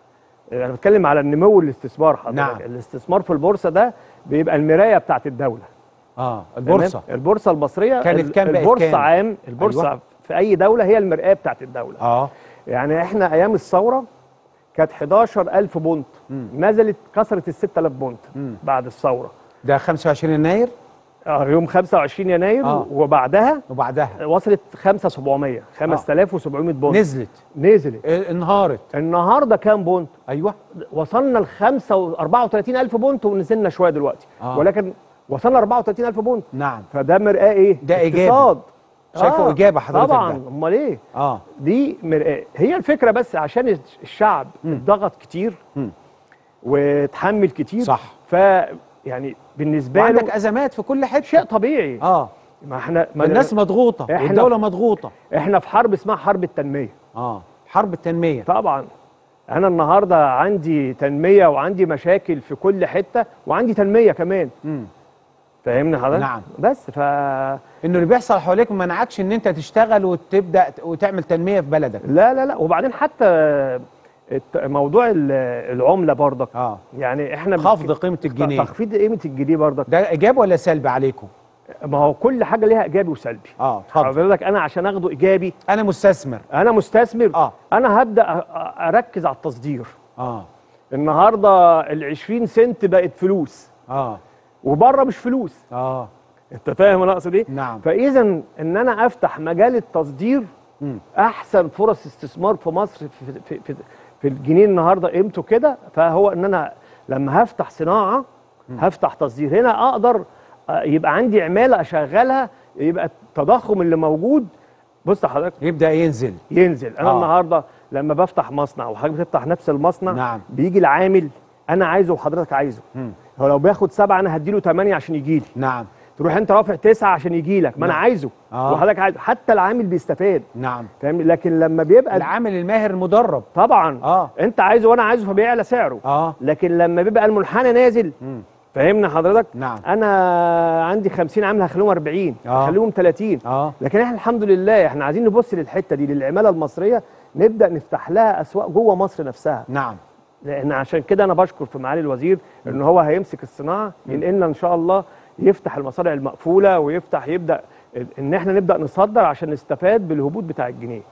انا بتكلم على النمو والاستثمار حضرتك نعم. الاستثمار في البورصه ده بيبقى المرايه بتاعت الدوله اه البورصه تمام؟ البورصه المصريه كانت ال- كام بقت البورصه كام؟ عام البورصه أيوة. أيوة. في اي دوله هي المرآه بتاعت الدوله اه يعني احنا ايام الثوره كانت 11000 بونت نزلت كسرت ال 6000 بونت مم. بعد الثوره ده 25 يناير اه يوم 25 يناير آه. وبعدها وبعدها وصلت 5700 5700 بونت نزلت نزلت إيه، انهارت النهارده كام بونت ايوه وصلنا ل 34000 بونت ونزلنا شويه دلوقتي آه. ولكن وصلنا ل 44000 بونت نعم فده مرآة ايه ده إيجابي. اقتصاد. شايفه إجابة حضرتك طبعا ده. امال ايه اه دي مرآة هي الفكره بس عشان الشعب اتضغط كتير مم. وتحمل كتير صح. ف يعني بالنسبه وعندك له ازمات في كل حته شيء طبيعي اه ما احنا ما الناس مضغوطه إحنا- والدوله مضغوطه احنا في حرب اسمها حرب التنميه اه حرب التنميه طبعا انا النهارده عندي تنميه وعندي مشاكل في كل حته وعندي تنميه كمان مم. فاهمني حضرتك نعم. بس ف انه اللي بيحصل حواليك ما منعكش ان انت تشتغل وتبدا وتعمل تنميه في بلدك لا لا لا وبعدين حتى الت- موضوع ال- العمله برضك اه يعني احنا خفض قيمه الجنيه تخفيض قيمه الجنيه برضك ده ايجاب ولا سلب عليكم ما هو كل حاجه ليها ايجابي وسلبي اه اتفضل حضرتك انا عشان اخده ايجابي انا مستثمر انا مستثمر اه انا هبدا أ- أ- اركز على التصدير اه النهارده ال 20 سنت بقت فلوس اه وبره مش فلوس اه انت فاهم انا اقصد ايه نعم فاذا ان انا افتح مجال التصدير مم. احسن فرص استثمار في مصر في, في, في, في الجنيه النهارده قيمته كده فهو ان انا لما هفتح صناعه هفتح تصدير هنا اقدر آه، يبقى عندي عماله اشغلها يبقى التضخم اللي موجود بص حضرتك يبدا ينزل ينزل انا آه. آه. النهارده لما بفتح مصنع وحضرتك بتفتح نفس المصنع نعم. بيجي العامل انا عايزه وحضرتك عايزه مم. هو لو بياخد سبعه انا هديله ثمانيه عشان يجي لي نعم تروح انت رافع تسعه عشان يجي لك ما انا نعم. عايزه آه. وحضرتك عايزه حتى العامل بيستفاد نعم فاهم لكن لما بيبقى العامل الماهر المدرب طبعا اه انت عايزه وانا عايزه فبيعلى سعره اه لكن لما بيبقى المنحنى نازل مم. فاهمنا حضرتك نعم انا عندي 50 عامل هخليهم 40 آه. هخليهم 30 اه لكن احنا الحمد لله احنا عايزين نبص للحته دي للعماله المصريه نبدا نفتح لها اسواق جوه مصر نفسها نعم لان عشان كده انا بشكر في معالي الوزير ان هو هيمسك الصناعه ينقلنا ان شاء الله يفتح المصانع المقفوله ويفتح يبدا ان احنا نبدا نصدر عشان نستفاد بالهبوط بتاع الجنيه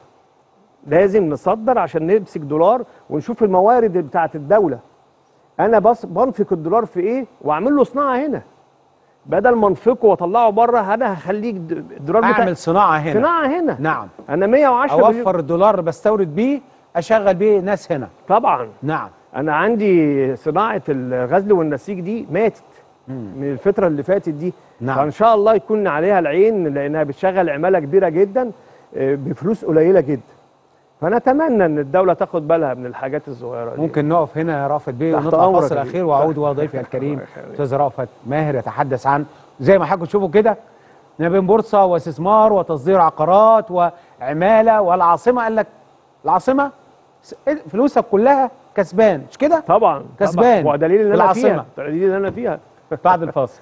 لازم نصدر عشان نمسك دولار ونشوف الموارد بتاعه الدوله انا بس بنفق الدولار في ايه واعمل له صناعه هنا بدل ما انفقه واطلعه بره انا هخليك د- الدولار بتاعي اعمل صناعه هنا صناعه هنا نعم انا 110 مليون- اوفر الدولار بستورد بيه اشغل بيه ناس هنا طبعا نعم انا عندي صناعه الغزل والنسيج دي ماتت من الفتره اللي فاتت دي نعم. فان شاء الله يكون عليها العين لانها بتشغل عماله كبيره جدا آه، بفلوس قليله جدا فنتمنى ان الدوله تاخد بالها من الحاجات الصغيره دي ممكن نقف هنا يا رافت بيه تحت ونطلع أمرك فاصل يا اخير بيه. واعود تحت- وضيفي الكريم الله يخليك. استاذ رافت ماهر يتحدث عن زي ما حضراتكم تشوفوا كده ما بين بورصه واستثمار وتصدير عقارات وعماله والعاصمه قال لك العاصمه س- فلوسك كلها كسبان مش كده؟ طبعا كسبان طبعا ودليل ان في انا فيها العاصمه دليل ان انا فيها بعد الفاصل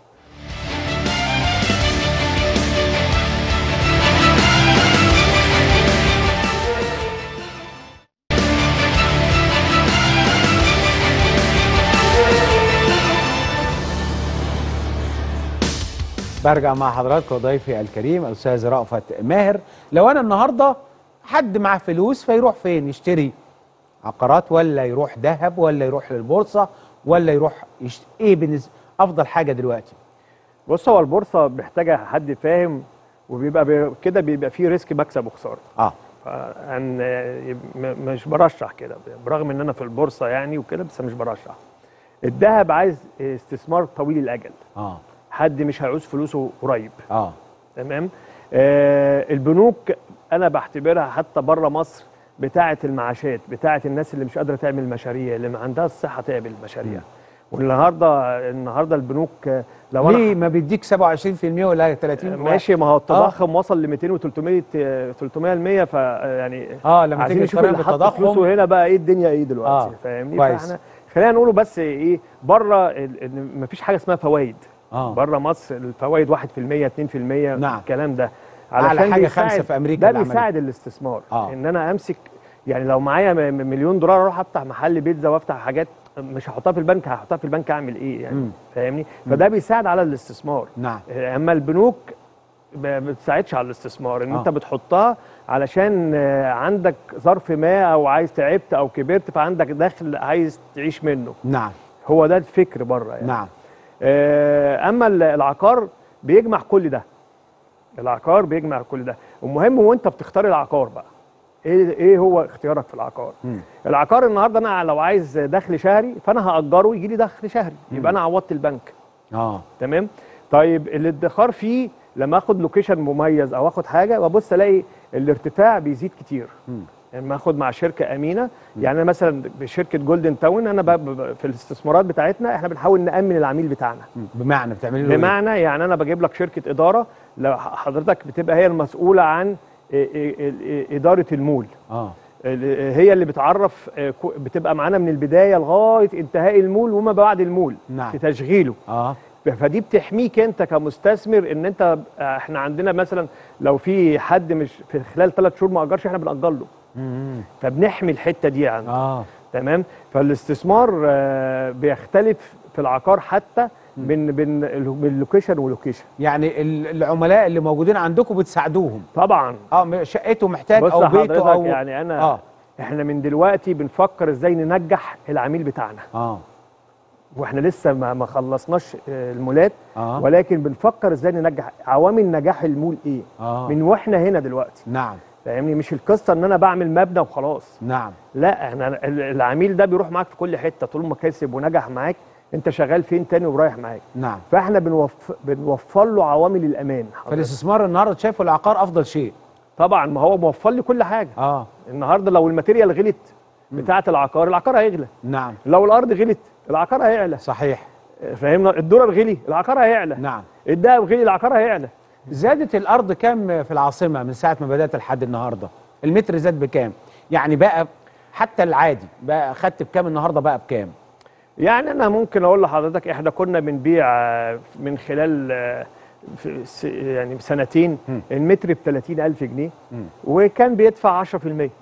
برجع مع حضراتكم ضيفي الكريم الاستاذ رأفت ماهر لو انا النهارده حد معاه فلوس فيروح فين يشتري عقارات ولا يروح ذهب ولا يروح للبورصه ولا يروح يشت... ايه بالنسبه افضل حاجه دلوقتي بص هو البورصه محتاجه حد فاهم وبيبقى بي- كده بيبقى فيه ريسك مكسب وخساره اه فأن م- مش برشح كده برغم ان انا في البورصه يعني وكده بس مش برشح الذهب عايز استثمار طويل الاجل اه حد مش هيعوز فلوسه قريب اه تمام آه البنوك انا بعتبرها حتى بره مصر بتاعه المعاشات بتاعه الناس اللي مش قادره تعمل مشاريع اللي ما عندها الصحه تعمل مشاريع والنهارده النهارده البنوك آه، لو ليه انا ما بيديك 27% ولا 30 ماشي ما هو التضخم وصل ل 200 و300 300% ف يعني اه لما عايزين تيجي نشوف تقارن اللي حط بالتضخم فلوسه هنا بقى ايه الدنيا ايه دلوقتي آه، فاهمني كويس. فاحنا خلينا نقوله بس ايه بره ال- ان مفيش حاجه اسمها فوائد آه. بره مصر الفوائد 1% 2% نعم. الكلام ده أعلى حاجة بيساعد- خمسة في أمريكا ده العملية. بيساعد الاستثمار آه. ان انا امسك يعني لو معايا م- م- مليون دولار اروح افتح محل بيتزا وافتح حاجات مش هحطها في البنك هحطها في البنك اعمل ايه يعني مم. فاهمني فده بيساعد على الاستثمار نعم اما البنوك ما بتساعدش على الاستثمار ان آه. انت بتحطها علشان آه، عندك ظرف ما او عايز تعبت او كبرت فعندك دخل عايز تعيش منه نعم هو ده الفكر بره يعني نعم آه، اما ال- العقار بيجمع كل ده العقار بيجمع كل ده المهم وانت بتختار العقار بقى ايه ايه هو اختيارك في العقار مم. العقار النهارده انا لو عايز دخل شهري فانا هاجره يجي لي دخل شهري يبقى انا عوضت البنك اه تمام طيب الادخار فيه لما اخد لوكيشن مميز او اخد حاجه ببص الاقي الارتفاع بيزيد كتير مم. لما اخد مع شركه امينه يعني أنا مثلا بشركه جولدن تاون انا ب- ب- في الاستثمارات بتاعتنا احنا بنحاول نامن العميل بتاعنا بمعنى بتعملي له إيه؟ بمعنى يعني انا بجيب لك شركه اداره لو حضرتك بتبقى هي المسؤوله عن إيه- إيه- إيه- اداره المول اه ال- هي اللي بتعرف آه، كو- بتبقى معانا من البدايه لغايه انتهاء المول وما بعد المول نعم. في تشغيله اه فدي بتحميك انت كمستثمر ان انت احنا عندنا مثلا لو في حد مش في خلال ثلاث شهور ما اجرش احنا بنأجر له فبنحمي الحته دي عنده اه تمام فالاستثمار آه، بيختلف في العقار حتى بين بين ال- بين لوكيشن ولوكيشن يعني ال- العملاء اللي موجودين عندكم بتساعدوهم طبعا اه م- شقته محتاج بص او بيته حضرتك او يعني انا اه آه. احنا من دلوقتي بنفكر ازاي ننجح العميل بتاعنا اه واحنا لسه ما ما خلصناش آه، المولات آه. ولكن بنفكر ازاي ننجح عوامل نجاح المول ايه آه. من واحنا هنا دلوقتي نعم فاهمني مش القصه ان انا بعمل مبنى وخلاص نعم لا احنا ال- العميل ده بيروح معاك في كل حته طول ما كسب ونجح معاك انت شغال فين تاني ورايح معاك نعم فاحنا بنوف... بنوفر له عوامل الامان فالاستثمار النهارده شايفه العقار افضل شيء طبعا ما هو موفر لي كل حاجه اه النهارده لو الماتيريال غلت بتاعه العقار العقار هيغلى نعم لو الارض غلت العقار هيعلى صحيح فاهمنا الدولار غلي العقار هيعلى نعم الدهب غلي العقار هيعلى زادت الارض كام في العاصمه من ساعه ما بدات لحد النهارده المتر زاد بكام يعني بقى حتى العادي بقى خدت بكام النهارده بقى بكام يعني انا ممكن اقول لحضرتك احنا كنا بنبيع آه، من خلال آه، في س- يعني سنتين المتر ب 30000 جنيه وكان بيدفع 10%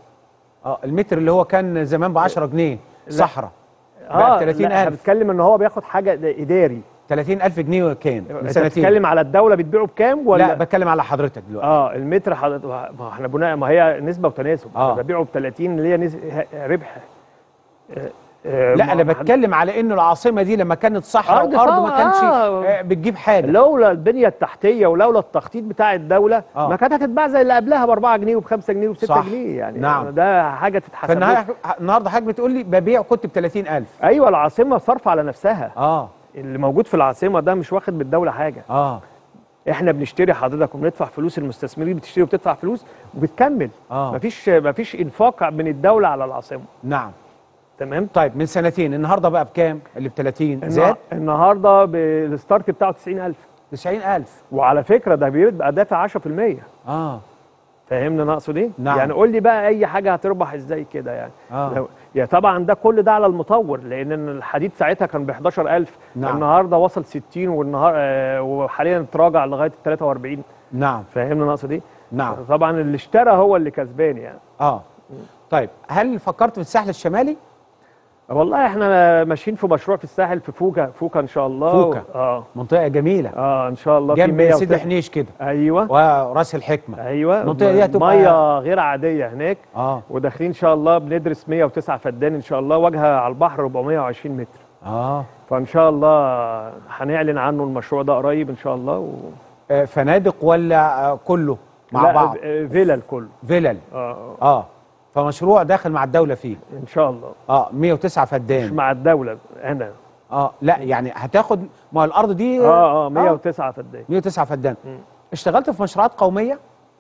اه المتر اللي هو كان زمان ب 10 جنيه لا. صحراء اه بقى ب لا، 30000 احنا بنتكلم ان هو بياخد حاجه ده اداري 30000 جنيه كان من انت سنتين بتتكلم على الدوله بتبيعه بكام ولا لا بتكلم على حضرتك دلوقتي اه المتر حضرتك ما احنا بناء ما هي نسبه وتناسب آه. آه. ببيعه ب 30 اللي هي نس... ربح آه، آه، لا ما- انا ما- بتكلم على انه العاصمه دي لما كانت صحراء أرض وارض ما صعبة، كانش آه. آه، بتجيب حاجه لولا البنيه التحتيه ولولا التخطيط بتاع الدوله آه. آه. ما كانت هتتباع زي اللي قبلها ب 4 جنيه وب 5 جنيه وب 6 صح. جنيه يعني نعم. ده حاجه تتحسب فالنهارده له. النهارده حضرتك بتقول لي ببيع كنت ب 30000 ايوه العاصمه صارفه على نفسها اه اللي موجود في العاصمه ده مش واخد من الدوله حاجه اه احنا بنشتري حضرتك وبندفع فلوس المستثمرين بتشتري وبتدفع فلوس وبتكمل آه. مفيش مفيش انفاق من الدوله على العاصمه نعم تمام طيب من سنتين النهارده بقى بكام اللي ب 30 زاد زاد النهارده بالستارت بتاعه 90000 90000 وعلى فكره ده بيبقى دافع 10% اه فاهمني انا اقصد ايه؟ نعم. يعني قول لي بقى اي حاجه هتربح ازاي كده يعني آه. لو يا طبعا ده كل ده على المطور لان الحديد ساعتها كان ب 11000 نعم. النهارده وصل 60 والنهار آه وحاليا تراجع لغايه 43 نعم فاهمني انا اقصد ايه؟ نعم طبعا اللي اشترى هو اللي كسبان يعني اه طيب هل فكرت في الساحل الشمالي والله احنا ماشيين في مشروع في الساحل في فوكا فوكا ان شاء الله فوكا. اه منطقه جميله اه ان شاء الله في جنب 100 سيدي وت- حنيش كده ايوه وراس الحكمه ايوه المنطقه دي هتبقى ميه غير عاديه هناك اه وداخلين ان شاء الله بندرس 109 فدان ان شاء الله واجهه على البحر 420 متر اه فان شاء الله هنعلن عنه المشروع ده قريب ان شاء الله و... آه، فنادق ولا آه، كله مع لا، بعض آه، فيلل كله فيلل اه اه فمشروع داخل مع الدوله فيه ان شاء الله اه 109 مش فدان مع الدوله انا اه لا يعني هتاخد ما هو الارض دي اه اه 109 فدان 109 فدان اشتغلت في مشروعات قوميه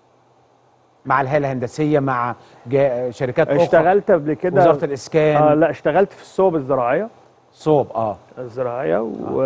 مع الهيئه الهندسيه مع جا- شركات اخرى اشتغلت قبل كده وزاره الاسكان آه لا اشتغلت في الصوب الزراعيه صوب اه الزراعيه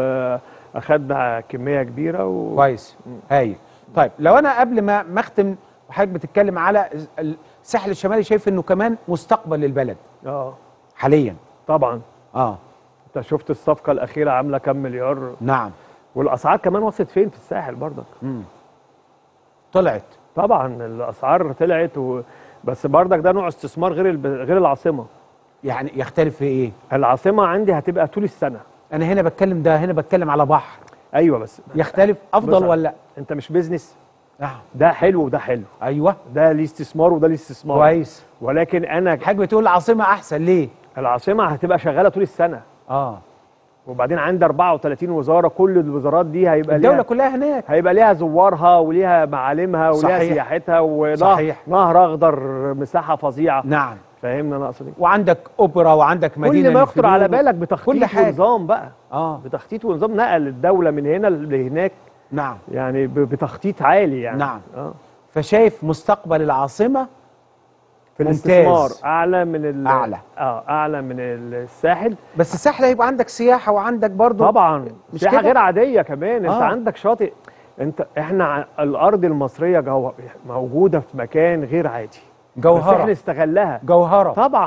واخدنا كميه كبيره و... كويس هايل طيب لو انا قبل ما ما اختم وحضرتك بتتكلم على الساحل الشمالي شايف انه كمان مستقبل للبلد اه حاليا طبعا اه انت شفت الصفقه الاخيره عامله كام مليار نعم والاسعار كمان وصلت فين في الساحل برضك مم. طلعت طبعا الاسعار طلعت و... بس برضك ده نوع استثمار غير الب... غير العاصمه يعني يختلف في ايه العاصمه عندي هتبقى طول السنه انا هنا بتكلم ده هنا بتكلم على بحر ايوه بس يختلف افضل بص، ولا انت مش بيزنس نعم ده حلو وده حلو ايوه ده ليه استثمار وده ليه استثمار كويس ولكن انا حضرتك بتقول العاصمه احسن ليه العاصمه هتبقى شغاله طول السنه اه وبعدين عندي 34 وزاره كل الوزارات دي هيبقى الدوله ليها كلها هناك هيبقى ليها زوارها وليها معالمها وليها صحيح. سياحتها ونهر صحيح. نهر اخضر مساحه فظيعه نعم فاهمني انا اقصد ايه وعندك اوبرا وعندك مدينه كل ما يخطر للفنون. على بالك بتخطيط كل حاجة. ونظام بقى اه بتخطيط ونظام نقل الدوله من هنا لهناك نعم يعني ب- بتخطيط عالي يعني نعم. اه فشايف مستقبل العاصمه في ممتاز. الاستثمار اعلى من ال- أعلى. اه اعلى من الساحل بس الساحل هيبقى عندك سياحه وعندك برضو طبعا مش سياحه كده؟ غير عاديه كمان انت آه. عندك شاطئ انت احنا ع- الارض المصريه جو موجوده في مكان غير عادي بس جوهره احنا استغلها جوهره طبعا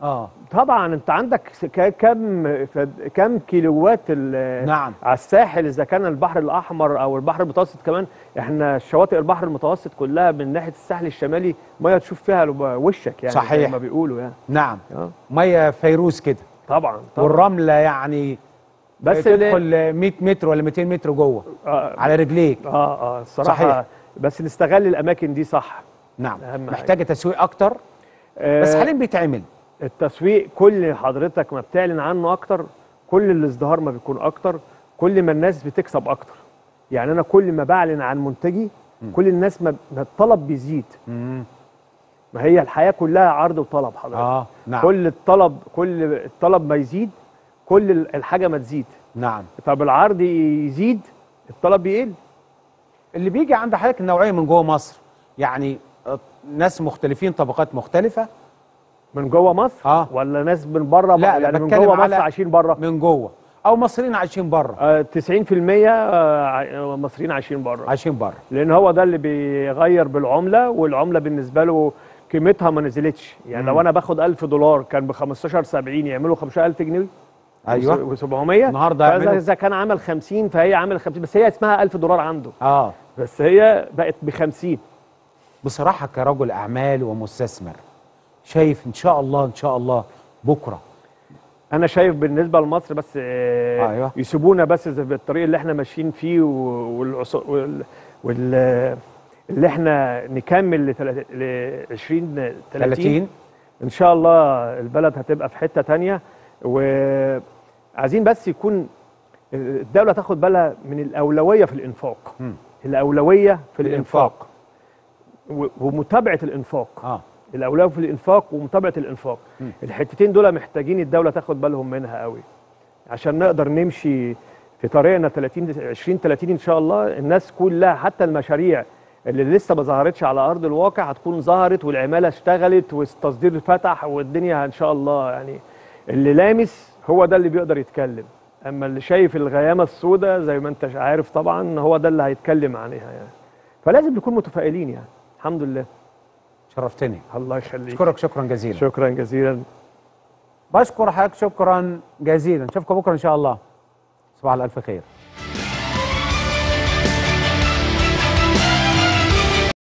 اه طبعا انت عندك س- ك- كم فد- كم كيلوات ال- نعم. على الساحل اذا كان البحر الاحمر او البحر المتوسط كمان احنا شواطئ البحر المتوسط كلها من ناحيه الساحل الشمالي ميه تشوف فيها لب- وشك يعني صحيح. زي ما بيقولوا يعني نعم اه ميه فيروز كده طبعا طبعا والرمله يعني بس تدخل 100 متر ولا 200 متر جوه آه. على رجليك اه اه الصراحه صحيح. بس نستغل الاماكن دي صح نعم أهم حاجة. محتاجه تسويق اكتر بس آه، حاليا بيتعمل التسويق كل حضرتك ما بتعلن عنه اكتر كل الازدهار ما بيكون اكتر كل ما الناس بتكسب اكتر يعني انا كل ما بعلن عن منتجي كل الناس ما ما الطلب بيزيد ما هي الحياه كلها عرض وطلب حضرتك اه نعم كل الطلب كل الطلب ما يزيد كل ال- الحاجه ما تزيد نعم طب العرض يزيد الطلب بيقل اللي بيجي عند حضرتك النوعيه من جوه مصر يعني آه، ناس مختلفين طبقات مختلفه من جوه مصر اه ولا ناس من بره لا يعني من بتكلم جوه مصر على عايشين بره من جوه او مصريين عايشين بره آه 90% آه، ع- مصريين عايشين بره عايشين بره لان هو ده اللي بيغير بالعمله والعمله بالنسبه له قيمتها ما نزلتش يعني مم. لو انا باخد 1000 دولار كان ب 15 70 يعملوا 15000 جنيه أيوة. و700 النهاردة يعملوا- اذا كان عمل 50 فهي عمل 50 بس هي اسمها 1000 دولار عنده اه بس هي بقت ب 50 بصراحه كرجل اعمال ومستثمر شايف ان شاء الله ان شاء الله بكره انا شايف بالنسبه لمصر بس آه أيوة. يسيبونا بس زي بالطريق اللي احنا ماشيين فيه و- والعص... وال... وال... اللي احنا نكمل ل 20 30 30 ان شاء الله البلد هتبقى في حته تانية وعايزين بس يكون الدوله تاخد بالها من الاولويه في الانفاق مم. الاولويه في الإنفاق. الانفاق و- ومتابعه الانفاق اه الاولويه في الانفاق ومتابعه الانفاق مم. الحتتين دول محتاجين الدوله تاخد بالهم منها قوي عشان نقدر نمشي في طريقنا 30 20 30 ان شاء الله الناس كلها حتى المشاريع اللي لسه ما ظهرتش على ارض الواقع هتكون ظهرت والعماله اشتغلت والتصدير فتح والدنيا ان شاء الله يعني اللي لامس هو ده اللي بيقدر يتكلم اما اللي شايف الغيامه السوداء زي ما انت عارف طبعا هو ده اللي هيتكلم عليها يعني فلازم نكون متفائلين يعني الحمد لله شرفتني الله يخليك اشكرك شكرا جزيلا شكرا جزيلا بشكر حضرتك شكرا جزيلا نشوفكم بكره ان شاء الله صباح الالف خير